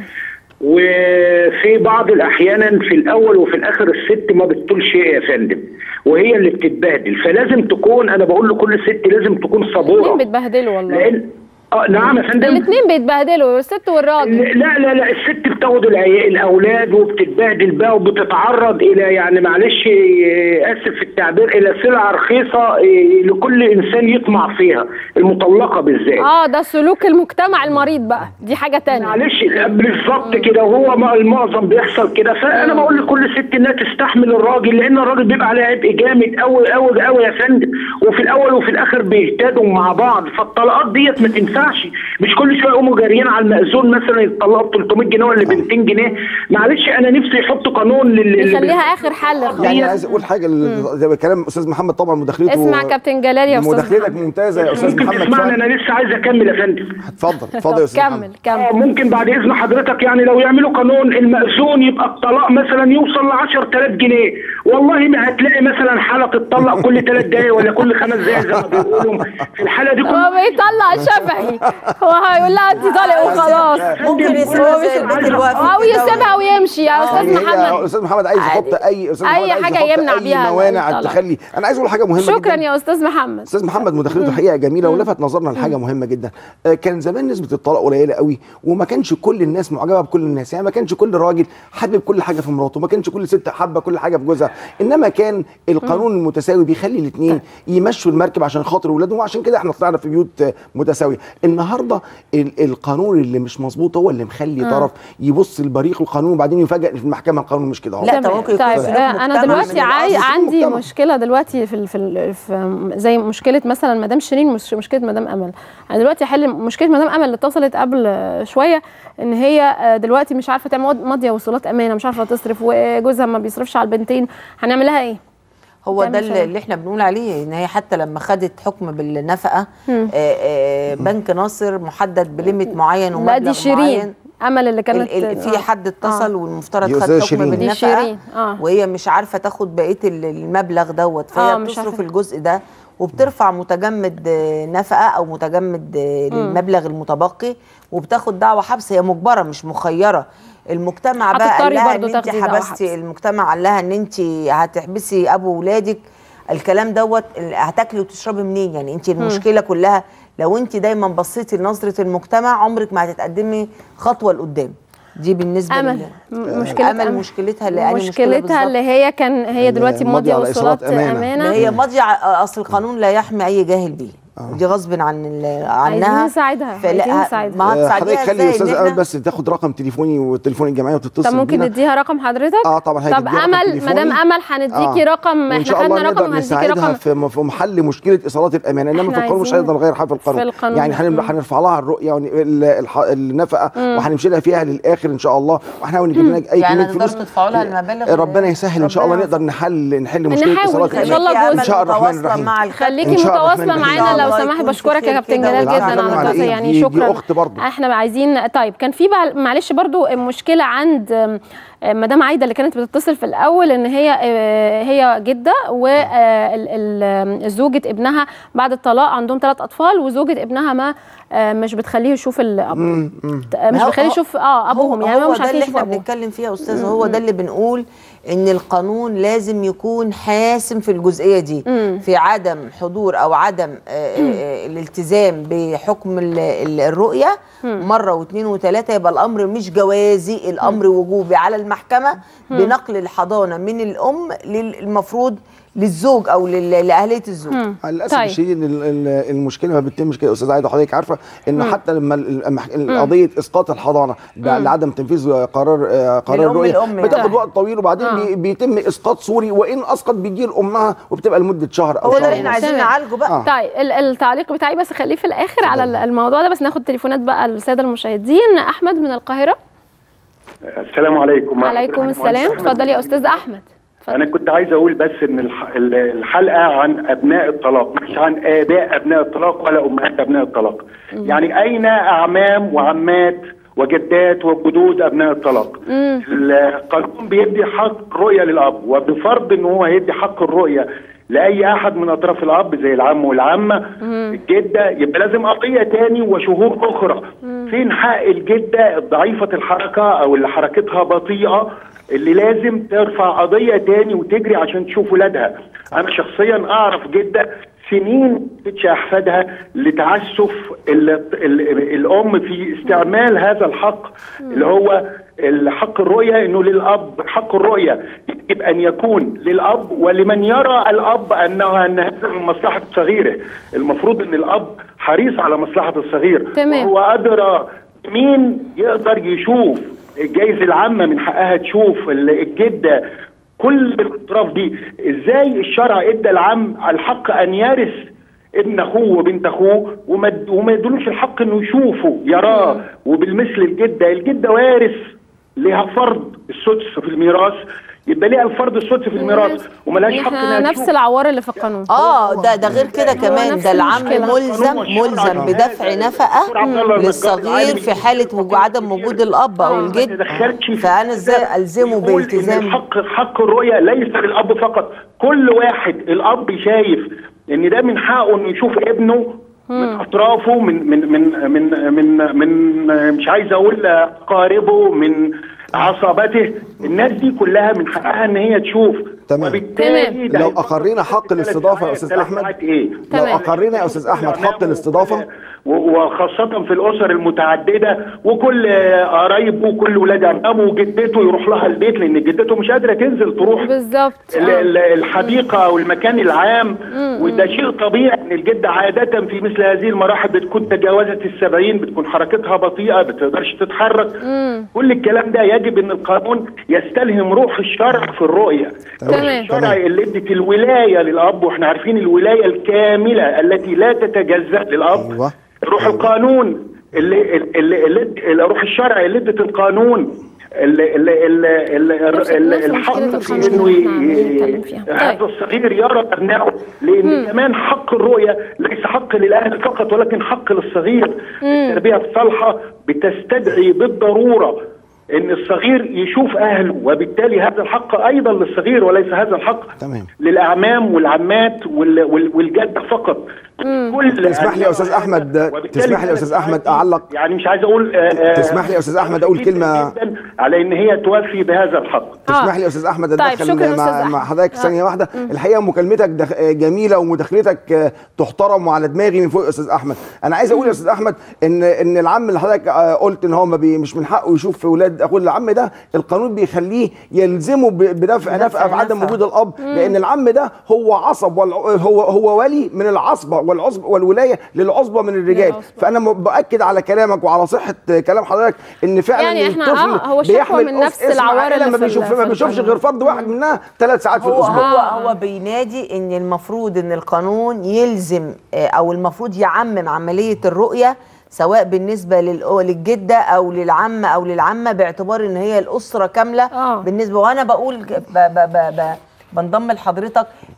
S16: وفي بعض الاحيان في الاول وفي الاخر الست ما بتطول شيء يا فندم وهي اللي بتتبهدل فلازم تكون انا بقول لكل ست لازم تكون صبوره
S1: الاثنين بيتبهدلوا والله
S16: لان اه نعم يا فندم
S1: الاثنين بيتبهدلوا الست والراجل
S16: لا لا لا الست بتاخد العي- الاولاد وبتتبهدل بقى وبتتعرض الى يعني معلش آه، اسف في التعبير الى سلعه رخيصه آه، لكل انسان يطمع فيها المطلقه بالذات
S1: اه ده سلوك المجتمع المريض بقى دي حاجه تانية
S16: معلش بالظبط كده وهو ما- المعظم بيحصل كده فانا بقول لكل ست انها تستحمل الراجل لان الراجل بيبقى عليه عبء جامد قوي قوي قوي يا فندم وفي الاول وفي الاخر بيهتدوا مع بعض فالطلقات ديت ما تنفعش مش كل شويه يقوموا جاريين على المأذون مثلا يتطلقوا ب 300 جنيه ولا ب 200 جنيه معلش انا نفسي يحطوا قانون لل لل-
S1: يخليها اخر حل
S22: يعني عايز اقول حاجه ل- زي كلام استاذ محمد طبعا مداخلته
S1: اسمع كابتن جلال يا استاذ
S22: مداخلتك ممتازه يا استاذ
S16: ممكن
S22: محمد
S16: تسمعني
S22: فهمي.
S16: انا لسه عايز اكمل يا فندم
S22: اتفضل اتفضل يا استاذ محمد
S1: كمل كمل
S16: اه ممكن بعد اذن حضرتك يعني لو يعملوا قانون المأذون يبقى الطلاق مثلا يوصل ل 10000 جنيه والله ما هتلاقي مثلا حاله تطلق كل ثلاث دقايق ولا كل خمس دقايق زي ما بيقولوا في الحاله دي
S1: هو
S16: كلها
S1: بيطلع شفهي هو هيقول لها انت طالق وخلاص
S21: ممكن يسيبها زي البيت الوقفي
S1: او يسيبها ويمشي يا استاذ
S22: يعني هي
S1: محمد
S22: استاذ محمد عايز يحط اي استاذ
S1: أي
S22: محمد عايز
S1: حاجة
S22: يحط
S1: يمنع
S22: اي
S1: بيها
S22: موانع
S1: الطلاق.
S22: تخلي انا عايز اقول حاجه مهمه
S1: شكرا
S22: جدا
S1: يا استاذ محمد
S22: استاذ محمد مداخلته حقيقه جميله ولفت نظرنا لحاجه مهمه جدا آه، كان زمان نسبه الطلاق قليله قوي وما كانش كل الناس معجبه بكل الناس يعني ما كانش كل راجل حابب كل حاجه في مراته ما كانش كل ست حابه كل حاجه في جوزها انما كان القانون المتساوي بيخلي الاثنين يمشوا المركب عشان خاطر اولادهم وعشان كده احنا طلعنا في بيوت آه، متساويه النهارده ال- القانون اللي مش مظبوط هو اللي مخلي
S1: آه.
S22: طرف يبص لبريق القانون وبعدين يفاجئ إن في المحكمه القانون مش كده اهو.
S1: تمام. طيب آه، انا دلوقتي عاي... عندي
S22: مجتمع.
S1: مشكله دلوقتي في ال... في, ال... في زي مشكله مثلا مدام شيرين مش مشكله مدام امل انا دلوقتي احل مشكله مدام امل اللي اتصلت قبل آه، شويه ان هي آه، دلوقتي مش عارفه تعمل ماضيه وصولات امانه مش عارفه تصرف وجوزها ما بيصرفش على البنتين هنعمل لها ايه
S21: هو ده
S1: تعمل
S21: اللي,
S1: شغل.
S21: اللي احنا بنقول عليه ان هي حتى لما خدت حكم بالنفقه
S1: مم.
S21: آه، آه، بنك ناصر محدد بليميت معين
S1: لا
S21: ومبلغ
S1: دي شيرين
S21: معين
S1: امل اللي كانت
S21: ال- ال- في
S1: آه.
S21: حد اتصل
S1: آه.
S21: والمفترض
S22: دي
S21: خد
S22: أستاذة
S21: حكم
S22: شيرين.
S21: بالنفقه
S1: دي شيرين، آه.
S21: وهي مش عارفه تاخد بقيه ال- المبلغ دوت فهي
S1: آه، مش
S21: بتصرف
S1: عارفة.
S21: الجزء ده وبترفع متجمد آه، نفقه او متجمد آه،
S1: مم.
S21: للمبلغ المتبقي وبتاخد دعوه حبس هي مجبره مش مخيره المجتمع بقى قال
S1: هتضطري
S21: لها
S1: برضو
S21: ان انت
S1: تاخدي دعوة
S21: حبستي المجتمع قال لها ان انت هتحبسي ابو ولادك الكلام دوت ال- هتاكلي وتشربي منين يعني انت المشكله كلها لو انت دايما بصيتي لنظره المجتمع عمرك ما هتتقدمي خطوه لقدام دي بالنسبه
S1: امل
S21: لل-
S1: م- مشكله
S21: امل مشكلتها اللي أنهي مشكلة
S1: مشكلتها
S21: بالظبط؟
S1: اللي هي كان هي دلوقتي
S22: ماضية
S1: ماضيه
S22: على
S1: وصولات
S22: إيصالات أمانة.
S1: امانه
S21: ما هي ماضيه ع- اصل القانون لا يحمي اي جاهل بيه دي غصب عن ال- عنها
S1: عايزين نساعدها
S21: فلا-
S1: عايزين نساعدها
S21: ما
S22: آه،
S21: هتساعديها
S22: حضرتك خلي
S21: ازاي
S22: استاذ
S21: إن
S22: امل
S21: إحنا-
S22: بس تاخد رقم تليفوني والتليفون الجمعيه وتتصل
S1: طب ممكن
S22: بينا.
S1: نديها رقم حضرتك
S22: اه طبعا هي
S1: طب
S22: تديها رقم
S1: امل
S22: تليفوني.
S1: مدام امل هنديكي رقم
S22: وان
S1: احنا
S22: شاء الله
S1: خدنا
S22: نقدر
S1: رقم هنديكي
S22: نساعدها
S1: رقم
S22: في في محل مشكله ايصالات الامانه انما
S1: إحنا
S22: في القانون مش
S1: عايزين
S22: هنقدر نغير حاجه في القانون
S1: في القانون.
S22: يعني هن-
S1: مم.
S22: هنرفع لها الرؤيه ون- ال- الح- النفقه
S1: مم.
S22: وهنمشي لها فيها للاخر ان شاء الله واحنا نجيب لنا اي
S21: يعني
S22: كميه
S21: هتقدروا
S22: فلوس
S21: تدفعوا لها المبالغ
S22: ربنا يسهل ان شاء الله
S21: ربنا
S22: نقدر نحل نحل مشكله
S1: نحاول
S22: ايصالات
S1: ان شاء الله
S22: الامانه ان
S1: جوزك
S22: شاء الله الرحمن
S21: متواصلة
S22: الرحيم
S21: مع الخ-
S1: خليكي
S22: إن شاء الله
S1: متواصله
S22: الرحمن الرحيم.
S1: معانا لو
S21: الله
S1: سمحت
S21: يكون في
S1: بشكرك يا
S21: خير
S1: كابتن
S21: كده.
S1: جلال
S22: لا،
S1: جدا
S22: لا،
S1: على
S22: لا،
S1: الدراسه
S22: إيه؟
S1: يعني
S22: دي- دي
S1: شكرا
S22: أخت برضه.
S1: احنا عايزين طيب كان في بقى معلش برضو مشكله عند آم، آه، مدام عايده اللي كانت بتتصل في الاول ان هي آه، هي جده وزوجة ابنها بعد الطلاق عندهم ثلاث اطفال وزوجة ابنها ما آه، مش بتخليه يشوف الاب
S22: مم، مم.
S1: آه، مش
S21: ما هو-
S1: بيخليه يشوف اه ابوهم يعني
S21: هو
S1: هم مش
S21: ده
S1: عارفين
S21: اللي
S1: يشوفوا
S21: احنا
S1: ابوهم
S21: بنتكلم فيه يا استاذه
S1: مم.
S21: هو ده اللي بنقول ان القانون لازم يكون حاسم في الجزئيه دي في عدم حضور او عدم آه، آه، الالتزام بحكم ال- ال- الرؤيه مره واثنين وثلاثه يبقى الامر مش جوازي الامر وجوبي على المحكمه
S22: مم.
S21: بنقل الحضانه من الام للمفروض للزوج او لل- لاهليه الزوج
S22: للاسف الشديد ال- ال- المشكله ما بتتمش كده يا استاذ عايده حضرتك عارفه ان
S21: مم.
S22: حتى لما ال- المح- قضيه اسقاط الحضانه ده
S21: مم.
S22: لعدم تنفيذ قرار آه، قرار
S21: للأم
S22: الرؤيه
S21: الأم يعني.
S22: بتاخد وقت طويل وبعدين
S21: آه.
S22: بي- بيتم اسقاط صوري وان اسقط بيجي لامها وبتبقى لمده شهر او
S21: هو ده
S22: شهر
S21: اللي احنا
S22: ونص.
S21: عايزين نعالجه بقى
S22: آه.
S1: طيب ال- التعليق بتاعي بس خليه في الاخر على ال- الموضوع ده بس ناخد تليفونات بقى الساده المشاهدين احمد من القاهره
S14: السلام عليكم
S1: عليكم السلام اتفضل يا استاذ احمد
S14: انا كنت عايز اقول بس ان الح- ال- الحلقه عن ابناء الطلاق مش عن اباء ابناء الطلاق ولا امهات ابناء الطلاق يعني اين اعمام وعمات وجدات وجدود ابناء الطلاق القانون بيدي حق الرؤيه للاب وبفرض ان هو هيدي حق الرؤيه لاي احد من اطراف الاب زي العم والعمه الجده يبقى لازم قضيه تاني وشهور اخرى فين حق الجده ضعيفه الحركه او اللي حركتها بطيئه اللي لازم ترفع قضيه تاني وتجري عشان تشوف ولادها انا شخصيا اعرف جده سنين تتش احفادها لتعسف ال ال الام في استعمال هذا الحق اللي هو الحق الرؤيه انه للاب حق الرؤيه يجب ان يكون للاب ولمن يرى الاب انه ان هذا من مصلحه صغيره المفروض ان الاب حريص على مصلحه الصغير
S1: تمام.
S14: وهو ادرى مين يقدر يشوف جايز العامه من حقها تشوف ال- الجده كل الاطراف دي ازاي الشرع ادى العم الحق ان يرث ابن اخوه وبنت اخوه وما وما يدلوش الحق انه يشوفه يراه وبالمثل الجده الجده وارث لها فرض السدس في الميراث يبقى ليها الفرض السدس في الميراث وملهاش حق
S1: احنا
S14: انها
S1: نفس
S14: تشوف.
S1: العوار اللي في القانون
S21: اه ده ده غير كده
S1: هو
S21: كمان
S1: نفس
S21: ده العم
S1: المشكلة.
S21: ملزم ملزم بدفع نفقه للصغير في حاله وجود عدم وجود الاب او الجد فانا ازاي الزمه
S14: يقول إن
S21: بالتزام
S14: الحق حق الرؤيه ليس للاب فقط كل واحد الاب شايف ان ده من حقه انه يشوف ابنه من اطرافه من من من من من, من مش عايز اقول قاربه من عصبته الناس دي كلها من حقها ان هي تشوف
S22: تمام
S14: وبالتالي ده
S22: لو
S14: هيبقى
S22: اقرينا حق الاستضافه يا استاذ
S14: ثلاث
S22: احمد
S14: ساعات ايه
S22: لو اقرينا يا استاذ احمد حق الاستضافه
S14: و- وخاصة في الأسر المتعددة وكل آه، قرايبه وكل ولاد عمامه وجدته يروح لها البيت لأن جدته مش قادرة تنزل تروح
S1: بالظبط
S14: ال- ال- الحديقة أو المكان العام وده شيء طبيعي إن الجدة عادة في مثل هذه المراحل بتكون تجاوزت السبعين بتكون حركتها بطيئة بتقدرش تتحرك كل الكلام ده يجب ان القانون يستلهم روح الشرع في الرؤيه روح
S1: تمام.
S14: الشرع اللي ادت الولايه للاب واحنا عارفين الولايه الكامله التي لا تتجزا للاب
S22: أيوة.
S14: روح القانون اللي اللي, اللي, اللي روح الشرع اللي ادت القانون اللي اللي اللي اللي اللي الحق في انه ي- هذا الصغير يرى ابنائه لان كمان حق الرؤيه ليس حق للاهل فقط ولكن حق للصغير التربيه الصالحه بتستدعي بالضروره ان الصغير يشوف اهله وبالتالي هذا الحق ايضا للصغير وليس هذا الحق
S22: تمام
S14: للاعمام والعمات وال- وال- والجد فقط كل
S22: تسمح لي يا استاذ احمد تسمح لي يا استاذ احمد اعلق
S14: يعني مش عايز اقول آه، آه،
S22: تسمح لي يا استاذ احمد اقول كلمه
S14: جداً على ان هي توفي بهذا الحق
S22: تسمح لي يا استاذ احمد
S1: طيب،
S22: اتدخل
S1: شكراً يا أستاذ
S22: مع,
S1: أحمد.
S22: مع حضرتك
S1: آه.
S22: ثانيه واحده
S1: مم.
S22: الحقيقه مكالمتك دخ... جميله ومداخلتك آه، تحترم وعلى دماغي من فوق يا استاذ احمد انا عايز اقول يا استاذ احمد ان ان العم اللي حضرتك آه، قلت ان هو ما بي... مش من حقه يشوف في اولاد اخوه العم ده القانون بيخليه يلزمه ب... بدفع نفقه في عدم وجود الاب لان العم ده هو عصب والع... هو هو ولي من العصبه والعصب والولايه للعصبه من الرجال فانا م- باكد على كلامك وعلى صحه كلام حضرتك ان فعلا
S1: يعني إحنا-
S22: الطفل
S1: آه، هو الشكوى
S22: بيحمل
S1: من نفس
S22: اسم
S1: العوار
S22: عائلة
S1: اللي
S22: ما
S1: في ال-
S22: بيشوف
S1: في
S22: ما بيشوفش
S1: القانون.
S22: غير فرد واحد منها ثلاث ساعات في
S21: هو
S22: الاسبوع
S21: هو هو بينادي ان المفروض ان القانون يلزم آه، او المفروض يعمم عمليه الرؤيه سواء بالنسبه للأ- للجده او للعم او للعمه باعتبار ان هي الاسره كامله بالنسبه وانا بقول ب ب ب ب بنضم لحضرتك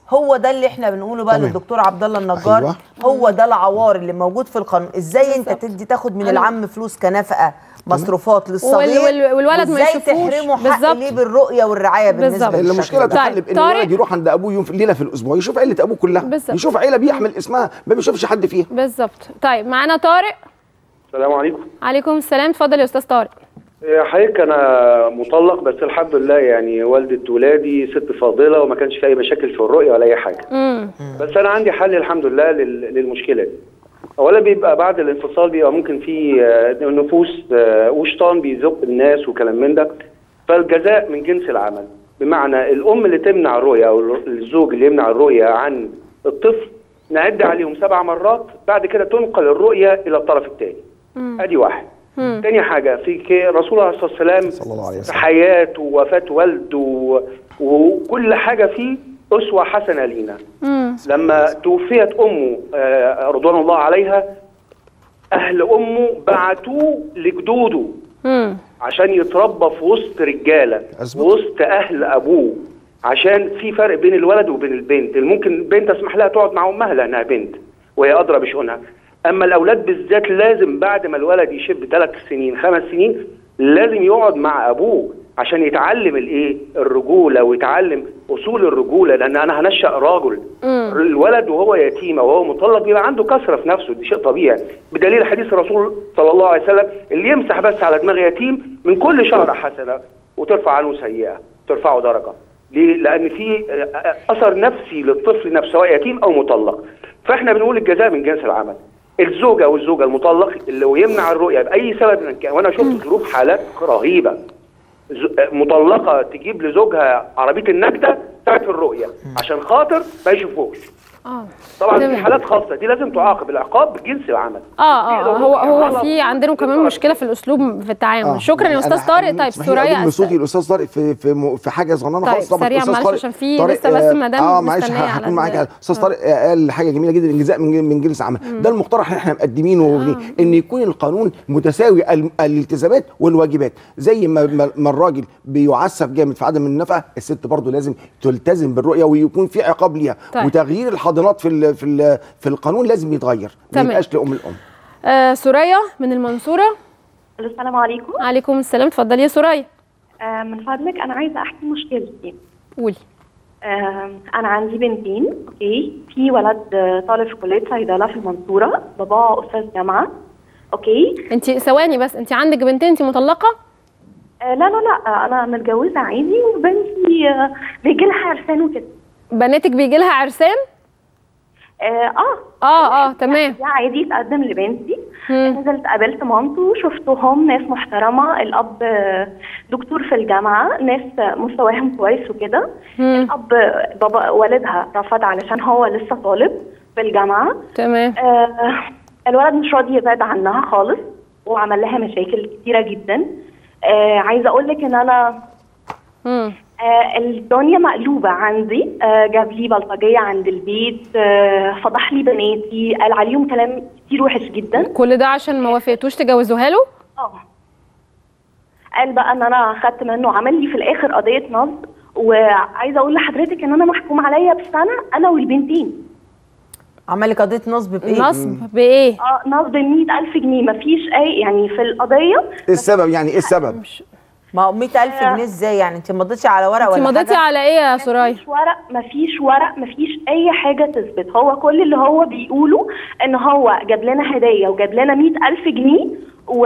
S21: هو ده اللي احنا بنقوله بقى
S22: تمام.
S21: للدكتور عبد الله النجار
S22: أيوة.
S21: هو ده العوار اللي موجود في القانون ازاي انت تدي تاخد من
S1: أنا-
S21: العم فلوس كنفقه مصروفات
S1: وال-
S21: للصغير
S1: وال- والولد ما
S21: وإزاي
S1: يشوفوش.
S21: تحرمه حق
S1: بالظبط.
S21: ليه بالرؤيه والرعايه بالنسبه
S1: بالظبط.
S21: للشكل
S22: المشكله
S21: ده.
S22: تحل بان الولد يروح عند ابوه يوم في ليله في الاسبوع يشوف عيله ابوه كلها
S1: بالظبط.
S22: يشوف عيله بيحمل اسمها ما بيشوفش حد فيها
S1: بالظبط طيب معانا طارق
S3: السلام عليكم
S1: عليكم السلام اتفضل يا استاذ طارق
S3: إيه، حضرتك انا مطلق بس الحمد لله يعني والدة ولادي ست فاضله وما كانش في اي مشاكل في الرؤيه ولا اي حاجه
S1: امم
S3: بس انا عندي حل الحمد لله لل- للمشكله دي اولا بيبقى بعد الانفصال بيبقى ممكن في آه، نفوس آه، وشيطان بيزق الناس وكلام من ده فالجزاء من جنس العمل بمعنى الام اللي تمنع الرؤيه او الزوج اللي يمنع الرؤيه عن الطفل نعد عليهم سبع مرات بعد كده تنقل الرؤيه الى الطرف الثاني ادي واحد تاني حاجة في ك- رسول الله صلى الله عليه وسلم
S22: صلى الله عليه
S3: في حياته ووفاة والده و- وكل حاجة فيه أسوة حسنة لينا لما توفيت أمه آه، رضوان الله عليها أهل أمه بعتوه لجدوده عشان يتربى في وسط رجالة وسط أهل أبوه عشان في فرق بين الولد وبين البنت اللي ممكن البنت اسمح لها تقعد مع أمها لأنها بنت وهي أدرى بشؤونها أما الأولاد بالذات لازم بعد ما الولد يشب ثلاث سنين خمس سنين لازم يقعد مع أبوه عشان يتعلم الايه الرجوله ويتعلم اصول الرجوله لان انا هنشا راجل الولد وهو يتيم وهو مطلق بيبقى عنده كسره في نفسه دي شيء طبيعي بدليل حديث الرسول صلى الله عليه وسلم اللي يمسح بس على دماغ يتيم من كل شهر حسنه وترفع عنه سيئه ترفعه درجه ليه؟ لان في آه، اثر نفسي للطفل نفسه سواء يتيم او مطلق فاحنا بنقول الجزاء من جنس العمل الزوجه او الزوجه المطلق اللي هو يمنع الرؤيه باي سبب من كان وانا شفت ظروف حالات رهيبه ز- مطلقه تجيب لزوجها عربيه النجده بتاعت الرؤيه عشان خاطر ما يشوفوش
S1: اه
S3: طبعا دي
S1: تمام.
S3: حالات خاصه دي لازم تعاقب العقاب بجنس العمل
S1: اه اه هو هو في عندنا كمان مشكله في الاسلوب في التعامل
S22: آه.
S1: شكرا يا
S22: أنا
S1: استاذ طارق طيب
S22: اسمحي لي
S1: سوريا
S22: أضم
S1: أست...
S22: صوتي الاستاذ طارق في في م- في حاجه صغننه
S1: طيب،
S22: خالص طبعا
S1: سريعاً
S22: الأستاذ
S1: معلش
S22: طارق-
S1: عشان في
S22: طارق،
S1: لسه بس
S22: آه،
S1: مدام
S22: اه معلش
S1: مستنية على
S22: هكون معاك
S1: ال-
S22: استاذ طارق آه، قال حاجه جميله جدا الجزاء من من جنس عمل ده المقترح اللي احنا مقدمينه وبنيه، ان يكون القانون متساوي ال- الالتزامات والواجبات زي ما ما- ما الراجل بيعسف جامد في عدم النفقه الست برضه لازم تلتزم بالرؤيه ويكون في عقاب ليها
S1: طيب.
S22: وتغيير الحاضنات في ال- في ال- في القانون لازم يتغير ما
S1: تمام.
S22: يبقاش لام الام
S1: آه سوريا من المنصوره
S17: السلام عليكم
S1: عليكم السلام اتفضلي يا سوريا
S17: آه، من فضلك انا عايزه احكي مشكلتي
S1: قولي
S17: آه، انا عندي بنتين اوكي في ولد آه، طالب في كليه صيدله في المنصوره باباه استاذ جامعه اوكي
S1: انت ثواني بس انت عندك بنتين انت مطلقه
S17: آه، لا لا لا آه، انا متجوزه عادي وبنتي آه، بيجي لها عرسان وكده
S1: بناتك بيجي لها عرسان
S17: اه اه
S1: اه اه تمام
S17: دي عادي تقدم لبنتي نزلت قابلت مامته شفتهم ناس محترمه الاب آه، دكتور في الجامعه ناس آه، مستواهم كويس وكده الاب آه، بابا والدها رفض علشان هو لسه طالب في الجامعه
S1: تمام
S17: آه الولد مش راضي يبعد عنها خالص وعمل لها مشاكل كتيره جدا آه عايزه اقول لك ان انا
S1: مم.
S17: آه الدنيا مقلوبة عندي آه جاب لي بلطجية عند البيت آه فضح لي بناتي قال عليهم كلام كتير وحش جدا
S1: كل ده عشان ما وافقتوش تجوزوها له
S17: اه قال بقى ان انا خدت منه عمل لي في الاخر قضية نصب وعايزة اقول لحضرتك ان انا محكوم عليا بسنة انا والبنتين
S21: عمل لك قضيه نصب بايه
S1: نصب بايه
S17: اه نصب 100000 جنيه مفيش اي يعني في القضية
S22: ايه السبب يعني ايه السبب
S21: ما هو 100000 جنيه ازاي يعني انت مضيتش على ورق
S1: انت
S21: ولا
S1: مضيتي
S21: حاجه
S1: على ايه يا سوريا
S17: مفيش ورق مفيش ورق مفيش اي حاجه تثبت هو كل اللي هو بيقوله ان هو جاب لنا هديه وجاب لنا مئة ألف جنيه و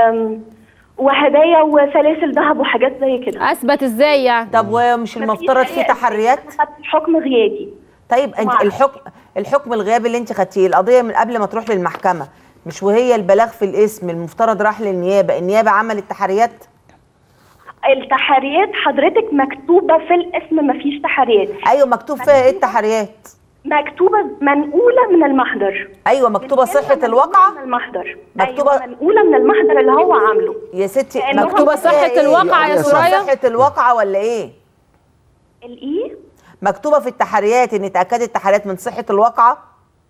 S17: وهدايا وسلاسل ذهب وحاجات زي كده
S1: اثبت ازاي يعني
S21: طب ومش المفترض في تحريات
S17: حكم غيابي
S21: طيب انت الحكم الحكم الغيابي اللي انت خدتيه القضيه من قبل ما تروح للمحكمه مش وهي البلاغ في الاسم المفترض راح للنيابه النيابه عملت تحريات
S17: التحريات حضرتك مكتوبه في الاسم مفيش تحريات
S21: ايوه مكتوب فيها ايه التحريات
S17: مكتوبه منقوله من المحضر
S21: ايوه مكتوبه صحه الواقعه
S17: من المحضر
S21: مكتوبه
S17: أيوة منقوله من المحضر اللي هو عامله
S21: يا ستي
S17: كأنهم
S21: مكتوبه
S17: صحة
S21: فيها إيه؟
S17: الواقعة يا سوريا؟
S21: صحه الواقعه ولا ايه
S17: الايه
S21: مكتوبه في التحريات ان اتاكدت التحريات من صحه الواقعه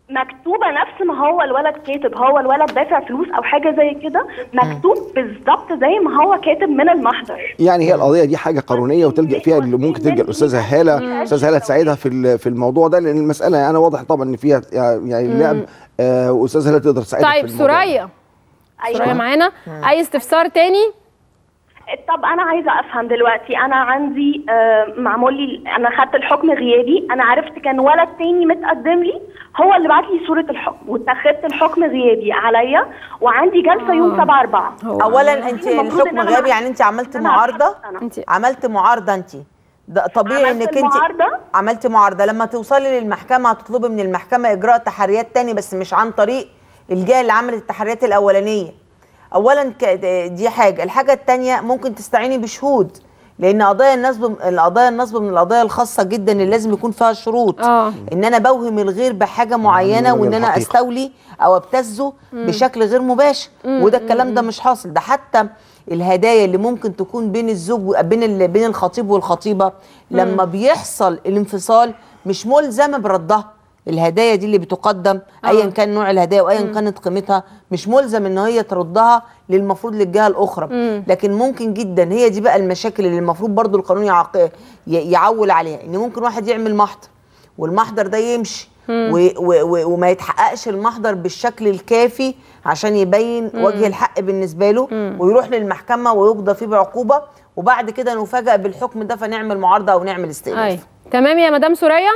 S17: مكتوبه نفس ما هو الولد كاتب هو الولد دافع فلوس او حاجه زي كده مكتوب بالظبط زي ما هو كاتب من المحضر
S22: يعني هي القضيه دي حاجه قانونيه وتلجا فيها اللي ممكن تلجا الاستاذه هاله استاذه هاله تساعدها في ال- في الموضوع ده لان المساله يعني واضح طبعا ان فيها يعني لعب آه واستاذه هاله تقدر تساعدها
S1: طيب
S22: في الموضوع ده.
S1: سوريا سوريا معانا اي استفسار تاني
S17: طب انا عايزه افهم دلوقتي انا عندي آه، معمول لي انا خدت الحكم غيابي انا عرفت كان ولد تاني متقدم لي هو اللي بعت لي صوره الحكم واتخذت الحكم غيابي عليا وعندي جلسه يوم 7 4
S21: اولا انت الحكم غيابي يعني انت عملت معارضه عملت معارضه انت ده طبيعي
S17: عملت
S21: انك انت
S17: المعارضة؟
S21: عملتي معارضه لما توصلي للمحكمه هتطلبي من المحكمه اجراء تحريات تاني بس مش عن طريق الجهه اللي عملت التحريات الاولانيه اولا ك- دي حاجه الحاجه الثانيه ممكن تستعيني بشهود لان قضايا النصب القضايا النصب من القضايا الخاصه جدا اللي لازم يكون فيها شروط
S1: آه.
S21: ان انا بوهم الغير بحاجه معينه
S22: من
S21: وان انا
S22: الحقيقة.
S21: استولي او ابتزه
S1: مم.
S21: بشكل غير مباشر
S1: مم.
S21: وده الكلام ده مش حاصل ده حتى الهدايا اللي ممكن تكون بين الزوج و- بين ال- بين الخطيب والخطيبه لما بيحصل الانفصال مش ملزمه بردها الهدايا دي اللي بتقدم ايا كان نوع الهدايا وايا كانت قيمتها مش ملزم ان هي تردها للمفروض للجهه الاخرى
S1: مم.
S21: لكن ممكن جدا هي دي بقى المشاكل اللي المفروض برضو القانون يعق... ي- يعول عليها ان ممكن واحد يعمل محضر والمحضر ده يمشي
S1: مم.
S21: و... و... و... وما يتحققش المحضر بالشكل الكافي عشان يبين
S1: مم.
S21: وجه الحق بالنسبه له ويروح للمحكمه ويقضى فيه بعقوبه وبعد كده نفاجئ بالحكم ده فنعمل معارضه او نعمل استئناف
S1: اي تمام يا مدام سوريا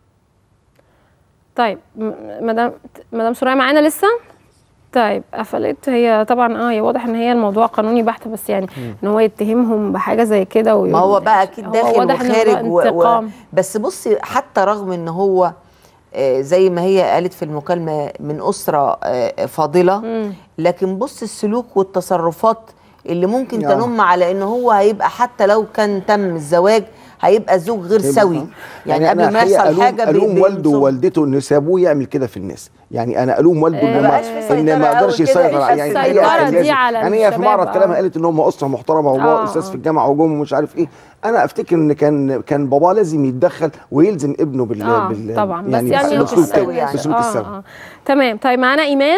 S1: طيب م- مدام مدام سوريا معانا لسه طيب قفلت هي طبعا اه هي واضح ان هي الموضوع قانوني بحت بس يعني ان هو يتهمهم بحاجه زي كده
S21: ما هو بقى اكيد
S1: هو
S21: داخل
S1: واضح إن
S21: وخارج
S1: الموضوع
S21: و... و...
S1: انتقام.
S21: بس بصي حتى رغم ان هو آه، زي ما هي قالت في المكالمه من اسره آه، فاضله لكن بص السلوك والتصرفات اللي ممكن
S22: يا.
S21: تنم على ان هو هيبقى حتى لو كان تم الزواج هيبقى زوج غير سوي يعني قبل
S22: أنا
S21: ما
S22: الحقيقة
S21: يحصل
S22: ألوم-
S21: حاجه بي-
S22: الوم والده
S21: بينصب.
S22: ووالدته ان سابوه يعمل كده في الناس يعني انا الوم والده
S21: ما
S22: ان ما
S21: بقاش في
S22: ان
S21: سيطرة
S22: ما قدرش
S21: أوي كده،
S22: يسيطر
S21: مفيش
S22: يعني
S21: السيطرة
S22: الحقيقة كان
S1: دي
S22: لازم.
S1: على
S22: يعني هي في
S1: الشباب،
S22: معرض
S1: آه.
S22: كلامها قالت ان هم اسره محترمه
S1: آه،
S22: وهو استاذ
S1: آه.
S22: في الجامعه وجم ومش عارف ايه انا افتكر ان كان كان باباه لازم يتدخل ويلزم ابنه بال,
S1: اه
S22: بال
S1: طبعا بس
S22: يعني
S1: يعني
S22: بالسلوك
S21: السوي
S22: كده،
S21: يعني.
S22: بالسلوك
S1: آه،
S22: السوي
S1: آه. تمام طيب معانا ايمان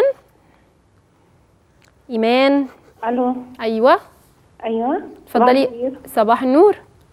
S1: ايمان
S2: الو
S1: ايوه
S2: ايوه
S1: اتفضلي صباح النور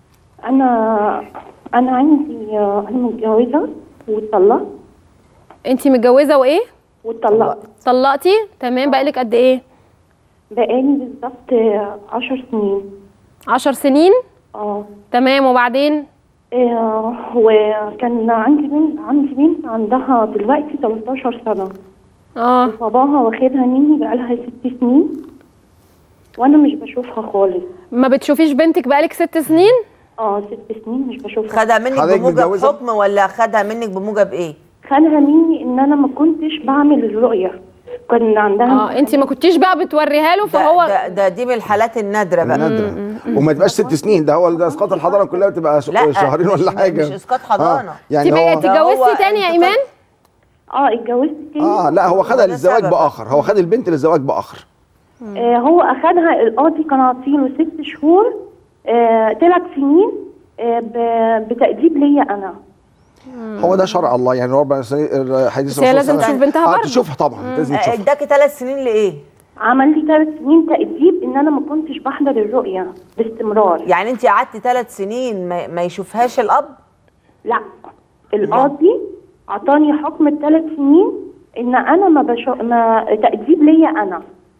S2: انا انا عندي انا متجوزه واتطلقت
S1: انت متجوزه وايه
S2: واتطلقت
S1: طلقتي تمام بقالك قد ايه
S2: بقالي بالظبط 10 سنين
S1: عشر سنين
S2: اه
S1: تمام وبعدين
S2: آه، وكان عندي بنت عندي بنت عندها دلوقتي 13 سنه
S1: اه
S2: باباها واخدها مني بقالها ست سنين وانا مش بشوفها خالص
S1: ما بتشوفيش بنتك بقالك ست سنين
S2: اه ست سنين مش بشوفها
S21: خدها منك
S22: حضرتك
S21: بموجب
S22: متجوزة؟
S21: حكم ولا خدها منك بموجب ايه
S2: خدها مني ان انا ما كنتش بعمل الرؤيه كان عندها
S1: اه انت ما كنتيش بقى بتوريها له
S21: ده,
S1: فهو
S21: ده, ده دي من الحالات النادره بقى
S22: نادرة وما تبقاش ست سنين ده هو ده اسقاط الحضانه كلها بتبقى ش-
S21: لا،
S22: شهرين ولا
S21: مش-
S22: حاجه
S21: مش إسقاط حضانة.
S22: آه. يعني
S1: تبقى
S22: هو
S1: انت اتجوزتي تاني يا ايمان
S2: اه اتجوزت تاني
S22: اه لا هو خدها
S21: ده
S22: للزواج
S21: سبب.
S22: باخر هو خد البنت للزواج باخر
S2: آه هو اخدها القاضي كان عاطيله ست شهور آه ثلاث سنين آه ب- بتأديب ليا انا
S22: هو ده شرع الله يعني ربنا حديث
S1: بس هي
S22: الرسول
S1: لازم
S22: صلى الله عليه
S1: تشوف
S22: وسلم.
S1: بنتها
S22: اه
S1: برضه.
S22: تشوفها طبعا لازم تشوفها
S21: اداكي ثلاث سنين لايه
S2: عمل لي ثلاث سنين تأديب ان انا ما كنتش بحضر الرؤية باستمرار
S21: يعني انت قعدتي ثلاث سنين ما, ما يشوفهاش الاب
S2: لا القاضي عطاني حكم الثلاث سنين ان انا ما بشو... ما تأديب ليا انا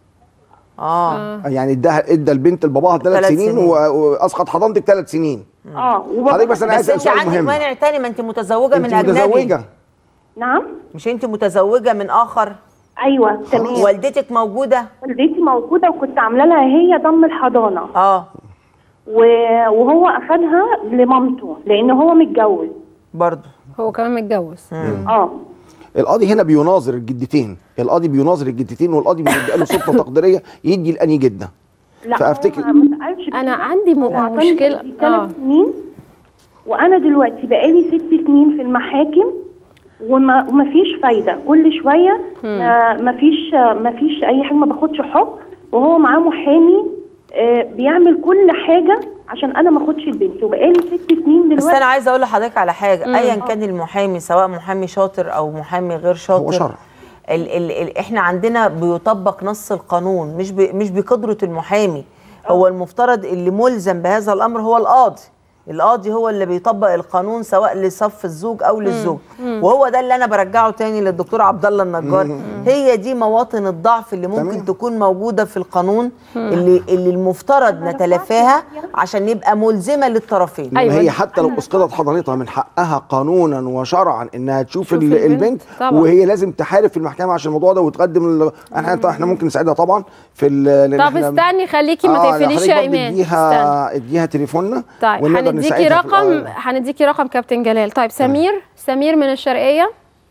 S21: اه
S22: يعني اداها ادى البنت لباباها ثلاث
S21: ثلاث
S22: سنين,
S21: سنين.
S22: و- واسقط حضانتك ثلاث سنين
S2: اه
S22: حضرتك بس انا عايز
S21: بس
S22: اسال
S21: انت
S22: سؤال
S21: عندك
S22: مهم
S21: مانع تاني ما انت متزوجه
S22: انت
S21: من اجنبي
S22: متزوجه
S2: نعم
S21: مش انت متزوجه من اخر
S2: ايوه تمام
S21: والدتك موجوده
S2: والدتي موجودة وكنت عاملة لها هي ضم الحضانة
S21: اه
S2: و- وهو اخدها لمامته لان هو متجوز
S21: برضه
S1: هو كمان متجوز
S2: اه
S22: القاضي هنا بيناظر الجدتين القاضي بيناظر الجدتين والقاضي بيبقى له سلطه تقديريه يدي لاني جده
S2: لا
S22: فافتكر
S2: هو ما سالش
S1: انا عندي م- مشكله
S2: ثلاث
S1: اه
S2: سنين وانا دلوقتي بقالي ست سنين في المحاكم وما وما فيش فايده كل شويه ما ما فيش ما فيش اي حاجه ما باخدش حكم وهو معاه محامي آه، بيعمل كل حاجه عشان انا ما اخدش البنت وبقالي ست سنين دلوقتي
S21: بس انا عايزه اقول لحضرتك على حاجه
S2: مم.
S21: ايا
S2: آه.
S21: كان المحامي سواء محامي شاطر او محامي غير شاطر
S22: هو شرع.
S21: ال ال ال احنا عندنا بيطبق نص القانون مش ب مش بقدره المحامي هو المفترض اللي ملزم بهذا الامر هو القاضي القاضي هو اللي بيطبق القانون سواء لصف الزوج او للزوج
S4: مم.
S21: وهو ده اللي انا برجعه تاني للدكتور عبد الله النجار
S4: مم.
S21: هي دي مواطن الضعف اللي ممكن
S22: تمام.
S21: تكون موجوده في القانون
S22: مم.
S21: اللي اللي المفترض نتلافاها عشان يبقى ملزمه للطرفين
S22: ما هي حتى لو اسقطت حضانتها من حقها قانونا وشرعا انها تشوف
S21: تشوف
S22: ال-
S21: البنت.
S22: البنت
S21: طبعا.
S22: وهي لازم تحارب في المحكمه عشان الموضوع ده وتقدم ال- احنا احنا ممكن نساعدها طبعا في ال- لأن
S1: طب
S22: إحنا-
S1: استني خليكي ما
S22: آه،
S1: تقفليش
S22: حضرتك
S1: يا
S22: برضه
S1: ايمان استني.
S22: اديها اديها تليفوننا
S1: طيب
S22: ونقدر
S1: هنديكي
S22: نساعدها في-
S1: رقم
S22: آه.
S1: هنديكي رقم كابتن جلال طيب سمير سمير من الشرقيه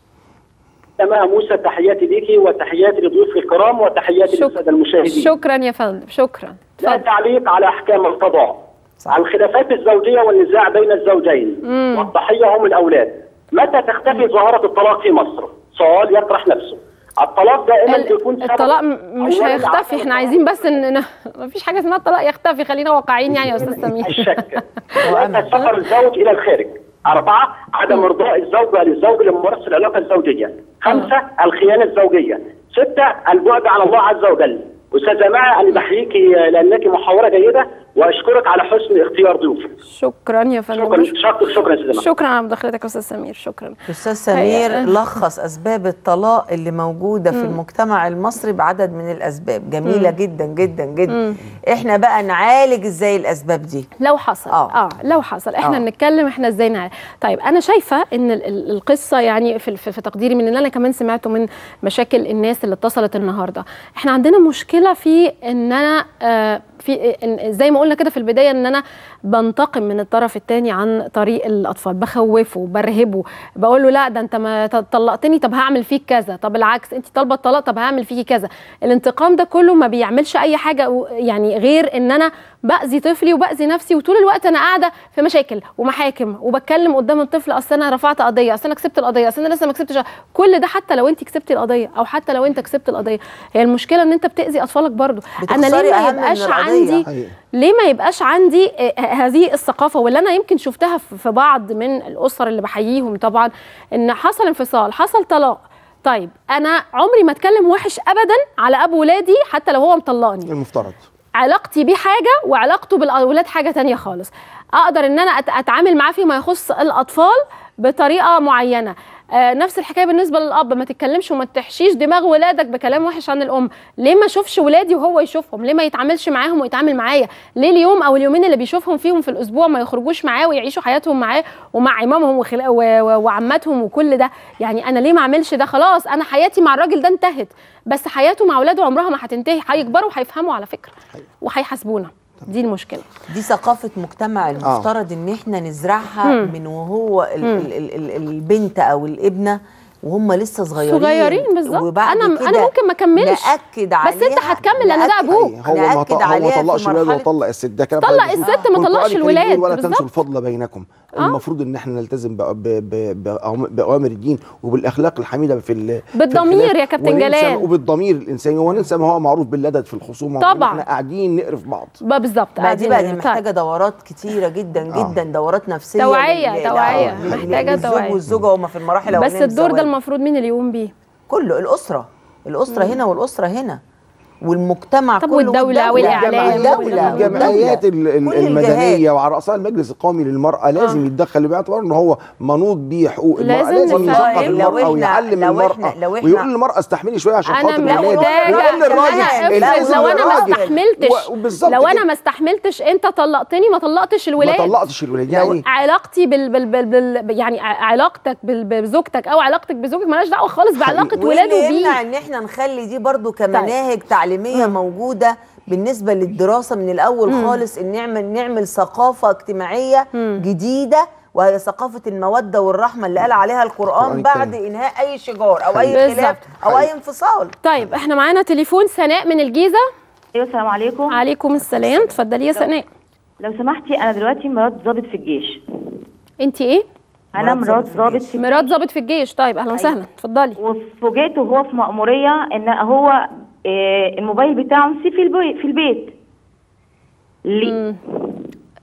S5: تمام موسى تحياتي ليكي وتحياتي لضيوفي الكرام وتحياتي للساده المشاهدين
S1: شكرا يا فندم شكرا
S5: لا تعليق على احكام القضاء الخلافات الزوجيه والنزاع بين الزوجين
S1: مم.
S5: والضحيه هم الاولاد متى تختفي ظاهره الطلاق في مصر سؤال يطرح نفسه الطلاق دائما بيكون سبب
S1: الطلاق م- مش
S5: أولاً
S1: هيختفي احنا عايزين بس ان ما فيش حاجه اسمها الطلاق يختفي خلينا واقعيين يعني يا استاذ سمير
S5: الشك ثلاثة سفر الزوج إلى الخارج أربعة عدم إرضاء الزوجة للزوج لممارسة العلاقة الزوجية خمسة الخيانة الزوجية ستة البعد عن الله عز وجل أستاذة معي أنا بحييكي لأنك محاورة جيدة وأشكرك على حسن اختيار ضيوفك
S1: شكرا يا فندم
S5: شكرا شكرا شكرا يا أستاذة معي.
S1: شكرا على مداخلتك يا استاذ سمير شكرا
S21: استاذ سمير
S1: هي-
S21: لخص اسباب الطلاق اللي موجوده في
S1: مم.
S21: المجتمع المصري بعدد من الاسباب جميله
S1: مم.
S21: جدا جدا جدا
S1: مم.
S21: احنا بقى نعالج ازاي الاسباب دي
S1: لو حصل اه, آه لو حصل احنا
S21: آه.
S1: بنتكلم احنا ازاي نعالج طيب انا شايفه ان ال- ال- القصه يعني في, في, في تقديري من اللي انا كمان سمعته من مشاكل الناس اللي اتصلت النهارده احنا عندنا مشكله في ان انا آه في إن زي ما قلنا كده في البدايه ان انا بنتقم من الطرف الثاني عن طريق الاطفال بخوفه برهبه بقول له لا ده انت ما ط- طلقتني طب هعمل فيك كذا طب العكس انت طالبه الطلاق طب هعمل فيكي كذا الانتقام ده كله ما بيعملش اي حاجه و- يعني غير ان انا باذي طفلي وباذي نفسي وطول الوقت انا قاعده في مشاكل ومحاكم وبتكلم قدام الطفل اصل انا رفعت قضيه اصل انا كسبت القضيه اصل انا لسه ما كسبتش كل ده حتى لو انت كسبتي القضيه او حتى لو انت كسبت القضيه هي المشكله ان انت بتاذي اطفالك برضو انا
S21: بتخسري
S1: ليه ما
S21: أهم من
S1: يبقاش
S21: القضية.
S1: عندي
S21: حقيقي.
S1: ليه ما يبقاش عندي آه، هذه الثقافه واللي انا يمكن شفتها في في بعض من الاسر اللي بحييهم طبعا ان حصل انفصال حصل طلاق طيب انا عمري ما اتكلم وحش ابدا على ابو ولادي حتى لو هو مطلقني
S22: المفترض
S1: علاقتي بيه حاجه وعلاقته بالاولاد حاجه تانية خالص اقدر ان انا أت- اتعامل معاه فيما يخص الاطفال بطريقه معينه آه نفس الحكايه بالنسبه للاب ما تتكلمش وما تحشيش دماغ ولادك بكلام وحش عن الام ليه ما اشوفش ولادي وهو يشوفهم ليه ما يتعاملش معاهم ويتعامل معايا ليه اليوم او اليومين اللي بيشوفهم فيهم في الاسبوع ما يخرجوش معاه ويعيشوا حياتهم معاه ومع عمامهم وخلا- و- و- وعماتهم وكل ده يعني انا ليه ما اعملش ده خلاص انا حياتي مع الراجل ده انتهت بس حياته مع اولاده عمرها ما هتنتهي هيكبروا وهيفهموا على فكره وهيحاسبونا دي المشكله
S21: دي ثقافة مجتمع المفترض ان احنا نزرعها
S1: مم.
S21: من وهو ال
S1: مم.
S21: ال ال ال البنت او الابنة وهم لسه صغيرين
S1: صغيرين بالظبط
S21: وبعد
S1: انا
S21: كده
S1: انا ممكن ما اكملش
S21: ناكد عليها
S1: بس انت هتكمل لان ده ابوك
S22: هو ما
S21: نأكد
S22: ط- هو
S21: عليها
S22: ما
S21: في
S22: طلقش الولاد ولا
S21: مرحلة-
S22: طلق الست ده كلام
S1: طلق
S22: حضرتك
S1: الست ما
S22: والقرآن
S1: طلقش
S22: الكريم
S1: الولاد،
S22: بيقول ولا
S1: بالظبط.
S22: تنسوا الفضل بينكم المفروض ان احنا نلتزم ب- ب- ب- بأوام- باوامر الدين وبالاخلاق الحميده في ال- في
S1: بالضمير
S22: الخلاف
S1: يا كابتن
S22: وننسى-
S1: جلال.
S22: وبالضمير الانساني وننسى ما هو معروف باللدد في الخصومه
S1: طبعاً.
S22: احنا قاعدين نقرف بعض
S1: بقى بالظبط
S21: ما دي بقى دي
S1: قاعدين-
S21: محتاجه دورات كتيره جدا
S22: آه.
S21: جدا دورات نفسيه
S1: توعية-
S21: لل-
S1: توعية.
S21: لل-
S1: محتاجة
S21: للزوج
S1: توعية.
S21: والزوجه وهم في المراحل
S1: بس
S21: الأولانية من
S1: الدور ده
S21: الزواج.
S1: المفروض مين اللي يقوم بيه
S21: كله الاسره الاسره
S1: مم.
S21: هنا والاسره هنا والمجتمع
S1: طب
S21: كله
S1: والدولة والإعلام
S21: والدوله
S22: والجمعيات ال- ال-
S21: كل
S22: المدنيه
S21: الجهات.
S22: وعلى راسها المجلس القومي للمراه لازم يتدخل باعتبار ان هو منوط بيه حقوق المراه
S1: لازم
S22: لازم
S1: نفهم.
S22: يثقف
S21: لو
S22: المراه
S21: إحنا-
S22: ويعلم
S21: لو
S22: المراه
S21: إحنا- لو إحنا-
S22: ويقول للمراه استحملي شويه عشان
S1: انا
S22: خاطر الولاد
S1: محتاجه
S22: ويقول للراجل
S1: انا
S22: الأول
S1: افرض لو انا ما
S22: للراجل.
S1: استحملتش
S22: و- وبالظبط
S1: لو
S22: كده.
S1: انا ما استحملتش انت طلقتني ما طلقتش
S22: ما
S1: الولاد
S22: طلقتش الولاد يعني
S1: علاقتي بال, بال, بال, بال يعني ع- علاقتك بال بزوجتك او علاقتك بزوجك مالهاش دعوه خالص بعلاقه
S21: واللي
S1: ولاده
S21: يمنع
S1: بيه
S21: ان احنا نخلي دي برضو كمناهج تعليميه موجوده بالنسبه للدراسه من الاول
S1: مم.
S21: خالص ان نعمل نعمل ثقافه اجتماعيه جديده وهي ثقافه الموده والرحمه اللي قال عليها القران
S1: القرآن
S21: بعد
S1: الكريم.
S21: انهاء اي شجار او اي
S1: بالظبط.
S21: خلاف او اي انفصال
S1: طيب احنا معانا تليفون سناء من الجيزه
S18: ايوه السلام عليكم
S1: عليكم السلام اتفضلي يا سناء
S18: لو سمحتي انا دلوقتي مرات ضابط في الجيش
S1: انت ايه
S18: انا مرات ضابط في
S1: مرات ضابط في الجيش طيب اهلا وسهلا اتفضلي
S18: وفوجئت وهو في مأمورية ان هو آه، الموبايل بتاعه نسي في البيت في البيت ليه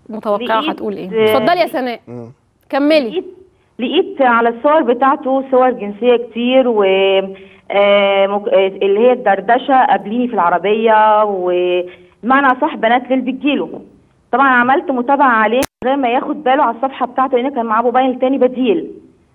S1: متوقعه
S18: لقيت-
S1: هتقول ايه اتفضلي يا سناء كملي
S18: لقيت على الصور بتاعته صور جنسيه كتير و آه، مك- آه، اللي هي الدردشه قابليني في العربيه ومعنى صح بنات ليل بتجيله طبعا عملت متابعه عليه من غير ما ياخد باله على الصفحه بتاعته لان كان معاه موبايل تاني بديل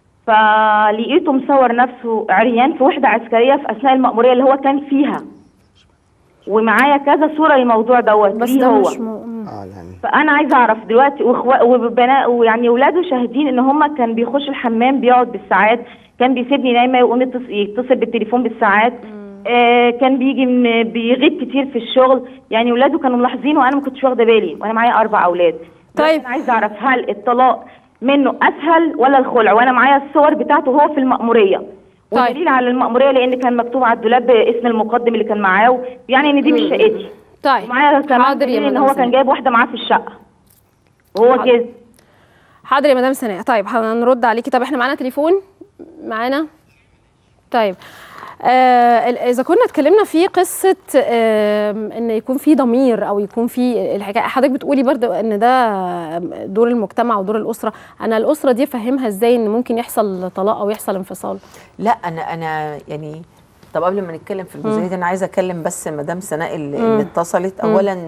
S18: فلقيته مصور نفسه عريان في وحده عسكريه في اثناء المأموريه اللي هو كان فيها ومعايا كذا صوره للموضوع دوت
S1: بس
S18: ليه
S1: ده
S18: هو
S1: مش م...
S18: فانا عايزه اعرف دلوقتي واخوا وبنات ويعني اولاده شاهدين ان هم كان بيخش الحمام بيقعد بالساعات كان بيسيبني نايمه يقوم يتص- يتصل بالتليفون بالساعات آه كان بيجي من بيغيب كتير في الشغل يعني اولاده كانوا ملاحظينه وانا ما كنتش واخده بالي وانا معايا اربع اولاد طيب انا عايزه اعرف هل الطلاق منه اسهل ولا الخلع وانا معايا الصور بتاعته وهو في المأموريه ودليل على المأموريه لان كان مكتوب على الدولاب اسم المقدم اللي كان معاه يعني ان دي مش
S1: مم.
S18: شقتي
S1: طيب
S18: ومعايا كمان
S1: حاضر يا
S18: دليل ان
S1: مدام
S18: هو كان
S1: سناء.
S18: جايب واحده معاه في الشقه وهو كده
S1: حاضر يا مدام سناء طيب هنرد عليكي طب احنا معانا تليفون معانا طيب آه ال- اذا كنا اتكلمنا في قصه آه ان يكون في ضمير او يكون في الحكايه حضرتك بتقولي برضو ان ده دور المجتمع ودور الاسره انا الاسره دي افهمها ازاي ان ممكن يحصل طلاق او يحصل انفصال
S21: لا انا انا يعني طب قبل ما نتكلم في الجزئيه
S1: مم.
S21: دي انا عايزه اكلم بس مدام سناء اللي,
S1: مم.
S21: اللي اتصلت
S1: مم.
S21: اولا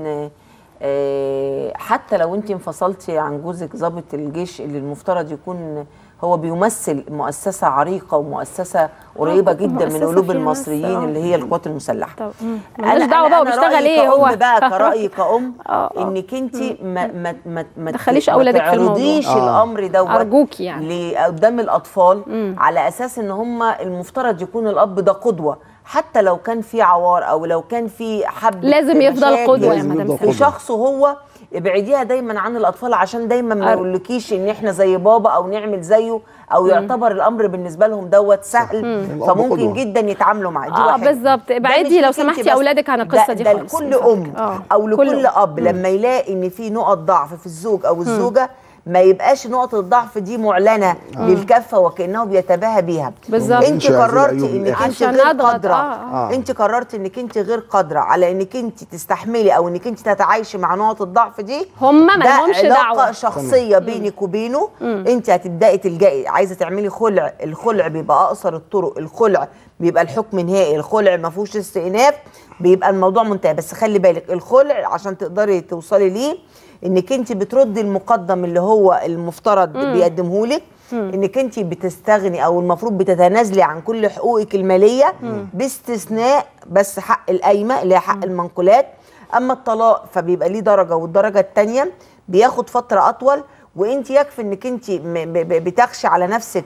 S21: آه، حتى لو انت انفصلتي عن جوزك ضابط الجيش اللي المفترض يكون هو بيمثل مؤسسه عريقه ومؤسسه قريبه جدا من
S1: مؤسسة
S21: قلوب
S1: فيها ناس،
S21: المصريين
S1: آه.
S21: اللي هي القوات المسلحه
S1: طب مم. ملناش دعوه بقى وبيشتغل
S21: رأيي
S1: ايه
S21: كأم
S1: هو
S21: بقى كرأيي كأم انك انت ما ما ما ما
S1: تدخليش
S21: ما
S1: أولادك في الموضوع.
S21: تعرضيش
S1: آه.
S21: الامر دوت
S1: أرجوكي يعني.
S21: قدام الاطفال على اساس ان هم المفترض يكون الاب ده قدوه حتى لو كان في عوار او لو كان في حب
S1: لازم يفضل قدوة يا مدام
S21: في
S1: سلمى.
S21: شخصه هو ابعديها دايما عن الاطفال عشان دايما ما
S1: أر-
S21: يقولكيش ان احنا زي بابا او نعمل زيه او
S1: مم.
S21: يعتبر الامر بالنسبه لهم دوت سهل
S1: مم.
S21: فممكن
S1: قدوة.
S21: جدا يتعاملوا معاه دي
S1: اه
S21: واحد.
S1: بالظبط
S21: ده
S1: ابعدي
S21: مش
S1: لو
S21: ليك انت
S1: سمحتي
S21: بس.
S1: اولادك عن القصه
S21: ده
S1: دي
S21: ده
S1: خالص
S21: لكل
S1: من فضلك.
S21: ام
S1: آه.
S21: او لكل
S1: كل
S21: اب لما يلاقي ان في نقط ضعف في الزوج او الزوجه ما يبقاش نقط الضعف دي معلنه
S1: آه.
S21: للكافه وكانه بيتباهى بيها
S1: بالظبط.
S21: انت
S1: مش عايزين
S21: قررتي
S1: أيوب
S21: انك
S1: الآخر.
S21: انت
S1: عشان
S21: غير
S1: أضغط.
S21: قادره
S1: آه،
S21: آه. انت قررتي انك انت غير قادره على انك انت تستحملي او انك انت تتعايشي مع نقط الضعف دي
S1: هم ما
S21: ده
S1: لهمش
S21: علاقه
S1: دعوة.
S21: شخصيه بينك وبينه انت هتبداي تلجئي عايزه تعملي خلع الخلع بيبقى اقصر الطرق الخلع بيبقى الحكم نهائي الخلع ما فيهوش استئناف بيبقى الموضوع منتهي بس خلي بالك الخلع عشان تقدري توصلي ليه انك انت بتردي المقدم اللي هو المفترض
S1: مم.
S21: بيقدمه لك انك انت بتستغني او المفروض بتتنازلي عن كل حقوقك الماليه
S1: مم.
S21: باستثناء بس حق القايمه اللي هي حق المنقولات اما الطلاق فبيبقى ليه درجه والدرجه الثانيه بياخد فتره اطول وانت يكفي انك انت م- ب- ب- بتخشي على نفسك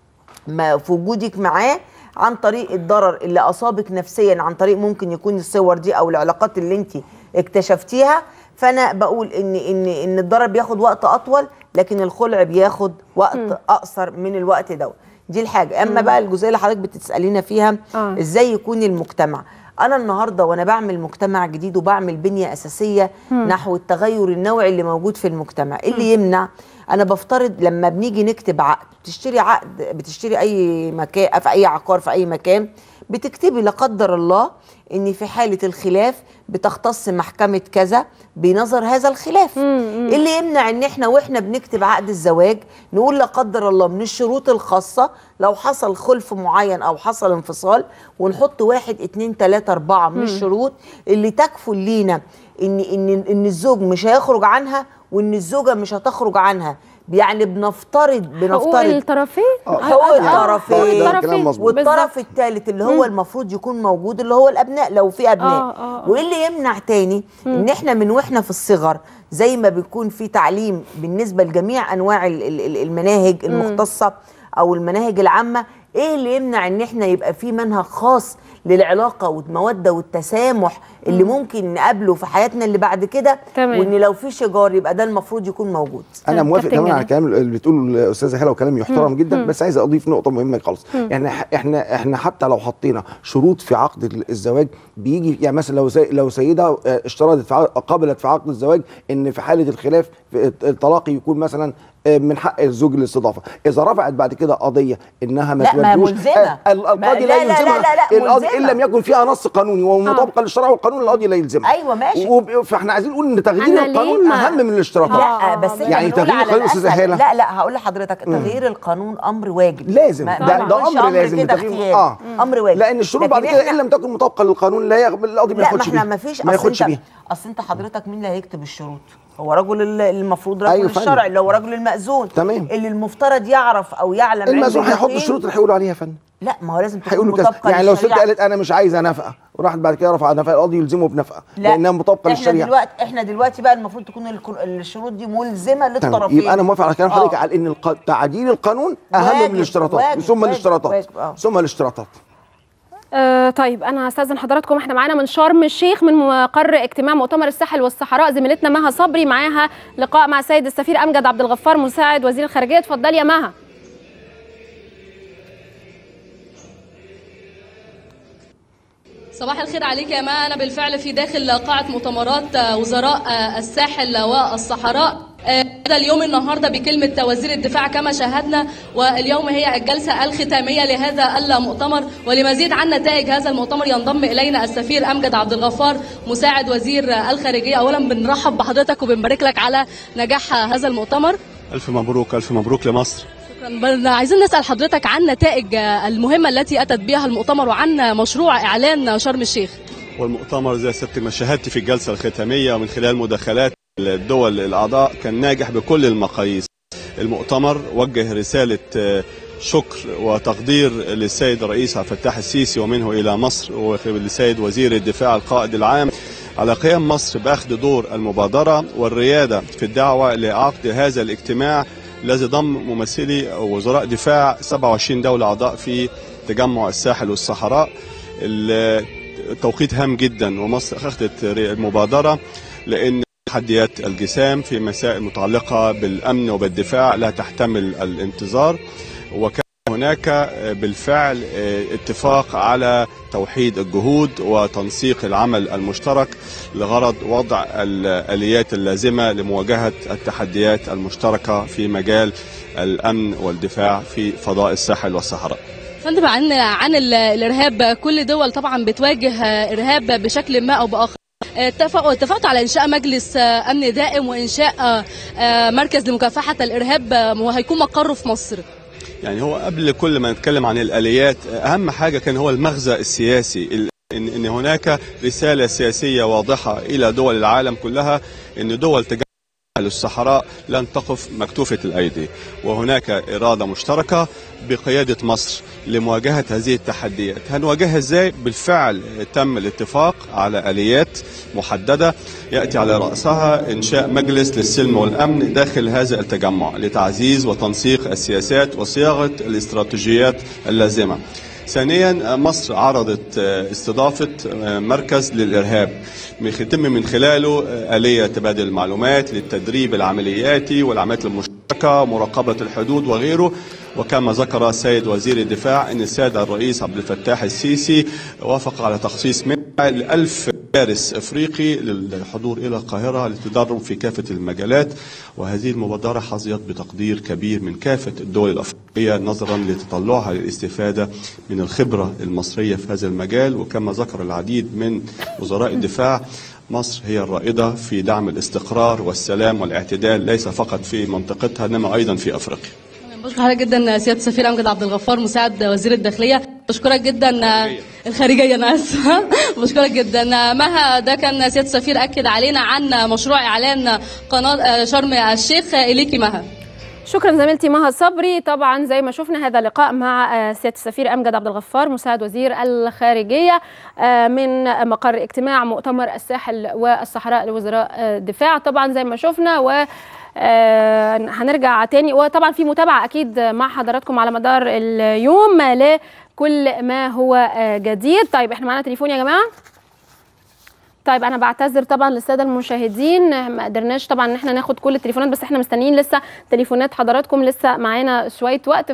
S21: ما في وجودك معاه عن طريق الضرر اللي اصابك نفسيا عن طريق ممكن يكون الصور دي او العلاقات اللي انت اكتشفتيها فانا بقول ان ان ان الضرر بياخد وقت اطول لكن الخلع بياخد وقت
S1: مم.
S21: اقصر من الوقت ده دي الحاجه اما
S1: مم.
S21: بقى الجزئيه اللي حضرتك بتسالينا فيها
S1: آه.
S21: ازاي يكون المجتمع انا النهارده وانا بعمل مجتمع جديد وبعمل بنيه اساسيه
S1: مم.
S21: نحو التغير النوعي اللي موجود في المجتمع إيه اللي يمنع انا بفترض لما بنيجي نكتب عقد بتشتري عقد بتشتري اي مكان في اي عقار في اي مكان بتكتبي لا قدر الله ان في حاله الخلاف بتختص محكمه كذا بنظر هذا الخلاف إيه اللي يمنع ان احنا واحنا بنكتب عقد الزواج نقول لا قدر الله من الشروط الخاصه لو حصل خلف معين او حصل انفصال ونحط واحد اتنين تلاته اربعه من
S1: مم.
S21: الشروط اللي تكفل لينا ان ان ان الزوج مش هيخرج عنها وان الزوجه مش هتخرج عنها يعني بنفترض
S1: حقوق
S21: بنفترض
S1: الطرفين
S21: حقوق
S1: آه، آه، حقوق
S21: الطرفين
S1: الطرفين
S21: والطرف الثالث اللي هو المفروض يكون موجود اللي هو الابناء لو في ابناء
S1: آه، آه، آه.
S21: وايه اللي يمنع تاني ان احنا من واحنا في الصغر زي ما بيكون في تعليم بالنسبه لجميع انواع ال- ال- ال- المناهج المختصه او المناهج العامه ايه اللي يمنع ان احنا يبقى في منهج خاص للعلاقه والموده والتسامح اللي ممكن نقابله في حياتنا اللي بعد كده
S1: تمام.
S21: وان لو في شجار يبقى ده المفروض يكون موجود
S22: انا موافق تماما على الكلام اللي بتقوله الاستاذه هاله وكلام يحترم
S21: مم.
S22: جدا
S21: مم.
S22: بس عايز اضيف نقطه مهمه خالص
S21: مم.
S22: يعني ح- احنا احنا حتى لو حطينا شروط في عقد ال- الزواج بيجي يعني مثلا لو سي لو سيده آه، اشترطت في عقد- قبلت في عقد الزواج ان في حاله الخلاف في الطلاق يكون مثلا آه، من حق الزوج الاستضافه اذا رفعت بعد كده قضيه انها ما
S21: لا، ما هي
S22: تودوش
S21: ملزمة.
S22: آه، ال-
S21: ما-
S22: القاضي
S21: لا،
S22: لا
S21: لا، لا،
S22: يلزمها
S21: لا، لا،
S22: القاضي ان
S21: ملزمة.
S22: لم يكن فيها نص قانوني ومطابقه للشرع والقانون القاضي لا يلزمها
S21: ايوه ماشي
S22: وب- فاحنا عايزين نقول ان تغيير
S21: أنا ليه
S22: القانون
S21: ما-
S22: اهم من الاشتراطات
S21: لا بس انت
S22: يعني
S21: بتقول
S22: تغيير
S21: على
S22: القانون استاذ
S21: الأسهل.
S22: هاله
S21: لا لا هقول لحضرتك
S22: مم.
S21: تغيير القانون امر واجب
S22: لازم
S21: ما-
S22: ده,
S21: ما
S22: ده
S21: نقولش
S22: امر لازم
S21: كده
S22: تغيير-
S21: اختياري.
S22: اه
S21: امر واجب
S22: لان الشروط
S21: لكن
S22: بعد كده
S21: إحنا-
S22: ان لم تكن مطابقه للقانون لا يقبل القاضي ما
S21: لا ما
S22: ياخدش
S21: احنا
S22: بيها
S21: ما فيش
S22: ما
S21: اصل
S22: ياخدش
S21: انت
S22: بيها
S21: اصل انت حضرتك مين اللي هيكتب الشروط هو رجل ال- المفروض رجل
S22: أيوة
S21: أيوة
S22: فندم.
S21: الشرع اللي هو رجل المأذون
S22: تمام.
S21: اللي المفترض يعرف او يعلم علم
S22: المأذون هيحط
S21: اليقين.
S22: الشروط اللي هيقولوا عليها يا فندم
S21: لا ما هو لازم تكون
S22: هيقولوا كذا
S21: مطابقه
S22: يعني لو ست
S21: للشريعة.
S22: قالت انا مش عايزه نفقه وراحت بعد كده رفع نفقه القاضي يلزمه بنفقه
S21: لا
S22: لانها مطابقه
S21: احنا
S22: للشريعه
S21: دلوقتي احنا دلوقتي بقى المفروض تكون الكل- الشروط دي ملزمه
S22: تمام
S21: للطرفين
S22: يبقى انا موافق على كلام
S21: آه.
S22: حضرتك على ان الق- تعديل القانون اهم
S21: واجب،
S22: من الاشتراطات
S21: واجب،
S22: ثم
S21: واجب،
S22: الاشتراطات
S21: واجب، آه.
S22: ثم الاشتراطات
S1: آه طيب انا هستاذن حضراتكم احنا معانا من شرم الشيخ من مقر اجتماع مؤتمر الساحل والصحراء زميلتنا مها صبري معاها لقاء مع السيد السفير امجد عبد الغفار مساعد وزير الخارجيه اتفضلي يا مها
S4: صباح الخير عليك يا ما أنا بالفعل في داخل قاعة مؤتمرات آه، وزراء آه، الساحل والصحراء آه، هذا اليوم النهارده بكلمة وزير الدفاع كما شاهدنا واليوم هي الجلسة الختامية لهذا المؤتمر ولمزيد عن نتائج هذا المؤتمر ينضم إلينا السفير أمجد عبد الغفار مساعد وزير الخارجية أولا بنرحب بحضرتك وبنبارك لك على نجاح هذا المؤتمر
S6: ألف مبروك ألف مبروك لمصر
S4: شكراً. عايزين نسأل حضرتك عن نتائج المهمة التي أتت بها المؤتمر وعن مشروع إعلان شرم الشيخ
S6: والمؤتمر زي سيادتك ما شاهدت في الجلسة الختامية ومن خلال مداخلات الدول الأعضاء كان ناجح بكل المقاييس المؤتمر وجه رسالة آه، شكر وتقدير للسيد الرئيس عبد الفتاح السيسي ومنه إلى مصر وللسيد وزير الدفاع القائد العام على قيام مصر بأخذ دور المبادرة والريادة في الدعوة لعقد هذا الاجتماع الذي ضم ممثلي وزراء دفاع 27 دولة أعضاء في تجمع الساحل والصحراء التوقيت هام جدا ومصر أخذت المبادرة لأن تحديات الجسام في مسائل متعلقة بالأمن وبالدفاع لا تحتمل الانتظار وكان هناك بالفعل اتفاق على توحيد الجهود وتنسيق العمل المشترك لغرض وضع الآليات اللازمة لمواجهة التحديات المشتركة في مجال الأمن والدفاع في فضاء الساحل والصحراء
S4: فندم عن عن ال- الارهاب كل دول طبعا بتواجه ارهاب بشكل ما او باخر اتفقوا اتفقتوا على انشاء مجلس آه، امن دائم وانشاء آه، آه، مركز لمكافحه الارهاب آه، وهيكون مقره في مصر
S6: يعني هو قبل كل ما نتكلم عن الآليات أهم حاجة كان هو المغزى السياسي ال- إن إن هناك رسالة سياسية واضحة إلى دول العالم كلها إن دول تجمع الصحراء لن تقف مكتوفة الأيدي وهناك إرادة مشتركة بقيادة مصر لمواجهة هذه التحديات هنواجهها إزاي؟ بالفعل تم الاتفاق على آليات محددة يأتي على رأسها إنشاء مجلس للسلم والأمن داخل هذا التجمع لتعزيز وتنسيق السياسات وصياغة الاستراتيجيات اللازمة ثانيا مصر عرضت استضافة مركز للإرهاب يتم من خلاله آلية تبادل المعلومات للتدريب العملياتي والعمليات المشتركة مراقبة الحدود وغيره وكما ذكر السيد وزير الدفاع أن السيد الرئيس عبد الفتاح السيسي وافق على تخصيص منحة لألف دارس إفريقي للحضور إلى القاهرة للتدرب في كافة المجالات وهذه المبادرة حظيت بتقدير كبير من كافة الدول الأفريقية نظرا لتطلعها للاستفادة من الخبرة المصرية في هذا المجال وكما ذكر العديد من وزراء الدفاع مصر هي الرائدة في دعم الاستقرار والسلام والاعتدال ليس فقط في منطقتها إنما أيضا في أفريقيا
S4: بشكر حضرتك جدا سياده السفير امجد عبد الغفار مساعد وزير الداخليه بشكرك جدا الخارجيه انا اسفه بشكرك جدا مها ده كان سياده السفير اكد علينا عن مشروع اعلان قناه شرم الشيخ اليكي مها
S1: شكرا زميلتي مها صبري طبعا زي ما شفنا هذا لقاء مع آه، سياده السفير امجد عبد الغفار مساعد وزير الخارجيه آه، من مقر اجتماع مؤتمر الساحل والصحراء لوزراء آه، الدفاع طبعا زي ما شفنا و آه، هنرجع تاني وطبعا في متابعه اكيد مع حضراتكم على مدار اليوم لكل ما هو آه، جديد طيب احنا معانا تليفون يا جماعه طيب انا بعتذر طبعا للساده المشاهدين ما قدرناش طبعا ان احنا ناخد كل التليفونات بس احنا مستنيين لسه تليفونات حضراتكم لسه معانا شويه وقت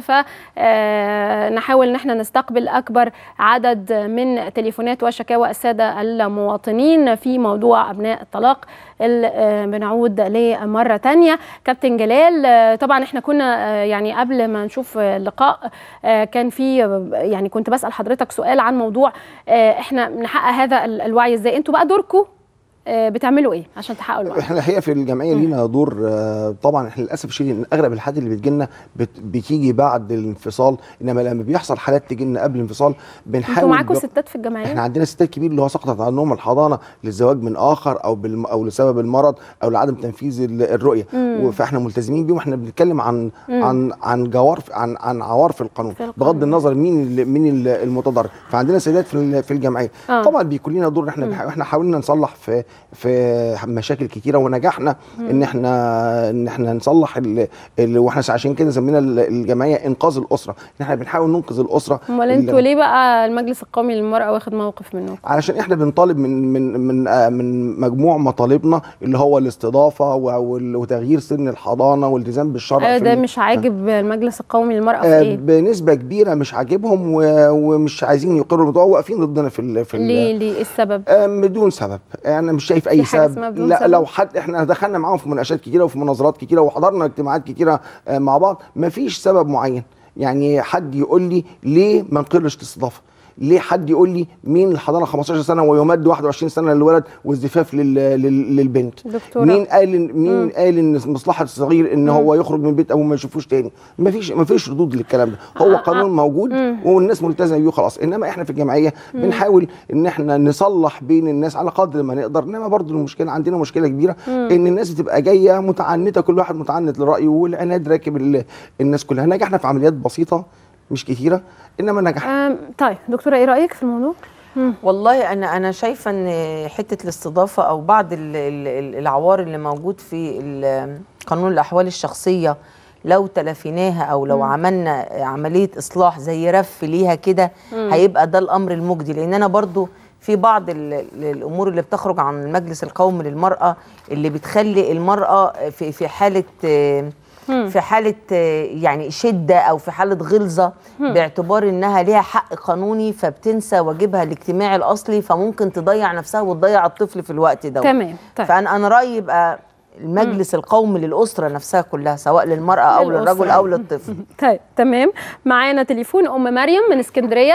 S1: فنحاول ان احنا نستقبل اكبر عدد من تليفونات وشكاوى الساده المواطنين في موضوع ابناء الطلاق اللي آه، بنعود لمره تانية كابتن جلال آه، طبعا احنا كنا آه، يعني قبل ما نشوف آه، اللقاء آه، كان في آه، يعني كنت بسال حضرتك سؤال عن موضوع آه، احنا نحقق هذا ال- الوعي ازاي انتوا بقى دوركم آه، بتعملوا ايه عشان تحققوا الوعي
S22: احنا الحقيقه في الجمعيه لينا دور آه، طبعا احنا للاسف الشديد ان اغلب الحالات اللي بتجي لنا بتيجي بعد الانفصال انما لما بيحصل حالات تجي لنا قبل الانفصال بنحاول
S1: انتوا معاكم
S22: ب-
S1: ستات في الجمعيه
S22: احنا عندنا ستات كبير اللي هو سقطت عنهم الحضانه للزواج من اخر او بالم او لسبب المرض او لعدم تنفيذ ال- الرؤيه
S7: مم.
S22: فاحنا ملتزمين بيهم احنا بنتكلم عن
S7: مم.
S22: عن عن جوارف عن عن عوارف القانون
S7: في القانون.
S22: بغض النظر مين ال- مين ال- المتضرر فعندنا سيدات في ال- في الجمعيه
S7: آه.
S22: طبعا بيكون لنا دور ان احنا
S7: مم.
S22: بنح- احنا حاولنا نصلح في في مشاكل كتيره ونجحنا
S1: مم.
S22: ان احنا ان احنا نصلح ال- ال- واحنا عشان كده سمينا ال- الجمعيه انقاذ الاسره ان احنا بنحاول ننقذ الاسره
S1: امال
S22: اللي-
S1: انتوا ليه بقى المجلس القومي للمراه واخد موقف منكم
S22: علشان احنا بنطالب من من من آه من مجموع مطالبنا اللي هو الاستضافه و- وال- وتغيير سن الحضانه والالتزام بالشرع
S1: ايوه
S22: في
S1: ده
S22: ال-
S1: مش عاجب المجلس القومي للمراه في
S22: آه،
S1: ايه
S22: بنسبه كبيره مش عاجبهم و- ومش عايزين يقروا الموضوع واقفين ضدنا في ال في ال-
S1: ليه ليه ايه السبب
S22: آه، بدون سبب انا مش شايف اي
S1: في حاجة
S22: سبب
S1: اسمها بدون
S22: لا
S1: سبب؟
S22: لو حد احنا دخلنا معاهم في مناقشات كتيره وفي مناظرات كتيره وحضرنا اجتماعات كتيره آه، مع بعض مفيش سبب معين يعني حد يقول لي ليه ما نقرش الاستضافه ليه حد يقول لي مين الحضانه 15 سنه ويمد 21 سنه للولد والزفاف لل... لل... للبنت
S1: دكتورة.
S22: مين قال إن مين
S1: مم.
S22: قال ان مصلحه الصغير ان هو يخرج من بيت ابوه ما يشوفوش تاني مفيش مفيش ردود للكلام ده هو قانون موجود والناس ملتزمه بيه خلاص انما احنا في الجمعيه
S7: مم.
S22: بنحاول ان احنا نصلح بين الناس على قدر ما نقدر انما برضو المشكله عندنا مشكله كبيره
S1: مم.
S22: ان الناس بتبقى جايه متعنته كل واحد متعنت لرايه والعناد راكب ال- الناس كلها نجحنا في عمليات بسيطه مش كتيره انما نجحنا
S1: آم، طيب دكتوره ايه رايك في الموضوع
S21: والله انا انا شايفه ان حته الاستضافه او بعض ال- ال- ال- العوار اللي موجود في ال- قانون الاحوال الشخصيه لو تلافيناها او لو
S7: مم.
S21: عملنا عمليه اصلاح زي رف ليها كده
S7: مم.
S21: هيبقى ده الامر المجدي لان انا برضو في بعض ال- ال- الامور اللي بتخرج عن المجلس القومي للمراه اللي بتخلي المراه في في حاله آه،
S7: مم.
S21: في حاله آه، يعني شده او في حاله غلظه
S7: مم.
S21: باعتبار انها ليها حق قانوني فبتنسى واجبها الاجتماعي الاصلي فممكن تضيع نفسها وتضيع الطفل في الوقت ده
S1: تمام، طيب.
S21: فانا انا رايي يبقى المجلس القومي للاسره نفسها كلها سواء للمراه او
S1: للأسرة.
S21: للرجل او للطفل
S1: طيب تمام معانا تليفون ام مريم من اسكندريه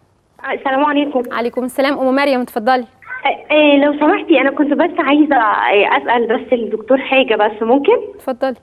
S13: السلام عليكم
S1: عليكم السلام ام مريم اتفضلي
S13: إيه لو سمحتي انا كنت بس عايزه إيه، اسال بس الدكتور حاجه بس ممكن
S1: اتفضلي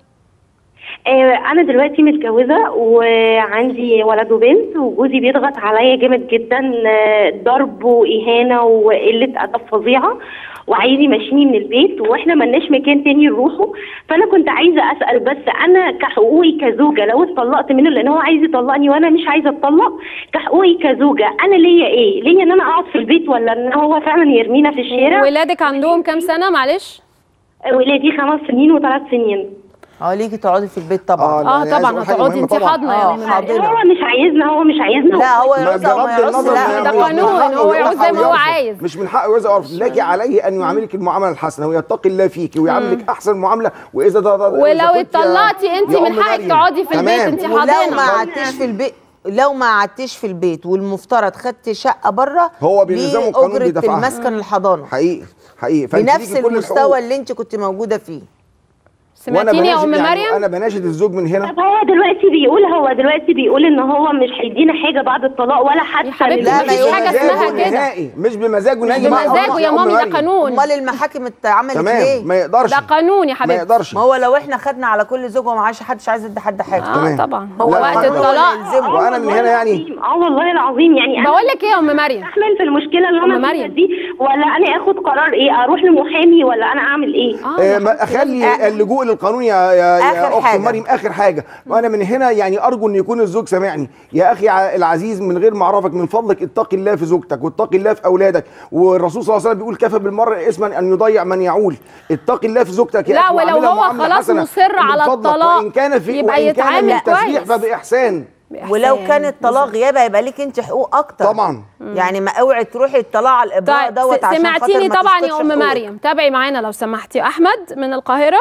S13: إيه انا دلوقتي متجوزه وعندي ولد وبنت وجوزي بيضغط عليا جامد جدا آه، ضرب واهانه وقله ادب فظيعه وعايز يمشيني من البيت واحنا ملناش مكان تاني نروحه فانا كنت عايزه اسال بس انا كحقوقي كزوجه لو اتطلقت منه لان هو عايز يطلقني وانا مش عايزه اتطلق كحقوقي كزوجه انا ليا ايه؟ ليا ان انا اقعد في البيت ولا ان هو فعلا يرمينا في الشارع؟
S1: ولادك عندهم كام سنه معلش
S13: ولادي خمس سنين وثلاث سنين
S21: اه ليكي تقعدي في البيت طبعا
S1: اه طبعا هتقعدي انت حاضنه يا
S21: اه
S1: ام مريم
S21: حاضنه
S13: هو مش عايزنا هو مش عايزنا
S21: لا هو
S22: ما
S21: يعوز او ما
S22: بغض
S21: يعوز
S22: النظر
S21: لا
S22: من-
S1: ده
S22: من
S1: قانون،
S22: حقه
S1: هو
S22: ويرفع
S1: يعوز زي ما هو
S22: ويرفض.
S1: عايز.
S22: مش من حقه ويرفع ويرفض لك عليه ان يعاملك المعامله الحسنه ويتقي الله فيك ويعاملك احسن معامله واذا ده, ده
S1: ولو
S22: إذا كنت يا-
S1: اتطلقتي انت
S22: يا
S1: من
S22: أم
S1: حقك
S22: مريم.
S1: تقعدي في البيت
S22: تمام.
S1: انت
S21: ولو
S1: حاضنه
S21: ما قعدتيش في البيت لو ما قعدتيش في البيت والمفترض خدت شقه بره
S22: هو بيلزمه القانون
S21: أجرة
S22: بيدفعها.
S21: المسكن الحضانه
S22: حقيقي حقيقي فأنت
S21: بنفس
S22: ليكي كل
S21: المستوى
S22: الحقوق.
S21: اللي انت كنت موجوده فيه
S1: سمعتيني يا ام
S22: بناشد- يعني
S1: مريم
S22: انا بناشد الزوج من هنا
S13: طب هو دلوقتي بيقول هو دلوقتي بيقول ان هو مش هيدينا حاجه بعد الطلاق ولا حتى
S1: حبيبتي
S13: لل-
S1: مفيش حاجة اسمها كده.
S22: نهائي مش بمزاجه
S1: مش
S22: نهائي مع
S1: بمزاجه
S22: الله
S1: يا
S22: أم
S1: مامي ده
S22: مريم.
S1: قانون
S21: امال المحاكم اتعملت
S22: تمام
S21: ليه
S22: ما يقدرش
S1: ده قانون يا حبيبتي
S22: ما يقدرش
S21: ما هو لو احنا خدنا على كل زوج ومعاش حدش عايز يدي حد حاجه
S1: اه
S22: تمام.
S1: طبعا
S22: لا،
S1: هو وقت
S22: ما-
S1: الطلاق
S21: يلزمه.
S22: وانا من هنا يعني
S13: اه والله العظيم يعني انا
S1: بقول لك ايه يا ام مريم
S13: استحمل في المشكله اللي
S1: أم
S13: انا فيها
S1: مريم.
S13: دي ولا انا اخد قرار ايه اروح لمحامي ولا انا اعمل ايه
S22: آه ما اخلي اللجوء للقانون يا يا,
S21: آخر
S22: يا اخت
S21: حاجة.
S22: مريم اخر حاجه وانا من هنا يعني ارجو ان يكون الزوج سامعني يا اخي ع- العزيز من غير ما اعرفك من فضلك اتقي الله في زوجتك واتقي الله في اولادك والرسول صلى الله عليه وسلم بيقول كفى بالمرء اسما ان يضيع من يعول اتقي الله في زوجتك يا
S1: لا،
S22: أخي
S1: ولو
S22: وعاملها
S1: هو
S22: معاملة
S1: خلاص
S22: حسنة.
S1: مصر
S22: من
S1: على
S22: فضلك
S1: الطلاق
S22: وان كان في
S1: يبقى
S22: وان كان
S1: يتعامل
S22: من تسريح
S1: كويس.
S22: فباحسان
S1: بإحسان.
S21: ولو كان الطلاق غياب هيبقى ليك انت حقوق اكتر
S22: طبعا
S21: يعني ما اوعي تروحي الطلاق على الابراء
S1: طيب
S21: دوت
S1: س-
S21: عشان
S1: سمعتيني
S21: خاطر ما
S1: طبعا يا
S21: تسقطش
S1: ام
S21: حقوقك.
S1: مريم تابعي معانا لو سمحتي احمد من القاهره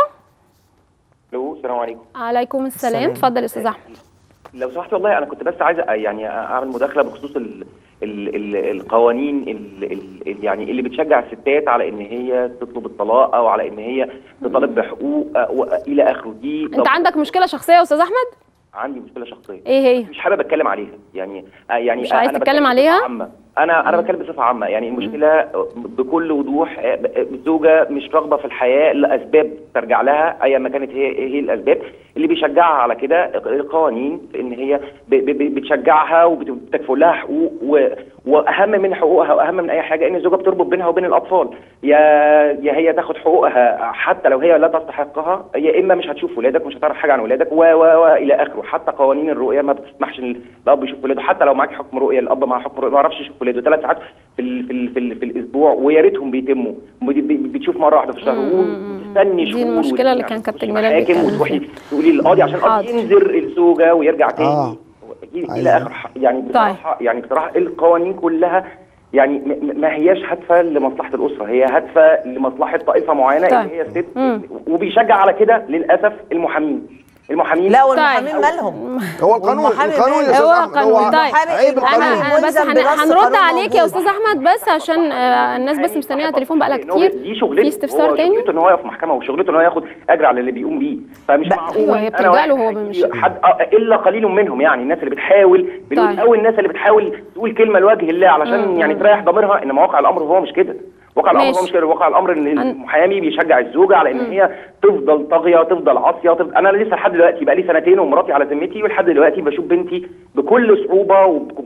S7: الو السلام عليكم
S1: عليكم السلام اتفضل يا استاذ احمد
S7: لو سمحت والله انا كنت بس عايز أ- يعني اعمل مداخله بخصوص ال ال ال القوانين ال ال ال- يعني اللي بتشجع الستات على ان هي تطلب الطلاق او على ان هي تطالب بحقوق أ- و- الى اخره دي
S1: انت عندك مشكله شخصيه يا استاذ احمد
S7: عندي مشكله شخصيه
S1: ايه هي
S7: مش حابب اتكلم عليها يعني آه يعني
S1: مش عايز
S7: أنا
S1: تتكلم
S7: بتكلم
S1: عليها؟
S7: بصفة عامة. انا انا بتكلم بصفه عامه يعني المشكله بكل وضوح آه، الزوجه مش راغبه في الحياه لاسباب ترجع لها ايا ما كانت هي هي الاسباب اللي بيشجعها على كده القوانين ان هي ب- ب- بتشجعها وبتكفل لها حقوق و- واهم من حقوقها واهم من اي حاجه ان الزوجه بتربط بينها وبين الاطفال يا يا هي تاخد حقوقها حتى لو هي لا تستحقها يا اما مش هتشوف ولادك مش هتعرف حاجه عن ولادك و و والى اخره حتى قوانين الرؤيه ما بتسمحش ان الاب يشوف ولاده حتى لو معاك حكم رؤيه الاب معاه حكم رؤيه ما يعرفش يشوف ولاده ثلاث ساعات في ال في ال في, ال في الاسبوع ويا ريتهم بيتموا بت- بت- بتشوف مره واحده في الشهر وتستني
S1: دي
S7: شهور
S1: المشكله اللي
S7: وت-
S1: كان كابتن جلال
S7: محاكم
S1: بيتكلم
S7: وتروحي
S1: فيها
S7: تقولي للقاضي عشان القاضي
S1: حاضر.
S7: ينذر الزوجه ويرجع تاني
S22: آه.
S7: الى اخره يعني بصراحه يعني بصراحه القوانين كلها يعني م- م- ما هياش هادفه لمصلحه الاسره هي هادفه لمصلحه طائفه معينه
S21: طيب.
S7: اللي هي الست وبيشجع على كده للاسف المحامين المحامين
S21: لا والمحامين مالهم
S22: هو القانون
S21: والمحامي
S22: القانون يا
S21: ماله؟
S22: استاذ
S1: هو
S22: احمد
S1: قانون
S22: هو
S1: طيب
S22: عيب القانون
S1: انا انا بس
S21: ملزم
S1: هن-
S21: بنص
S1: هنرد
S21: قانون
S1: عليك يا
S21: موجود.
S1: استاذ احمد بس عشان آه، الناس بس مستنيه على التليفون بقالها
S7: إن هو
S1: كتير
S7: دي شغلته
S1: في استفسار
S7: هو
S1: تاني
S7: شغلته ان هو يقف محكمه وشغلته ان هو ياخد اجر على اللي بيقوم بيه فمش معقول
S1: أيوة، هي
S7: أنا
S1: بتلجأ
S7: واحد
S1: له هو
S7: هيجي حد آه، الا قليل منهم يعني الناس اللي بتحاول بنقول
S1: طيب.
S7: قوي الناس اللي بتحاول تقول كلمه لوجه الله علشان يعني تريح ضميرها انما واقع الامر هو مش كده واقع الامر هو
S1: ماشي.
S7: مش كده واقع الامر ان المحامي بيشجع الزوجه على ان هي تفضل طاغيه تفضل عاصيه تفضل انا لسه لحد دلوقتي بقى لي سنتين ومراتي على ذمتي ولحد دلوقتي بشوف بنتي بكل صعوبه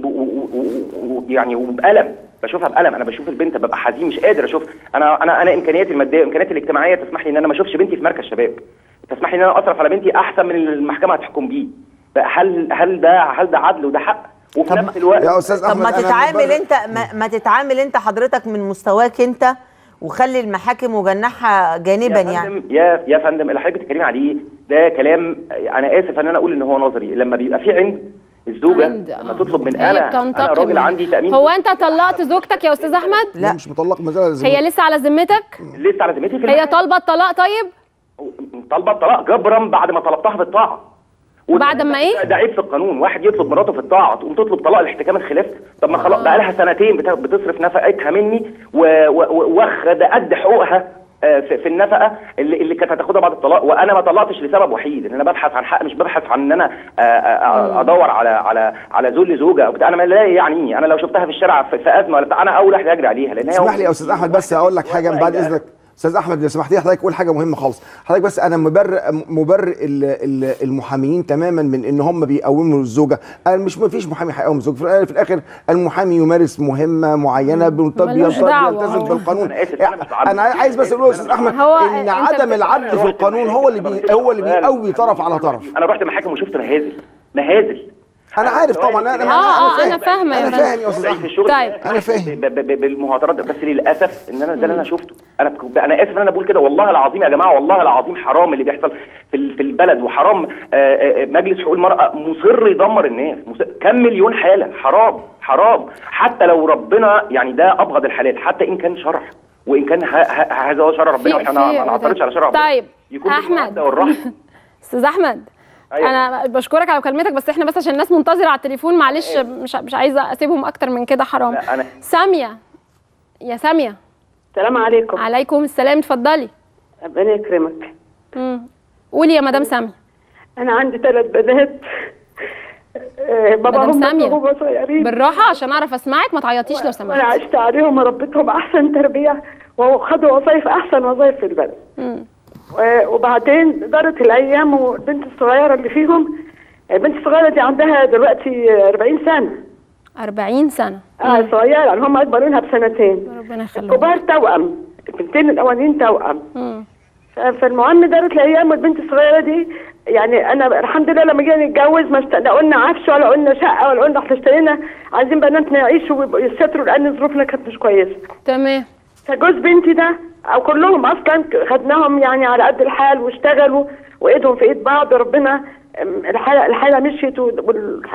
S7: ويعني وبالم بشوفها بالم انا بشوف البنت ببقى حزين مش قادر اشوف انا انا انا امكانياتي الماديه وامكانياتي الاجتماعيه تسمح لي ان انا ما اشوفش بنتي في مركز شباب تسمح لي ان انا اصرف على بنتي احسن من اللي المحكمه هتحكم بيه بقى هل هل ده هل ده عدل وده حق وفي نفس الوقت
S22: يا استاذ
S21: طب ما
S22: احمد أنا
S21: تتعامل
S22: مبرر-
S21: انت ما, ما تتعامل انت حضرتك من مستواك انت وخلي المحاكم وجنحها جانبا
S7: يا
S21: يعني
S7: فندم يا يا فندم اللي حضرتك بتتكلمي عليه ده كلام انا اسف ان انا اقول ان هو نظري لما بيبقى في عند الزوجه لما تطلب من
S1: هي
S7: انا انا
S1: بتنتقم
S7: راجل عندي تامين
S1: هو انت طلقت زوجتك يا استاذ احمد
S22: لا مش مطلق ما زال
S1: هي لسه على ذمتك
S7: لسه على ذمتي في
S1: هي
S7: المحكمة.
S1: طالبه الطلاق طيب
S7: طالبه الطلاق جبرا بعد ما طلبتها في الطاعه
S1: بعد ما ايه
S7: ده عيب في القانون واحد يطلب مراته في الطاعه تقوم تطلب طلاق الاحتكام الخلاف طب ما خلاص بقى لها سنتين بت- بتصرف نفقتها مني و- و- و- واخده قد حقوقها آه، في في النفقه اللي, اللي كانت هتاخدها بعد الطلاق وانا ما طلقتش لسبب وحيد ان انا ببحث عن حق مش ببحث عن ان انا آه، آه، ادور على على على ذل زوجه او بتاع انا ما لا يعنيني انا لو شفتها في الشارع في في ازمه ولا بتاع انا اول واحد اجري عليها لان هي
S22: اسمح لي يا استاذ احمد بس اقول لك حاجه من بعد اذنك استاذ احمد لو سمحت لي حضرتك قول حاجه مهمه خالص حضرتك بس انا مبرر مبرر ال- ال- المحاميين تماما من ان هم بيقوموا الزوجه انا مش ما فيش محامي هيقوم الزوجه في الآخر- في الاخر المحامي يمارس مهمه معينه بيلت-
S1: ملوش
S22: بيلت-
S1: دعوة
S22: بيلتزم
S1: هو.
S22: بالقانون
S7: أنا آسف، أنا مش
S22: انا عايز بس اقول يا استاذ احمد
S1: هو
S22: ان
S1: أنت
S22: عدم
S1: بت-
S22: العدل في القانون هو اللي بي هو اللي بيقوي طرف على طرف
S7: انا رحت محاكم وشفت مهازل مهازل
S22: انا عارف طبعا انا انا
S1: اه اه
S22: فاهم.
S1: انا فاهمه يا
S22: انا فاهم يا استاذ
S7: في
S22: احمد
S7: الشغل
S1: طيب.
S7: انا فاهم بالمهاترات بس للاسف ان انا ده اللي انا شفته انا ك- انا اسف ان انا بقول كده والله العظيم يا جماعه والله العظيم حرام اللي بيحصل في ال- في البلد وحرام آه، آه، مجلس حقوق المراه مصر يدمر الناس مصر كم مليون حاله حرام حرام حتى لو ربنا يعني ده ابغض الحلال حتى ان كان شرع وان كان ه- ه- هذا هو شرع ربنا واحنا ما ما نعترضش على شرع ربنا
S1: طيب
S7: يكون
S1: احمد
S7: بالمودة والرحمة.
S1: استاذ احمد
S7: أيوة.
S1: انا بشكرك على مكالمتك بس احنا بس عشان الناس منتظره على التليفون معلش مش مش عايزه اسيبهم اكتر من كده حرام
S7: لا، أنا-
S1: ساميه يا ساميه
S8: السلام عليكم
S1: عليكم السلام اتفضلي
S8: ربنا يكرمك
S1: مم. قولي يا مدام ساميه
S8: انا عندي ثلاث بنات آه، باباهم
S1: مدام ساميه
S8: وهم صغيرين
S1: بالراحه عشان اعرف اسمعك ما تعيطيش لو
S8: وانا
S1: سمحتي
S8: عشت عليهم وربيتهم احسن تربيه وخدوا وظائف احسن وظائف في البلد
S1: مم.
S8: و- وبعدين دارت الايام والبنت الصغيره اللي فيهم البنت الصغيره دي عندها دلوقتي 40 سنه
S1: 40 سنه
S8: اه صغيره يعني هم اكبر منها بسنتين
S1: ربنا يخليهم
S8: كبار توأم البنتين الاولانيين توأم
S1: مم.
S8: ف- فالمهم دارت الايام والبنت الصغيره دي يعني انا الحمد لله لما جينا نتجوز ما است- لا قلنا عفش ولا قلنا شقه ولا قلنا احنا اشترينا عايزين بناتنا يعيشوا ويستروا لان ظروفنا كانت مش كويسه
S1: تمام
S8: فجوز بنتي ده او كلهم اصلا خدناهم يعني على قد الحال واشتغلوا وايدهم في ايد بعض وربنا أم، الحاله الحاله مشيت وال-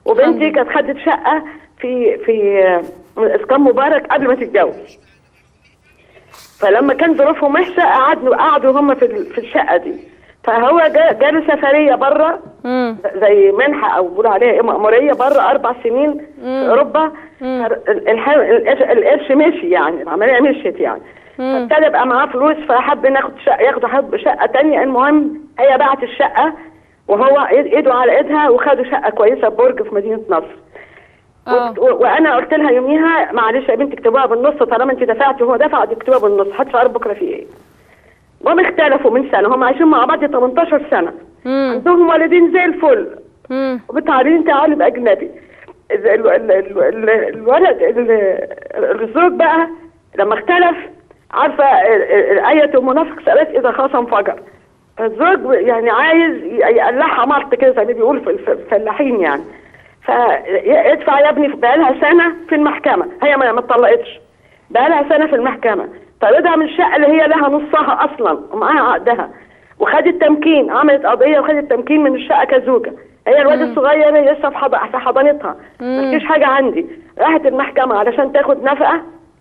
S8: وبنتي كانت خدت شقه في في آه، اسكان مبارك قبل ما تتجوز فلما كان ظروفهم وحشه قعدوا قعدوا هم في ال- في الشقه دي فهو جا- جاله سفريه بره زي منحه او بيقولوا عليها ايه مأموريه بره اربع سنين في اوروبا فال- الح- القرش القرش مشي يعني العمليه مشيت يعني فابتدى يبقى معاه فلوس فحب ناخد شقه ياخدوا حب شقه تانية المهم هي باعت الشقه وهو إيد- ايده على ايدها وخدوا شقه كويسه في برج في مدينه نصر و- و- وانا قلت لها يوميها معلش يا بنتي اكتبوها بالنص طالما انت دفعتي وهو دفع اكتبوها بالنص هدفع بكره في ايه وهم اختلفوا من سنه هم عايشين مع بعض 18 سنه عندهم والدين زي الفل وبتعليم تعلم اجنبي ال- ال- ال- ال- ال- الولد ال- الزوج بقى لما اختلف عارفه ال- ال- آية المنافق سألت إذا خاصم فجر الزوج يعني عايز ي- يقلعها مرت كده زي ما بيقولوا في الف- الفلاحين يعني فادفع يا ابني بقالها سنة في المحكمة هي ما ما اتطلقتش بقالها سنة في المحكمة طردها من الشقة اللي هي لها نصها أصلا ومعاها عقدها وخدت تمكين عملت قضية وخدت تمكين من الشقة كزوجة هي الواد الصغير لسه في حض- في حضانتها مفيش حاجة عندي راحت المحكمة علشان تاخد نفقة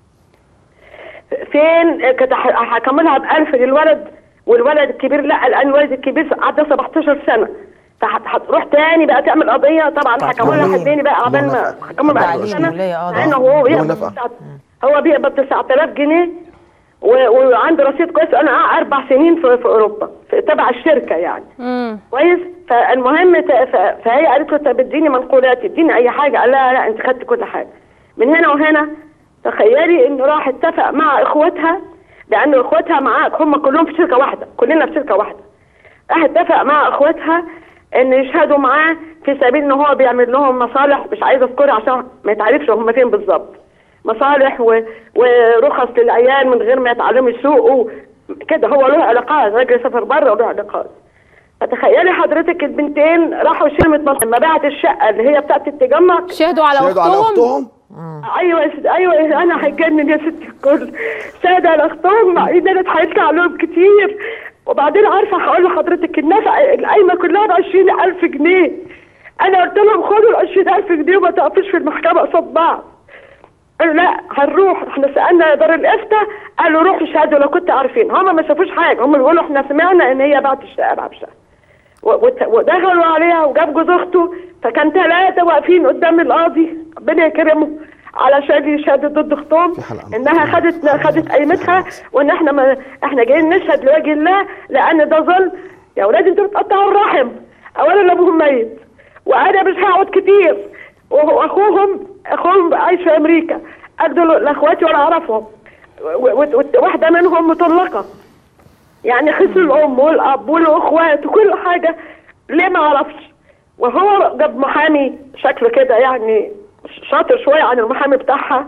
S8: فين كانت ح- هكملها بألف للولد والولد الكبير لا لأن الولد الكبير عدى 17 سنة فهتروح تاني بقى تعمل قضية طبعا هكمل لها حديني بقى عبال ما هكمل بقى
S21: تعليم
S8: سنة
S21: ولاية، اه
S8: لأنه
S21: ده.
S8: هو
S21: له
S8: بيقبض
S21: نفقة.
S8: تسعة- هو بيقبض 9000 جنيه و- وعنده رصيد كويس انا قاعد اربع سنين في, في اوروبا في تبع الشركه يعني كويس فالمهم ت- ف- فهي قالت له طب اديني منقولات اديني اي حاجه قال لها لا انت خدت كل حاجه من هنا وهنا تخيلي انه راح اتفق مع اخواتها لان اخواتها معاك هم كلهم في شركه واحده كلنا في شركه واحده راح اتفق مع اخواتها ان يشهدوا معاه في سبيل ان هو بيعمل لهم مصالح مش عايزه اذكرها عشان ما يتعرفش هم فين بالظبط مصالح و... ورخص للعيال من غير ما يتعلموا يسوقوا كده هو له علاقات راجل سافر بره وله علاقات فتخيلي حضرتك البنتين راحوا شرمة مصر لما باعت الشقة اللي هي بتاعت التجمع
S1: شهدوا على
S22: شهدوا على اختهم
S8: ايوه يا ست ايوه انا هيجنن يا ست الكل شهد على اختهم مع ان انا هيطلع لهم كتير وبعدين عارفه هقول لحضرتك النفقه القايمه كلها ب 20000 جنيه انا قلت لهم خدوا ال 20000 جنيه وما تقفوش في المحكمه قصاد بعض قالوا لا هنروح احنا سالنا دار الافتاء قالوا روحوا شهدوا لو كنتوا عارفين هم ما شافوش حاجه هم بيقولوا احنا سمعنا ان هي بعت الشقه بعت الشقه و- وت- ودخلوا عليها وجاب جوز اخته فكان ثلاثه واقفين قدام القاضي ربنا يكرمه علشان يشهدوا ضد اختهم انها خدت خدت قيمتها وان احنا ما احنا جايين نشهد لوجه الله لان ده ظلم يا اولاد انتوا بتقطعوا الرحم اولا ابوهم ميت وانا مش هقعد كتير واخوهم اخوهم عايش في امريكا ادوا لاخواتي وانا اعرفهم و- و- و- واحده منهم مطلقه يعني خسر الام والاب والاخوات وكل حاجه ليه ما اعرفش وهو جاب محامي شكله كده يعني شاطر شويه عن المحامي بتاعها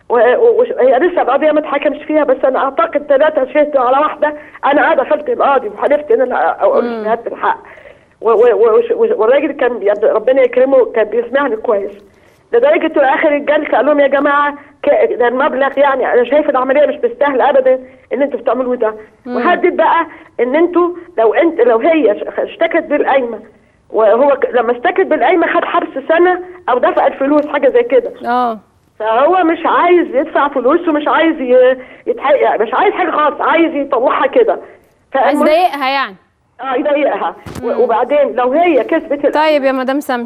S8: وهي لسه القضيه ما اتحكمش فيها بس انا اعتقد ثلاثه شهدوا على واحده انا دخلت القاضي وحلفت ان انا اقول شهاده الحق و- و- و- والراجل كان بي- ربنا يكرمه كان بيسمعني كويس لدرجه اخر الجلسه قال لهم يا جماعه ك- ده المبلغ يعني انا شايف العمليه مش مستاهل ابدا ان انتوا بتعملوا ده
S9: مم.
S8: وهدد بقى ان انتوا لو انت لو هي ش- اشتكت بالقايمه وهو ك- لما اشتكت بالقايمه خد حبس سنه او دفع الفلوس حاجه زي كده
S1: اه
S8: فهو مش عايز يدفع فلوس ومش عايز ي- يتحقق مش عايز حاجه خالص عايز يطوعها كده
S1: عايز
S8: فالمهم-
S1: يضايقها يعني
S8: اه يضايقها و- وبعدين لو هي كسبت
S1: طيب يا مدام سامية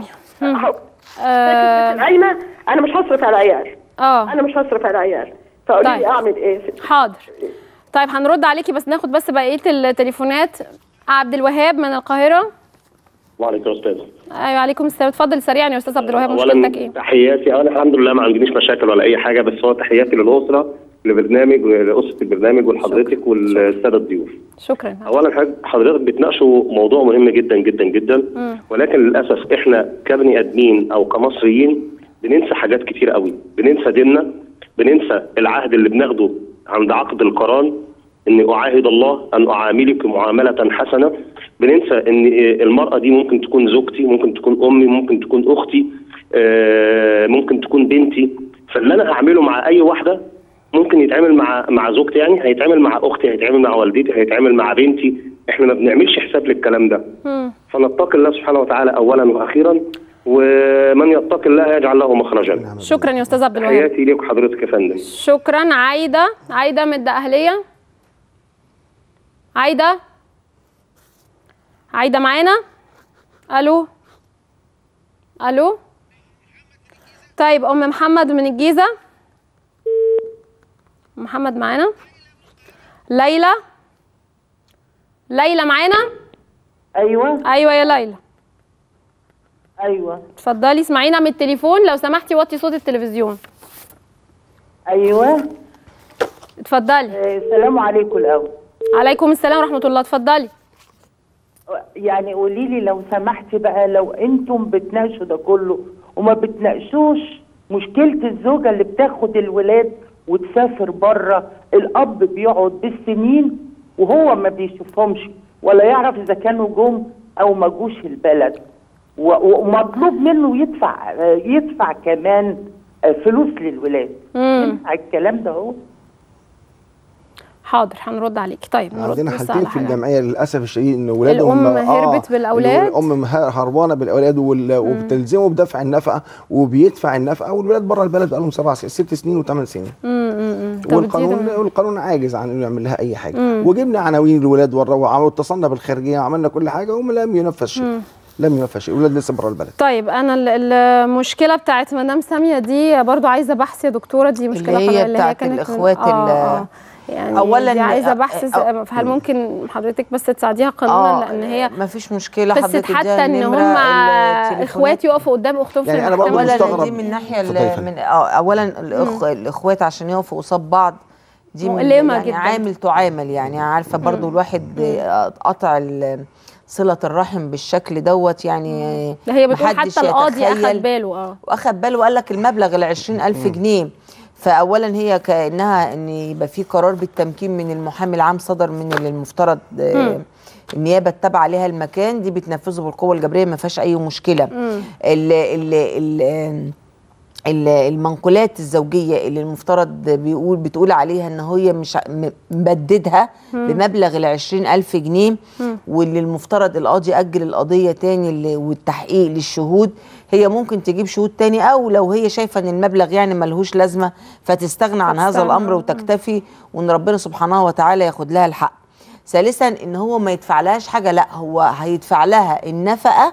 S8: آه القايمه انا مش هصرف على العيال
S1: اه
S8: انا مش هصرف على العيال فقولي
S1: طيب.
S8: لي اعمل ايه
S1: حاضر طيب هنرد عليكي بس ناخد بس بقية التليفونات عبد الوهاب من القاهرة
S9: وعليكم السلام
S1: ايوه عليكم السلام اتفضل سريعا يا استاذ عبد الوهاب مشكلتك ايه؟
S9: اولا تحياتي انا الحمد لله ما عنديش مشاكل ولا اي حاجه بس هو تحياتي للاسره للبرنامج ولاسره البرنامج ولحضرتك والساده الضيوف
S1: شكرا
S9: اولا حضرتك- حضرتك بتناقشوا موضوع مهم جدا جدا جدا
S1: مم.
S9: ولكن للاسف احنا كبني ادمين او كمصريين بننسى حاجات كتير قوي بننسى ديننا بننسى العهد اللي بناخده عند عقد القران اني اعاهد الله ان اعاملك معامله حسنه بننسى ان المراه دي ممكن تكون زوجتي ممكن تكون امي ممكن تكون اختي آه، ممكن تكون بنتي فاللي انا هعمله مع اي واحده ممكن يتعامل مع مع زوجتي يعني هيتعامل مع اختي هيتعامل مع والدتي هيتعامل مع بنتي احنا ما بنعملش حساب للكلام ده فنتقي الله سبحانه وتعالى اولا واخيرا ومن يتق الله يجعل له مخرجا
S1: شكرا يا استاذ عبد الوهاب
S9: حياتي ليك حضرتك يا فندم
S1: شكرا عايده عايده من الدقهليه عايده عايده معانا الو الو طيب ام محمد من الجيزه محمد معانا ليلى ليلى معانا
S10: ايوه
S1: ايوه يا ليلى
S10: ايوه
S1: اتفضلي اسمعينا من التليفون لو سمحتي وطي صوت التلفزيون
S10: ايوه
S1: اتفضلي
S10: السلام عليكم الاول
S1: عليكم السلام ورحمه الله اتفضلي
S10: يعني قولي لي لو سمحتي بقى لو انتم بتناقشوا ده كله وما بتناقشوش مشكله الزوجه اللي بتاخد الولاد وتسافر بره الاب بيقعد بالسنين وهو ما بيشوفهمش ولا يعرف اذا كانوا جم او ما جوش البلد و- ومطلوب منه يدفع يدفع كمان فلوس للولاد ينفع الكلام ده هو
S1: حاضر هنرد عليك طيب نرد
S22: عندنا
S1: بس
S22: حالتين
S1: على
S22: في
S1: حاجة.
S22: الجمعيه للاسف الشديد ان ولادهم
S1: الأم هربت بالأولاد؟
S22: الام مه- هربانه بالاولاد وال- وبتلزمه بدفع النفقه وبيدفع النفقه والولاد بره البلد بقى لهم سبع س- ست سنين وثمان سنين
S1: امم امم طب
S22: والقانون
S1: دي-
S22: والقانون عاجز عن انه يعمل لها اي حاجه
S1: مم.
S22: وجبنا عناوين الولاد ورا واتصلنا بالخارجيه وعملنا كل حاجه ولم ينفذ شيء
S1: مم.
S22: لم ينفذ شيء الولاد لسه بره البلد
S1: طيب انا ال- المشكله بتاعت مدام ساميه دي برضو عايزه بحث يا دكتوره دي مشكله
S21: اللي هي
S1: قانونية،
S21: بتاعت
S1: كانت من-
S21: الإخوات
S1: آه
S21: ال-
S1: آه. يعني
S21: أولاً-
S1: دي عايزه
S21: آه،
S1: بحث
S21: آه،
S1: هل ممكن حضرتك بس تساعديها قانونا لان هي
S21: ما فيش مشكله
S1: قصه
S21: حضرتك
S1: حتى
S21: اديها
S1: ان
S21: النمرة،
S1: هم
S21: التليفونات.
S1: اخوات يقفوا قدام اختهم في
S22: يعني أنا
S1: المحكمه
S22: برضو مستغرب.
S21: دي من الناحيه
S22: اتفضلي يا
S21: ال-
S22: فندم.
S21: من آه، اولا الأخ الاخوات عشان يقفوا قصاد بعض دي من-
S1: مؤلمة
S21: يعني
S1: جداً.
S21: عامل تعامل يعني عارفه برضو الواحد آه، قطع ال- صله الرحم بالشكل دوت يعني
S1: ده هي بتقول
S21: محدش
S1: حتى القاضي
S21: يتخيل.
S1: اخد باله اه
S21: واخد باله وقال لك المبلغ ال 20000 جنيه فاولا هي كانها ان يبقى في قرار بالتمكين من المحامي العام صدر من اللي المفترض آه،
S1: مم.
S21: النيابه التابعه عليها المكان دي بتنفذه بالقوه الجبريه ما فيهاش اي مشكله
S1: مم.
S21: ال ال ال ال- المنقولات الزوجيه اللي المفترض بيقول بتقول عليها ان هي مش ع- م- مبددها
S1: مم.
S21: بمبلغ ال 20000 جنيه
S1: مم.
S21: واللي المفترض القاضي اجل القضيه تاني ل- والتحقيق للشهود هي ممكن تجيب شهود تاني او لو هي شايفه ان المبلغ يعني ملهوش لازمه فتستغنى عن هذا
S1: فتستغنى.
S21: الامر وتكتفي وان ربنا سبحانه وتعالى ياخد لها الحق ثالثا ان هو ما يدفع لهاش حاجه لا هو هيدفع لها النفقه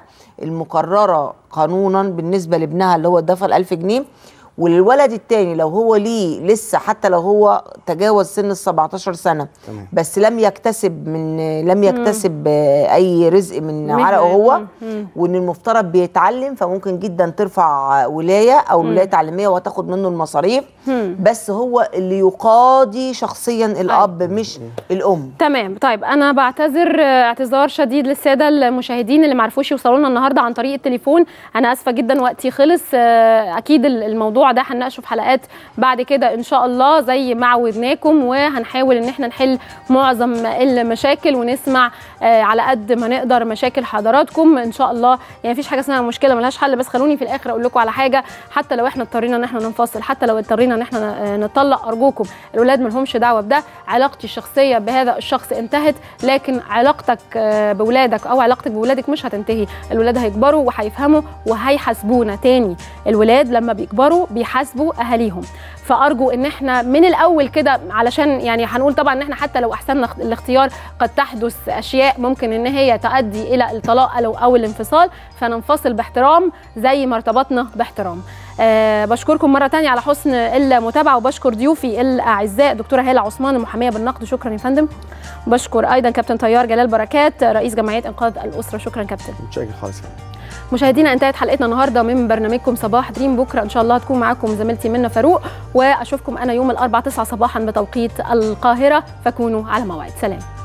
S21: المقرره قانونا بالنسبه لابنها اللي هو الدفع ال1000 جنيه وللولد التاني لو هو ليه لسه حتى لو هو تجاوز سن ال 17 سنه
S22: تمام.
S21: بس لم يكتسب من لم يكتسب آه، اي رزق من
S1: مهنة.
S21: عرقه هو
S1: مم.
S21: وان المفترض بيتعلم فممكن جدا ترفع ولايه او الولايه التعليميه وتاخد منه المصاريف
S1: مم.
S21: بس هو اللي يقاضي شخصيا الاب مش الام
S1: تمام طيب انا بعتذر آه، اعتذار شديد للساده المشاهدين اللي ما عرفوش يوصلوا لنا النهارده عن طريق التليفون انا اسفه جدا وقتي خلص آه، اكيد ال- الموضوع ده هنناقشه في حلقات بعد كده ان شاء الله زي ما عودناكم وهنحاول ان احنا نحل معظم المشاكل ونسمع آه، على قد ما نقدر مشاكل حضراتكم ان شاء الله يعني مفيش حاجه اسمها مشكله ملهاش حل بس خلوني في الاخر اقول لكم على حاجه حتى لو احنا اضطرينا ان احنا ننفصل حتى لو اضطرينا ان احنا آه، نطلق ارجوكم الاولاد ما لهمش دعوه بده علاقتي الشخصيه بهذا الشخص انتهت لكن علاقتك آه، باولادك او علاقتك باولادك مش هتنتهي الولاد هيكبروا وهيفهموا وهيحاسبونا تاني الولاد لما بيكبروا بيحاسبوا اهاليهم فارجو ان احنا من الاول كده علشان يعني هنقول طبعا ان احنا حتى لو احسننا اخت- الاختيار قد تحدث اشياء ممكن ان هي تؤدي الى الطلاق او او الانفصال فننفصل باحترام زي ما ارتبطنا باحترام أه بشكركم مره تانية على حسن المتابعه وبشكر ضيوفي الاعزاء دكتوره هاله عثمان المحاميه بالنقد شكرا يا فندم بشكر ايضا كابتن طيار جلال بركات رئيس جمعيه انقاذ الاسره شكرا كابتن
S22: متشكر خالص يعني.
S1: مشاهدينا انتهت حلقتنا النهارده من برنامجكم صباح دريم بكره ان شاء الله هتكون معاكم زميلتي منى فاروق واشوفكم انا يوم الاربعاء 9 صباحا بتوقيت القاهره فكونوا على موعد سلام